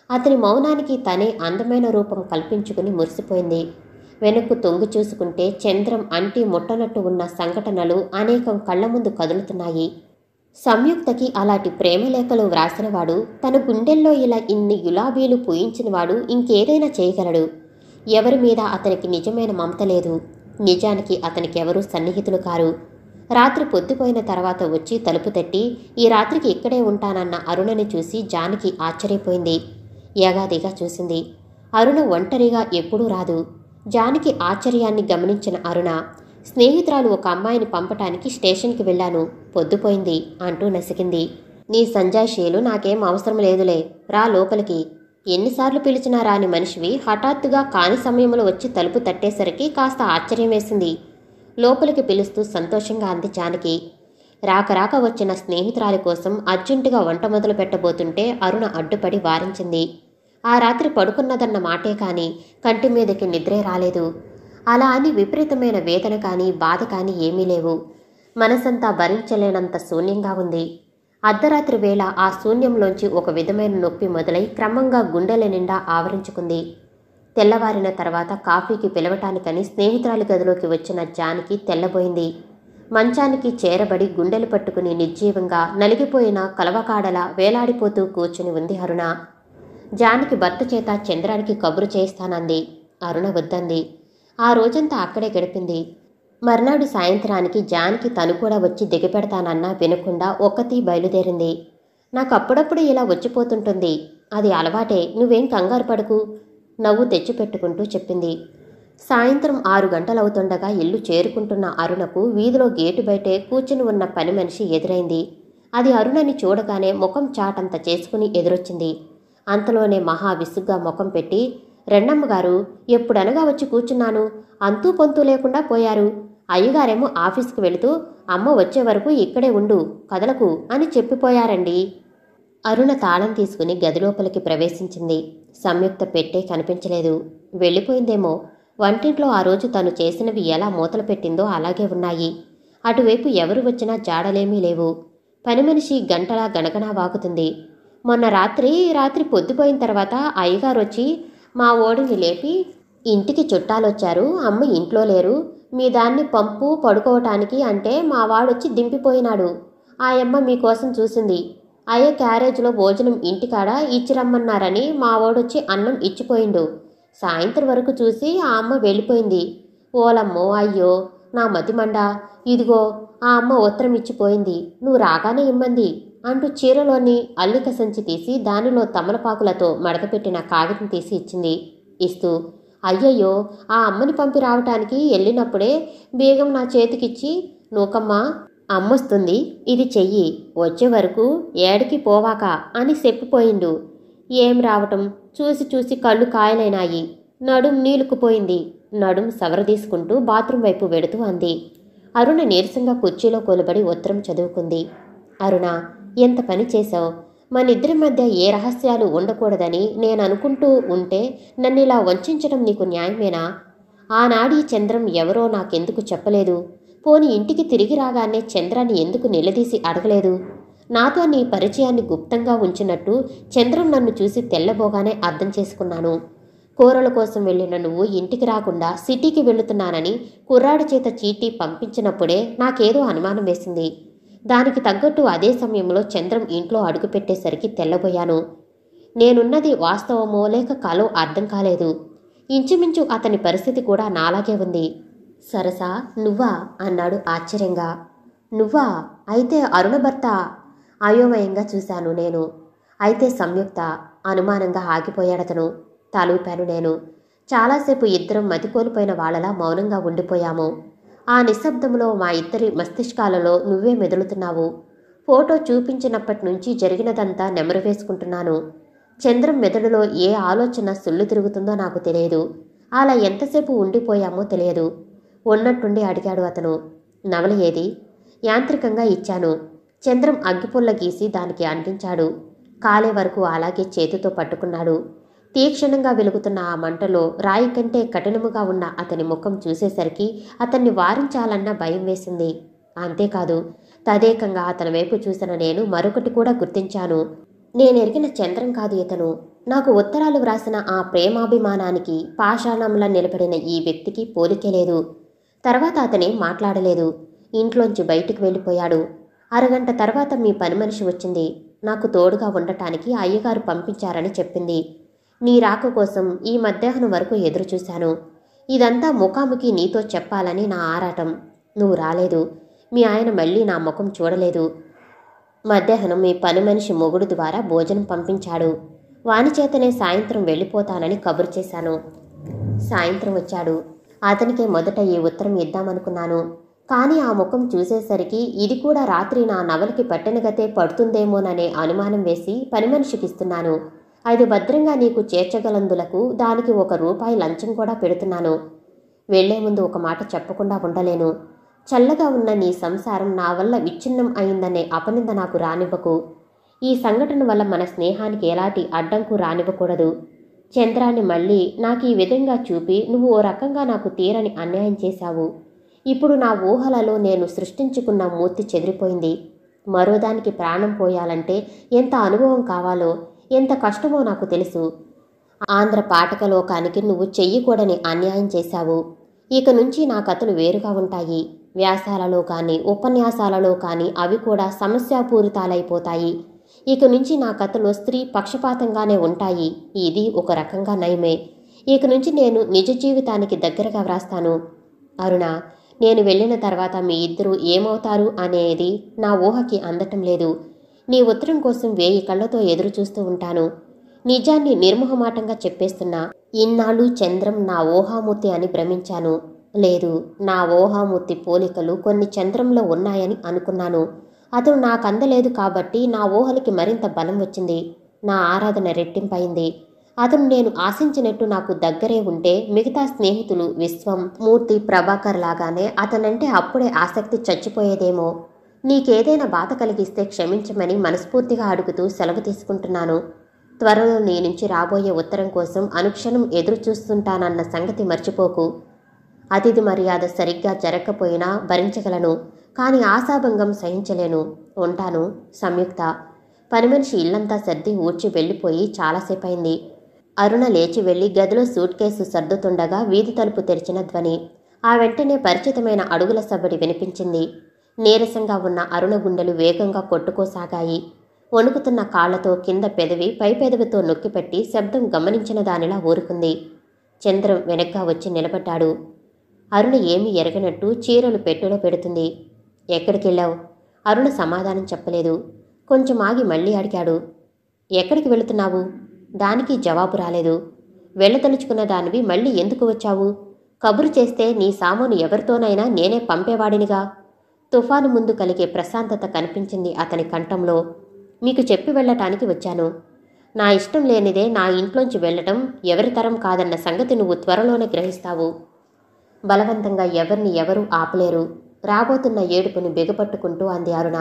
అతని మౌనానికి తనే అందమైన రూపం కల్పించుకుని మురిసిపోయింది వెనక్కు తొంగి చూసుకుంటే చంద్రం అంటి ముట్టనట్టు ఉన్న సంఘటనలు అనేకం కళ్ళ ముందు కదులుతున్నాయి సంయుక్తకి అలాంటి ప్రేమలేఖలు వ్రాసినవాడు తన గుండెల్లో ఇలా ఇన్ని గులాబీలు పూయించినవాడు ఇంకేదైనా చేయగలడు ఎవరి మీద అతనికి నిజమైన మమత లేదు నిజానికి అతనికి ఎవరూ సన్నిహితులు కారు రాత్రి పొద్దుపోయిన తర్వాత వచ్చి తలుపు తట్టి ఈ రాత్రికి ఇక్కడే ఉంటానన్న అరుణని చూసి జానకి ఆశ్చర్యపోయింది యగాదిగా చూసింది అరుణ ఒంటరిగా ఎప్పుడూ రాదు జానకి ఆశ్చర్యాన్ని గమనించిన అరుణ స్నేహితురాలు ఒక అమ్మాయిని పంపటానికి స్టేషన్కి వెళ్ళాను పొద్దుపోయింది అంటూ నసికింది నీ సంజాయిషీలు నాకేం అవసరం లేదులే రా లోపలికి ఎన్నిసార్లు పిలిచినా రాని మనిషివి హఠాత్తుగా కాని సమయంలో వచ్చి తలుపు తట్టేసరికి కాస్త ఆశ్చర్యం వేసింది లోపలికి పిలుస్తూ సంతోషంగా అంది జానకి రాక రాక వచ్చిన స్నేహితురాలి కోసం అర్జెంటుగా వంట మొదలు పెట్టబోతుంటే అరుణ అడ్డుపడి వారించింది ఆ రాత్రి పడుకున్నదన్న మాటే కాని కంటి మీదకి నిద్రే రాలేదు అలా అని విపరీతమైన వేదన కానీ బాధ కానీ ఏమీ లేవు మనసంతా భరించలేనంత శూన్యంగా ఉంది అర్ధరాత్రి వేళ ఆ శూన్యంలోంచి ఒక విధమైన నొప్పి మొదలై క్రమంగా గుండెల నిండా ఆవరించుకుంది తెల్లవారిన తర్వాత కాఫీకి పిలవటానికని స్నేహితురాలి గదిలోకి వచ్చిన జానికి తెల్లబోయింది మంచానికి చేరబడి గుండెలు పట్టుకుని నిర్జీవంగా నలిగిపోయిన కలవకాడలా వేలాడిపోతూ కూర్చుని ఉంది అరుణ జానికి భర్త చేత చంద్రానికి కబురు చేస్తానంది అరుణ వద్దంది ఆ రోజంతా అక్కడే గడిపింది మర్నాడు సాయంత్రానికి జానికి తను కూడా వచ్చి దిగపెడతానన్నా వినకుండా ఒక్కతి బయలుదేరింది నాకు అప్పుడప్పుడు ఇలా వచ్చిపోతుంటుంది అది అలవాటే నువ్వేం కంగారు పడకు నవ్వు తెచ్చిపెట్టుకుంటూ చెప్పింది సాయంత్రం ఆరు గంటలవుతుండగా ఇల్లు చేరుకుంటున్న అరుణకు వీధిలో గేటు బయటే కూర్చుని ఉన్న పని మనిషి ఎదురైంది అది అరుణని చూడగానే ముఖం చాటంత చేసుకుని ఎదురొచ్చింది అంతలోనే మహా విసుగ్గా ముఖం పెట్టి రెండమ్మగారు ఎప్పుడనగా వచ్చి కూర్చున్నాను అంతూ పొంతూ లేకుండా పోయారు అయ్యగారేమో ఆఫీస్కి వెళుతూ అమ్మ వచ్చే వరకు ఇక్కడే ఉండు కదలకు అని చెప్పిపోయారండి అరుణ తాళం తీసుకుని గదిలోపలికి ప్రవేశించింది సంయుక్త పెట్టే కనిపించలేదు వెళ్ళిపోయిందేమో వంటింట్లో ఆ రోజు తను చేసినవి ఎలా మూతలు పెట్టిందో అలాగే ఉన్నాయి అటువైపు ఎవరు వచ్చినా జాడలేమీ లేవు పని మనిషి గంటలా గణగణా వాగుతుంది మొన్న రాత్రి రాత్రి పొద్దుపోయిన తర్వాత అయ్యగారు వచ్చి మా ఓడిని లేపి ఇంటికి చుట్టాలొచ్చారు అమ్మ ఇంట్లో లేరు మీ దాన్ని పంపు పడుకోవటానికి అంటే మా వాడొచ్చి దింపిపోయినాడు ఆ అమ్మ మీకోసం చూసింది అయ్య క్యారేజ్లో భోజనం ఇంటికాడ ఇచ్చిరమ్మన్నారని మా వాడొచ్చి అన్నం ఇచ్చిపోయిండు సాయంత్రం వరకు చూసి ఆ అమ్మ వెళ్ళిపోయింది ఓలమ్మో అయ్యో నా మతిమండ ఇదిగో ఆ అమ్మ ఉత్తరం ఇచ్చిపోయింది నువ్వు రాగానే ఇమ్మంది అంటూ చీరలోని అల్లిక సంచి తీసి దానిలో తమలపాకులతో మడతపెట్టిన కాగితం తీసి ఇచ్చింది ఇస్తూ అయ్యయ్యో ఆ అమ్మని పంపి రావటానికి వెళ్ళినప్పుడే బేగం నా చేతికిచ్చి నూకమ్మా అమ్మొస్తుంది ఇది చెయ్యి వచ్చే వరకు ఏడికి పోవాక అని చెప్పిపోయిండు ఏం రావటం చూసి చూసి కళ్ళు కాయలైనాయి నడుం నీలుకుపోయింది నడుం సవరదీసుకుంటూ బాత్రూం వైపు వెడుతూ అంది అరుణ నీరసంగా కుర్చీలో కూలబడి ఉత్తరం చదువుకుంది అరుణ ఎంత పని చేశావు మనిద్దరి మధ్య ఏ రహస్యాలు ఉండకూడదని నేను అనుకుంటూ ఉంటే నన్ను ఇలా వంచడం నీకు న్యాయమేనా ఆనాడి చంద్రం ఎవరో నాకెందుకు చెప్పలేదు పోని ఇంటికి తిరిగి రాగానే చంద్రాన్ని ఎందుకు నిలదీసి అడగలేదు నాతో నీ పరిచయాన్ని గుప్తంగా ఉంచినట్టు చంద్రం నన్ను చూసి తెల్లబోగానే అర్థం చేసుకున్నాను కూరల కోసం వెళ్ళిన నువ్వు ఇంటికి రాకుండా సిటీకి వెళుతున్నానని కుర్రాడి చేత చీటీ పంపించినప్పుడే నాకేదో అనుమానం వేసింది దానికి తగ్గట్టు అదే సమయంలో చంద్రం ఇంట్లో అడుగుపెట్టేసరికి తెల్లబోయాను నేనున్నది వాస్తవమో లేక కలో అర్థం కాలేదు ఇంచుమించు అతని పరిస్థితి కూడా నాలాగే ఉంది సరసా నువ్వా అన్నాడు ఆశ్చర్యంగా నువ్వా అయితే అరుణ భర్త అయోమయంగా చూశాను నేను అయితే సంయుక్త అనుమానంగా ఆగిపోయాడతను తలూపాను నేను చాలాసేపు ఇద్దరం మతికోల్పోయిన వాళ్ళలా మౌనంగా ఉండిపోయాము ఆ నిశ్శబ్దంలో మా ఇద్దరి మస్తిష్కాలలో నువ్వే మెదులుతున్నావు ఫోటో చూపించినప్పటి నుంచి జరిగినదంతా నెమరు వేసుకుంటున్నాను చంద్రం మెదడులో ఏ ఆలోచన సుళ్ళు తిరుగుతుందో నాకు తెలియదు అలా ఎంతసేపు ఉండిపోయామో తెలియదు ఉన్నట్టుండి అడిగాడు అతను నవల ఏది యాంత్రికంగా ఇచ్చాను చంద్రం అగ్గిపుల్ల గీసి దానికి అంటించాడు కాలే వరకు అలాగే చేతితో పట్టుకున్నాడు తీక్షణంగా వెలుగుతున్న ఆ మంటలో రాయి కంటే కఠినముగా ఉన్న అతని ముఖం చూసేసరికి అతన్ని వారించాలన్న భయం వేసింది అంతేకాదు తదేకంగా అతని వైపు చూసిన నేను మరొకటి కూడా గుర్తించాను నేనెరిగిన చంద్రం కాదు ఇతను నాకు ఉత్తరాలు వ్రాసిన ఆ ప్రేమాభిమానానికి పాషాణంలా నిలబడిన ఈ వ్యక్తికి పోలికే లేదు తర్వాత అతనే మాట్లాడలేదు ఇంట్లోంచి బయటికి వెళ్ళిపోయాడు అరగంట తర్వాత మీ పని మనిషి వచ్చింది నాకు తోడుగా ఉండటానికి అయ్యగారు పంపించారని చెప్పింది నీ రాక కోసం ఈ మధ్యాహ్నం వరకు ఎదురు చూశాను ఇదంతా ముఖాముఖి నీతో చెప్పాలని నా ఆరాటం నువ్వు రాలేదు మీ ఆయన మళ్ళీ నా ముఖం చూడలేదు మధ్యాహ్నం మీ పని మనిషి మొగుడు ద్వారా భోజనం పంపించాడు వాని చేతనే సాయంత్రం వెళ్ళిపోతానని కబురు చేశాను సాయంత్రం వచ్చాడు అతనికే మొదట ఈ ఉత్తరం ఇద్దామనుకున్నాను కానీ ఆ ముఖం చూసేసరికి ఇది కూడా రాత్రి నా నవలకి పట్టెనగతే పడుతుందేమోననే అనుమానం వేసి పని మనిషికిస్తున్నాను అది భద్రంగా నీకు చేర్చగలందులకు దానికి ఒక రూపాయి లంచం కూడా పెడుతున్నాను వెళ్లే ముందు ఒక మాట చెప్పకుండా ఉండలేను చల్లగా ఉన్న నీ సంసారం నా వల్ల విచ్ఛిన్నం అయిందనే అపనింద నాకు రానివ్వకు ఈ సంఘటన వల్ల మన స్నేహానికి ఎలాంటి అడ్డంకు రానివ్వకూడదు చంద్రాన్ని మళ్ళీ నాకు ఈ విధంగా చూపి నువ్వు ఓ రకంగా నాకు తీరని అన్యాయం చేశావు ఇప్పుడు నా ఊహలలో నేను సృష్టించుకున్న మూర్తి చెదిరిపోయింది మరోదానికి ప్రాణం పోయాలంటే ఎంత అనుభవం కావాలో ఎంత కష్టమో నాకు తెలుసు ఆంధ్ర పాఠకలోకానికి నువ్వు చెయ్యకూడని అన్యాయం చేశావు ఇక నుంచి నా కథలు వేరుగా ఉంటాయి వ్యాసాలలో కానీ ఉపన్యాసాలలో కానీ అవి కూడా సమస్యాపూరితాలైపోతాయి ఇక నుంచి నా కథలు స్త్రీ పక్షపాతంగానే ఉంటాయి ఇది ఒక రకంగా నయమే ఇక నుంచి నేను నిజ జీవితానికి దగ్గరగా వ్రాస్తాను అరుణ నేను వెళ్ళిన తర్వాత మీ ఇద్దరు ఏమవుతారు అనేది నా ఊహకి అందటం లేదు నీ ఉత్తరం కోసం వేయి కళ్ళతో ఎదురు చూస్తూ ఉంటాను నిజాన్ని నిర్మోహమాటంగా చెప్పేస్తున్నా ఇన్నాళ్ళు చంద్రం నా ఊహామూర్తి అని భ్రమించాను లేదు నా ఊహామూర్తి పోలికలు కొన్ని చంద్రంలో ఉన్నాయని అనుకున్నాను అతను నాకు అందలేదు కాబట్టి నా ఊహలకి మరింత బలం వచ్చింది నా ఆరాధన రెట్టింపైంది అతను నేను ఆశించినట్టు నాకు దగ్గరే ఉంటే మిగతా స్నేహితులు విశ్వం మూర్తి ప్రభాకర్ లాగానే అతనంటే అప్పుడే ఆసక్తి చచ్చిపోయేదేమో నీకేదైనా బాధ కలిగిస్తే క్షమించమని మనస్ఫూర్తిగా అడుగుతూ సెలవు తీసుకుంటున్నాను త్వరలో నీ నుంచి రాబోయే ఉత్తరం కోసం అనుక్షణం ఎదురు చూస్తుంటానన్న సంగతి మర్చిపోకు అతిథి మర్యాద సరిగ్గా జరగకపోయినా భరించగలను కానీ ఆశాభంగం సహించలేను ఉంటాను సంయుక్త పని మనిషి ఇల్లంతా సర్ది ఊడ్చి వెళ్ళిపోయి చాలాసేపైంది అరుణ లేచి వెళ్ళి గదిలో సూట్ కేసు సర్దుతుండగా వీధి తలుపు తెరిచిన ధ్వని ఆ వెంటనే పరిచితమైన అడుగుల సబ్బడి వినిపించింది నీరసంగా ఉన్న అరుణ గుండెలు వేగంగా కొట్టుకోసాగాయి వణుకుతున్న కాళ్లతో కింద పెదవి పై పెదవితో నొక్కిపెట్టి శబ్దం గమనించిన దానిలా ఊరుకుంది చంద్రం వెనక్గా వచ్చి నిలబడ్డాడు అరుణ ఏమీ ఎరగనట్టు చీరలు పెట్టులో పెడుతుంది ఎక్కడికెళ్ళావు అరుణ సమాధానం చెప్పలేదు కొంచెం ఆగి మళ్ళీ అడిగాడు ఎక్కడికి వెళుతున్నావు దానికి జవాబు రాలేదు వెళ్ళతలుచుకున్న దానివి మళ్ళీ ఎందుకు వచ్చావు కబురు చేస్తే నీ సామాను ఎవరితోనైనా నేనే పంపేవాడినిగా తుఫాను ముందు కలిగే ప్రశాంతత కనిపించింది అతని కంఠంలో మీకు చెప్పి వెళ్ళటానికి వచ్చాను నా ఇష్టం లేనిదే నా ఇంట్లోంచి వెళ్ళటం ఎవరి తరం కాదన్న సంగతి నువ్వు త్వరలోనే గ్రహిస్తావు బలవంతంగా ఎవరిని ఎవరూ ఆపలేరు రాబోతున్న ఏడుపుని బిగపట్టుకుంటూ అంది అరుణ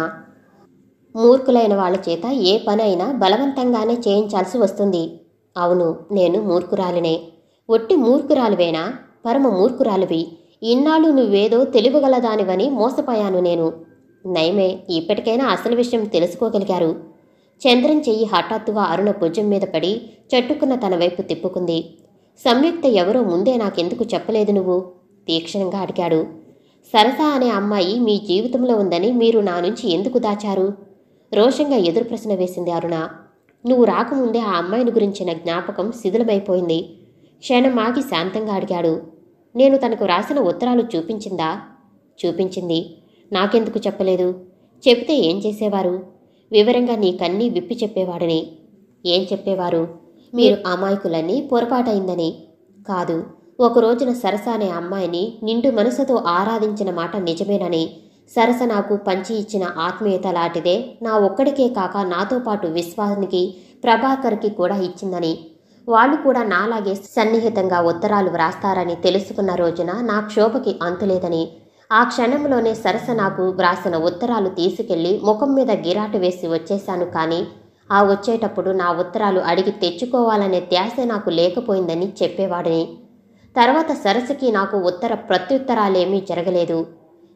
మూర్ఖులైన వాళ్ళ చేత ఏ పనైనా బలవంతంగానే చేయించాల్సి వస్తుంది అవును నేను మూర్ఖురాలినే ఒట్టి మూర్ఖురాలివేనా పరమ మూర్ఖురాలివి ఇన్నాళ్ళు నువ్వేదో తెలివిగలదానివని మోసపోయాను నేను నయమే ఇప్పటికైనా అసలు విషయం తెలుసుకోగలిగారు చంద్రన్ చెయ్యి హఠాత్తుగా అరుణ భుజం మీద పడి చట్టుకున్న తన వైపు తిప్పుకుంది సంయుక్త ఎవరో ముందే నాకెందుకు చెప్పలేదు నువ్వు తీక్షణంగా అడిగాడు సరసా అనే అమ్మాయి మీ జీవితంలో ఉందని మీరు నా నుంచి ఎందుకు దాచారు రోషంగా ఎదురు ప్రశ్న వేసింది అరుణ నువ్వు రాకముందే ఆ అమ్మాయిని గురించిన జ్ఞాపకం శిథిలమైపోయింది క్షణం ఆగి శాంతంగా అడిగాడు నేను తనకు రాసిన ఉత్తరాలు చూపించిందా చూపించింది నాకెందుకు చెప్పలేదు చెబితే ఏం చేసేవారు వివరంగా నీకన్నీ విప్పి చెప్పేవాడిని ఏం చెప్పేవారు మీరు అమాయకులని పొరపాటైందని కాదు ఒక రోజున సరస అనే అమ్మాయిని నిండు మనసుతో ఆరాధించిన మాట నిజమేనని సరస నాకు పంచి ఇచ్చిన ఆత్మీయత లాంటిదే నా ఒక్కడికే కాక నాతో పాటు విశ్వానికి ప్రభాకర్కి కూడా ఇచ్చిందని వాళ్ళు కూడా నాలాగే సన్నిహితంగా ఉత్తరాలు వ్రాస్తారని తెలుసుకున్న రోజున నా క్షోభకి అంతులేదని ఆ క్షణంలోనే సరస నాకు వ్రాసిన ఉత్తరాలు తీసుకెళ్లి ముఖం మీద గిరాటు వేసి వచ్చేశాను కానీ ఆ వచ్చేటప్పుడు నా ఉత్తరాలు అడిగి తెచ్చుకోవాలనే ధ్యాస నాకు లేకపోయిందని చెప్పేవాడిని తర్వాత సరస్సుకి నాకు ఉత్తర ప్రత్యుత్తరాలేమీ జరగలేదు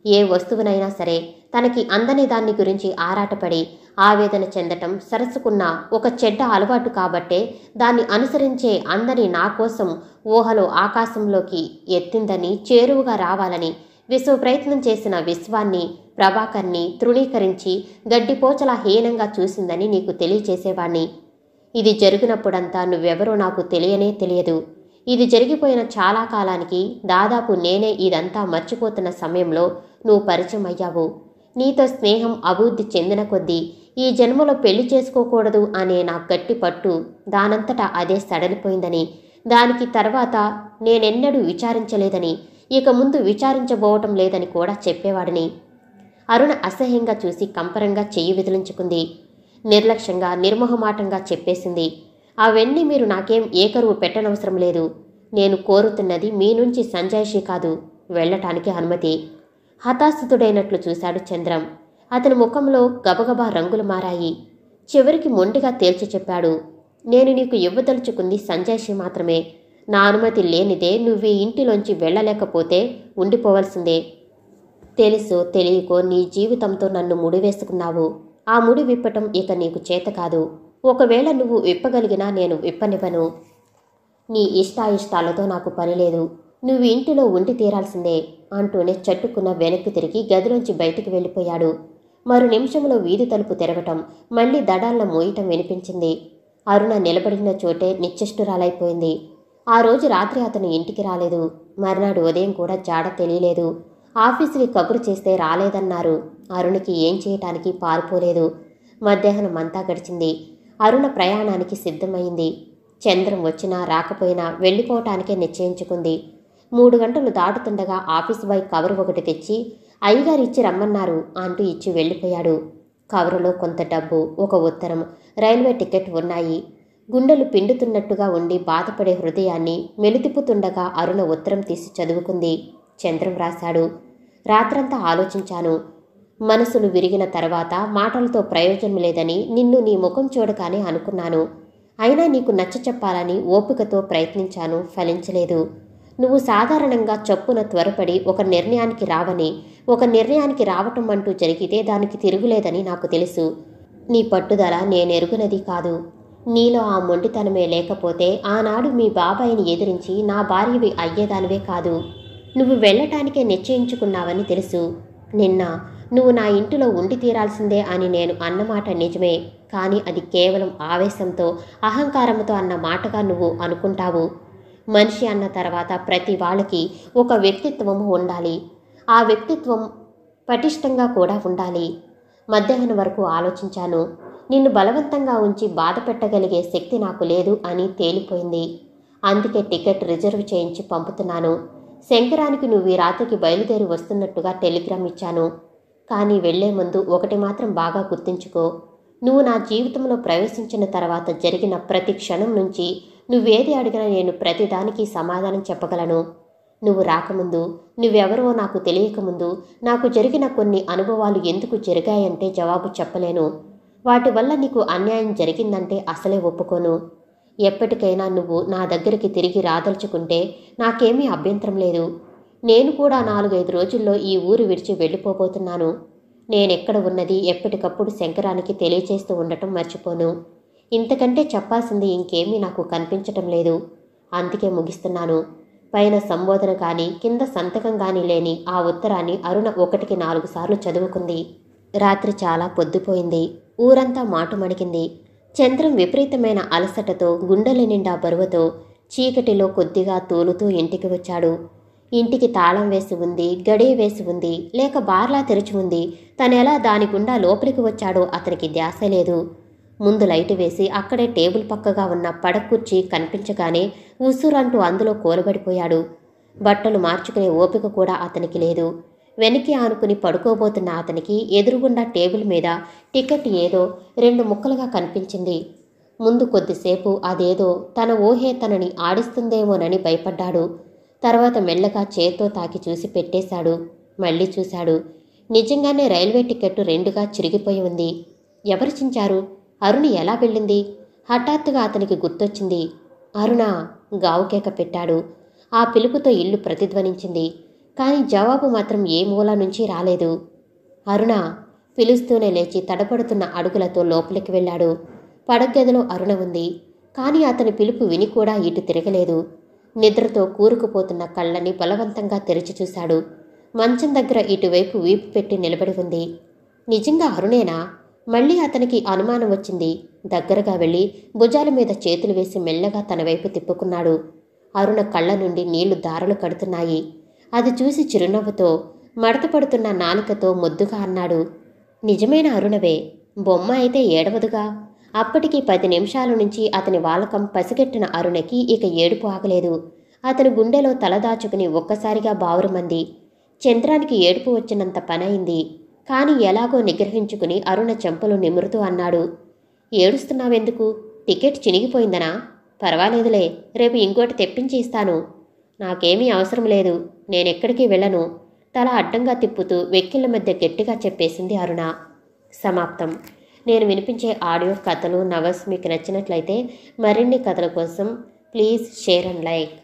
ఏ వస్తువునైనా సరే తనకి అందని దాన్ని గురించి ఆరాటపడి ఆవేదన చెందటం సరస్సుకున్న ఒక చెడ్డ అలవాటు కాబట్టే దాన్ని అనుసరించే అందని నా కోసం ఊహలో ఆకాశంలోకి ఎత్తిందని చేరువుగా రావాలని విశ్వ ప్రయత్నం చేసిన విశ్వాన్ని ప్రభాకర్ని తృణీకరించి గడ్డిపోచలా హీనంగా చూసిందని నీకు తెలియచేసేవాణ్ణి ఇది జరిగినప్పుడంతా నువ్వెవరో నాకు తెలియనే తెలియదు ఇది జరిగిపోయిన చాలా కాలానికి దాదాపు నేనే ఇదంతా మర్చిపోతున్న సమయంలో నువ్వు పరిచయం అయ్యావు నీతో స్నేహం అభివృద్ధి చెందిన కొద్దీ ఈ జన్మలో పెళ్లి చేసుకోకూడదు అనే నా గట్టి పట్టు దానంతటా అదే సడలిపోయిందని దానికి తర్వాత నేనెన్నడూ విచారించలేదని ఇక ముందు విచారించబోవటం లేదని కూడా చెప్పేవాడిని అరుణ అసహ్యంగా చూసి కంపరంగా చెయ్యి విదిలించుకుంది నిర్లక్ష్యంగా నిర్మోహమాటంగా చెప్పేసింది అవన్నీ మీరు నాకేం ఏకరువు పెట్టనవసరం లేదు నేను కోరుతున్నది మీ నుంచి సంజాయిషి కాదు వెళ్ళటానికి అనుమతి హతాశితుడైనట్లు చూశాడు చంద్రం అతని ముఖంలో గబగబా రంగులు మారాయి చివరికి మొండిగా తేల్చి చెప్పాడు నేను నీకు ఇవ్వదలుచుకుంది సంజాయిషి మాత్రమే నా అనుమతి లేనిదే నువ్వు ఈ ఇంటిలోంచి వెళ్ళలేకపోతే ఉండిపోవలసిందే తెలుసో తెలియకో నీ జీవితంతో నన్ను ముడివేసుకున్నావు ఆ ముడి విప్పటం ఇక నీకు చేత కాదు ఒకవేళ నువ్వు విప్పగలిగినా నేను విప్పనివ్వను నీ ఇష్టాయిష్టాలతో నాకు పని లేదు నువ్వు ఇంటిలో ఉండి తీరాల్సిందే అంటూనే చట్టుకున్న వెనక్కి తిరిగి గదిలోంచి బయటికి వెళ్ళిపోయాడు మరు నిమిషంలో వీధి తలుపు తెరవటం మళ్ళీ దడాల్ల మోయటం వినిపించింది అరుణ నిలబడిన చోటే నిశ్చేష్టురాలైపోయింది ఆ రోజు రాత్రి అతను ఇంటికి రాలేదు మర్నాడు ఉదయం కూడా జాడ తెలియలేదు ఆఫీసుకి కబురు చేస్తే రాలేదన్నారు అరుణకి ఏం చేయటానికి పారిపోలేదు మధ్యాహ్నం అంతా గడిచింది అరుణ ప్రయాణానికి సిద్ధమైంది చంద్రం వచ్చినా రాకపోయినా వెళ్ళిపోవటానికే నిశ్చయించుకుంది మూడు గంటలు దాటుతుండగా ఆఫీస్ బాయ్ కవర్ ఒకటి తెచ్చి అయ్యగారు ఇచ్చి రమ్మన్నారు అంటూ ఇచ్చి వెళ్ళిపోయాడు కవరులో కొంత డబ్బు ఒక ఉత్తరం రైల్వే టికెట్ ఉన్నాయి గుండెలు పిండుతున్నట్టుగా ఉండి బాధపడే హృదయాన్ని మెలితిప్పుతుండగా అరుణ ఉత్తరం తీసి చదువుకుంది చంద్రం రాశాడు రాత్రంతా ఆలోచించాను మనసులు విరిగిన తర్వాత మాటలతో ప్రయోజనం లేదని నిన్ను నీ ముఖం చూడగానే అనుకున్నాను అయినా నీకు నచ్చ చెప్పాలని ఓపికతో ప్రయత్నించాను ఫలించలేదు నువ్వు సాధారణంగా చప్పున త్వరపడి ఒక నిర్ణయానికి రావని ఒక నిర్ణయానికి రావటం అంటూ జరిగితే దానికి తిరుగులేదని నాకు తెలుసు నీ పట్టుదల నేనెరుగునది కాదు నీలో ఆ మొండితనమే లేకపోతే ఆనాడు మీ బాబాయిని ఎదిరించి నా భార్యవి అయ్యేదానివే కాదు నువ్వు వెళ్ళటానికే నిశ్చయించుకున్నావని తెలుసు నిన్న నువ్వు నా ఇంటిలో ఉండి తీరాల్సిందే అని నేను అన్నమాట నిజమే కానీ అది కేవలం ఆవేశంతో అహంకారంతో అన్న మాటగా నువ్వు అనుకుంటావు మనిషి అన్న తర్వాత ప్రతి వాళ్ళకి ఒక వ్యక్తిత్వం ఉండాలి ఆ వ్యక్తిత్వం పటిష్టంగా కూడా ఉండాలి మధ్యాహ్నం వరకు ఆలోచించాను నిన్ను బలవంతంగా ఉంచి బాధ పెట్టగలిగే శక్తి నాకు లేదు అని తేలిపోయింది అందుకే టికెట్ రిజర్వ్ చేయించి పంపుతున్నాను శంకరానికి నువ్వు ఈ రాత్రికి బయలుదేరి వస్తున్నట్టుగా టెలిగ్రామ్ ఇచ్చాను కానీ వెళ్లే ముందు ఒకటి మాత్రం బాగా గుర్తుంచుకో నువ్వు నా జీవితంలో ప్రవేశించిన తర్వాత జరిగిన ప్రతి క్షణం నుంచి నువ్వేది అడిగినా నేను ప్రతిదానికి సమాధానం చెప్పగలను నువ్వు రాకముందు నువ్వెవరో నాకు తెలియకముందు నాకు జరిగిన కొన్ని అనుభవాలు ఎందుకు జరిగాయంటే జవాబు చెప్పలేను వాటి వల్ల నీకు అన్యాయం జరిగిందంటే అసలే ఒప్పుకోను ఎప్పటికైనా నువ్వు నా దగ్గరికి తిరిగి రాదలుచుకుంటే నాకేమీ అభ్యంతరం లేదు నేను కూడా నాలుగైదు రోజుల్లో ఈ ఊరు విడిచి వెళ్ళిపోబోతున్నాను నేనెక్కడ ఉన్నది ఎప్పటికప్పుడు శంకరానికి తెలియచేస్తూ ఉండటం మర్చిపోను ఇంతకంటే చెప్పాల్సింది ఇంకేమీ నాకు కనిపించటం లేదు అందుకే ముగిస్తున్నాను పైన సంబోధన కానీ కింద సంతకం కానీ లేని ఆ ఉత్తరాన్ని అరుణ ఒకటికి నాలుగు సార్లు చదువుకుంది రాత్రి చాలా పొద్దుపోయింది ఊరంతా మాటుమణికింది చంద్రం విపరీతమైన అలసటతో గుండెల నిండా బరువుతో చీకటిలో కొద్దిగా తూలుతూ ఇంటికి వచ్చాడు ఇంటికి తాళం వేసి ఉంది గడియ వేసి ఉంది లేక బార్లా తెరిచి ఉంది తనెలా దాని గుండా లోపలికి వచ్చాడో అతనికి ధ్యాస లేదు ముందు లైటు వేసి అక్కడే టేబుల్ పక్కగా ఉన్న పడకుర్చీ కనిపించగానే ఉసురంటూ అందులో కూలబడిపోయాడు బట్టలు మార్చుకునే ఓపిక కూడా అతనికి లేదు వెనక్కి ఆనుకుని పడుకోబోతున్న అతనికి ఎదురుగుండా టేబుల్ మీద టికెట్ ఏదో రెండు ముక్కలుగా కనిపించింది ముందు కొద్దిసేపు అదేదో తన ఊహే తనని ఆడిస్తుందేమోనని భయపడ్డాడు తర్వాత మెల్లగా చేత్తో తాకి చూసి పెట్టేశాడు మళ్ళీ చూశాడు నిజంగానే రైల్వే టికెట్ రెండుగా చిరిగిపోయి ఉంది ఎవరు చించారు అరుణి ఎలా వెళ్ళింది హఠాత్తుగా అతనికి గుర్తొచ్చింది అరుణ గావుకేక పెట్టాడు ఆ పిలుపుతో ఇల్లు ప్రతిధ్వనించింది కానీ జవాబు మాత్రం ఏ మూల నుంచి రాలేదు అరుణ పిలుస్తూనే లేచి తడపడుతున్న అడుగులతో లోపలికి వెళ్ళాడు పడగదిలో అరుణ ఉంది కానీ అతని పిలుపు విని కూడా ఇటు తిరగలేదు నిద్రతో కూరుకుపోతున్న కళ్ళని బలవంతంగా తెరిచి చూశాడు మంచం దగ్గర ఇటువైపు వీపు పెట్టి నిలబడి ఉంది నిజంగా అరుణేనా మళ్ళీ అతనికి అనుమానం వచ్చింది దగ్గరగా వెళ్ళి భుజాల మీద చేతులు వేసి మెల్లగా తన వైపు తిప్పుకున్నాడు అరుణ కళ్ళ నుండి నీళ్లు దారులు కడుతున్నాయి అది చూసి చిరునవ్వుతో మడతపడుతున్న నాలుకతో ముద్దుగా అన్నాడు నిజమైన అరుణవే బొమ్మ అయితే ఏడవదుగా అప్పటికి పది నిమిషాల నుంచి అతని వాలకం పసిగట్టిన అరుణకి ఇక ఏడుపు ఆగలేదు అతని గుండెలో తలదాచుకుని ఒక్కసారిగా బావురుమంది చంద్రానికి ఏడుపు వచ్చినంత పనయింది కాని ఎలాగో నిగ్రహించుకుని అరుణ చెంపలు నిమురుతూ అన్నాడు ఏడుస్తున్నావెందుకు టికెట్ చినిగిపోయిందనా పర్వాలేదులే రేపు ఇంకోటి తెప్పించి ఇస్తాను నాకేమీ అవసరం లేదు నేనెక్కడికి వెళ్ళను తల అడ్డంగా తిప్పుతూ వెక్కిళ్ళ మధ్య గట్టిగా చెప్పేసింది అరుణ సమాప్తం నేను వినిపించే ఆడియో కథలు నవల్స్ మీకు నచ్చినట్లయితే మరిన్ని కథల కోసం ప్లీజ్ షేర్ అండ్ లైక్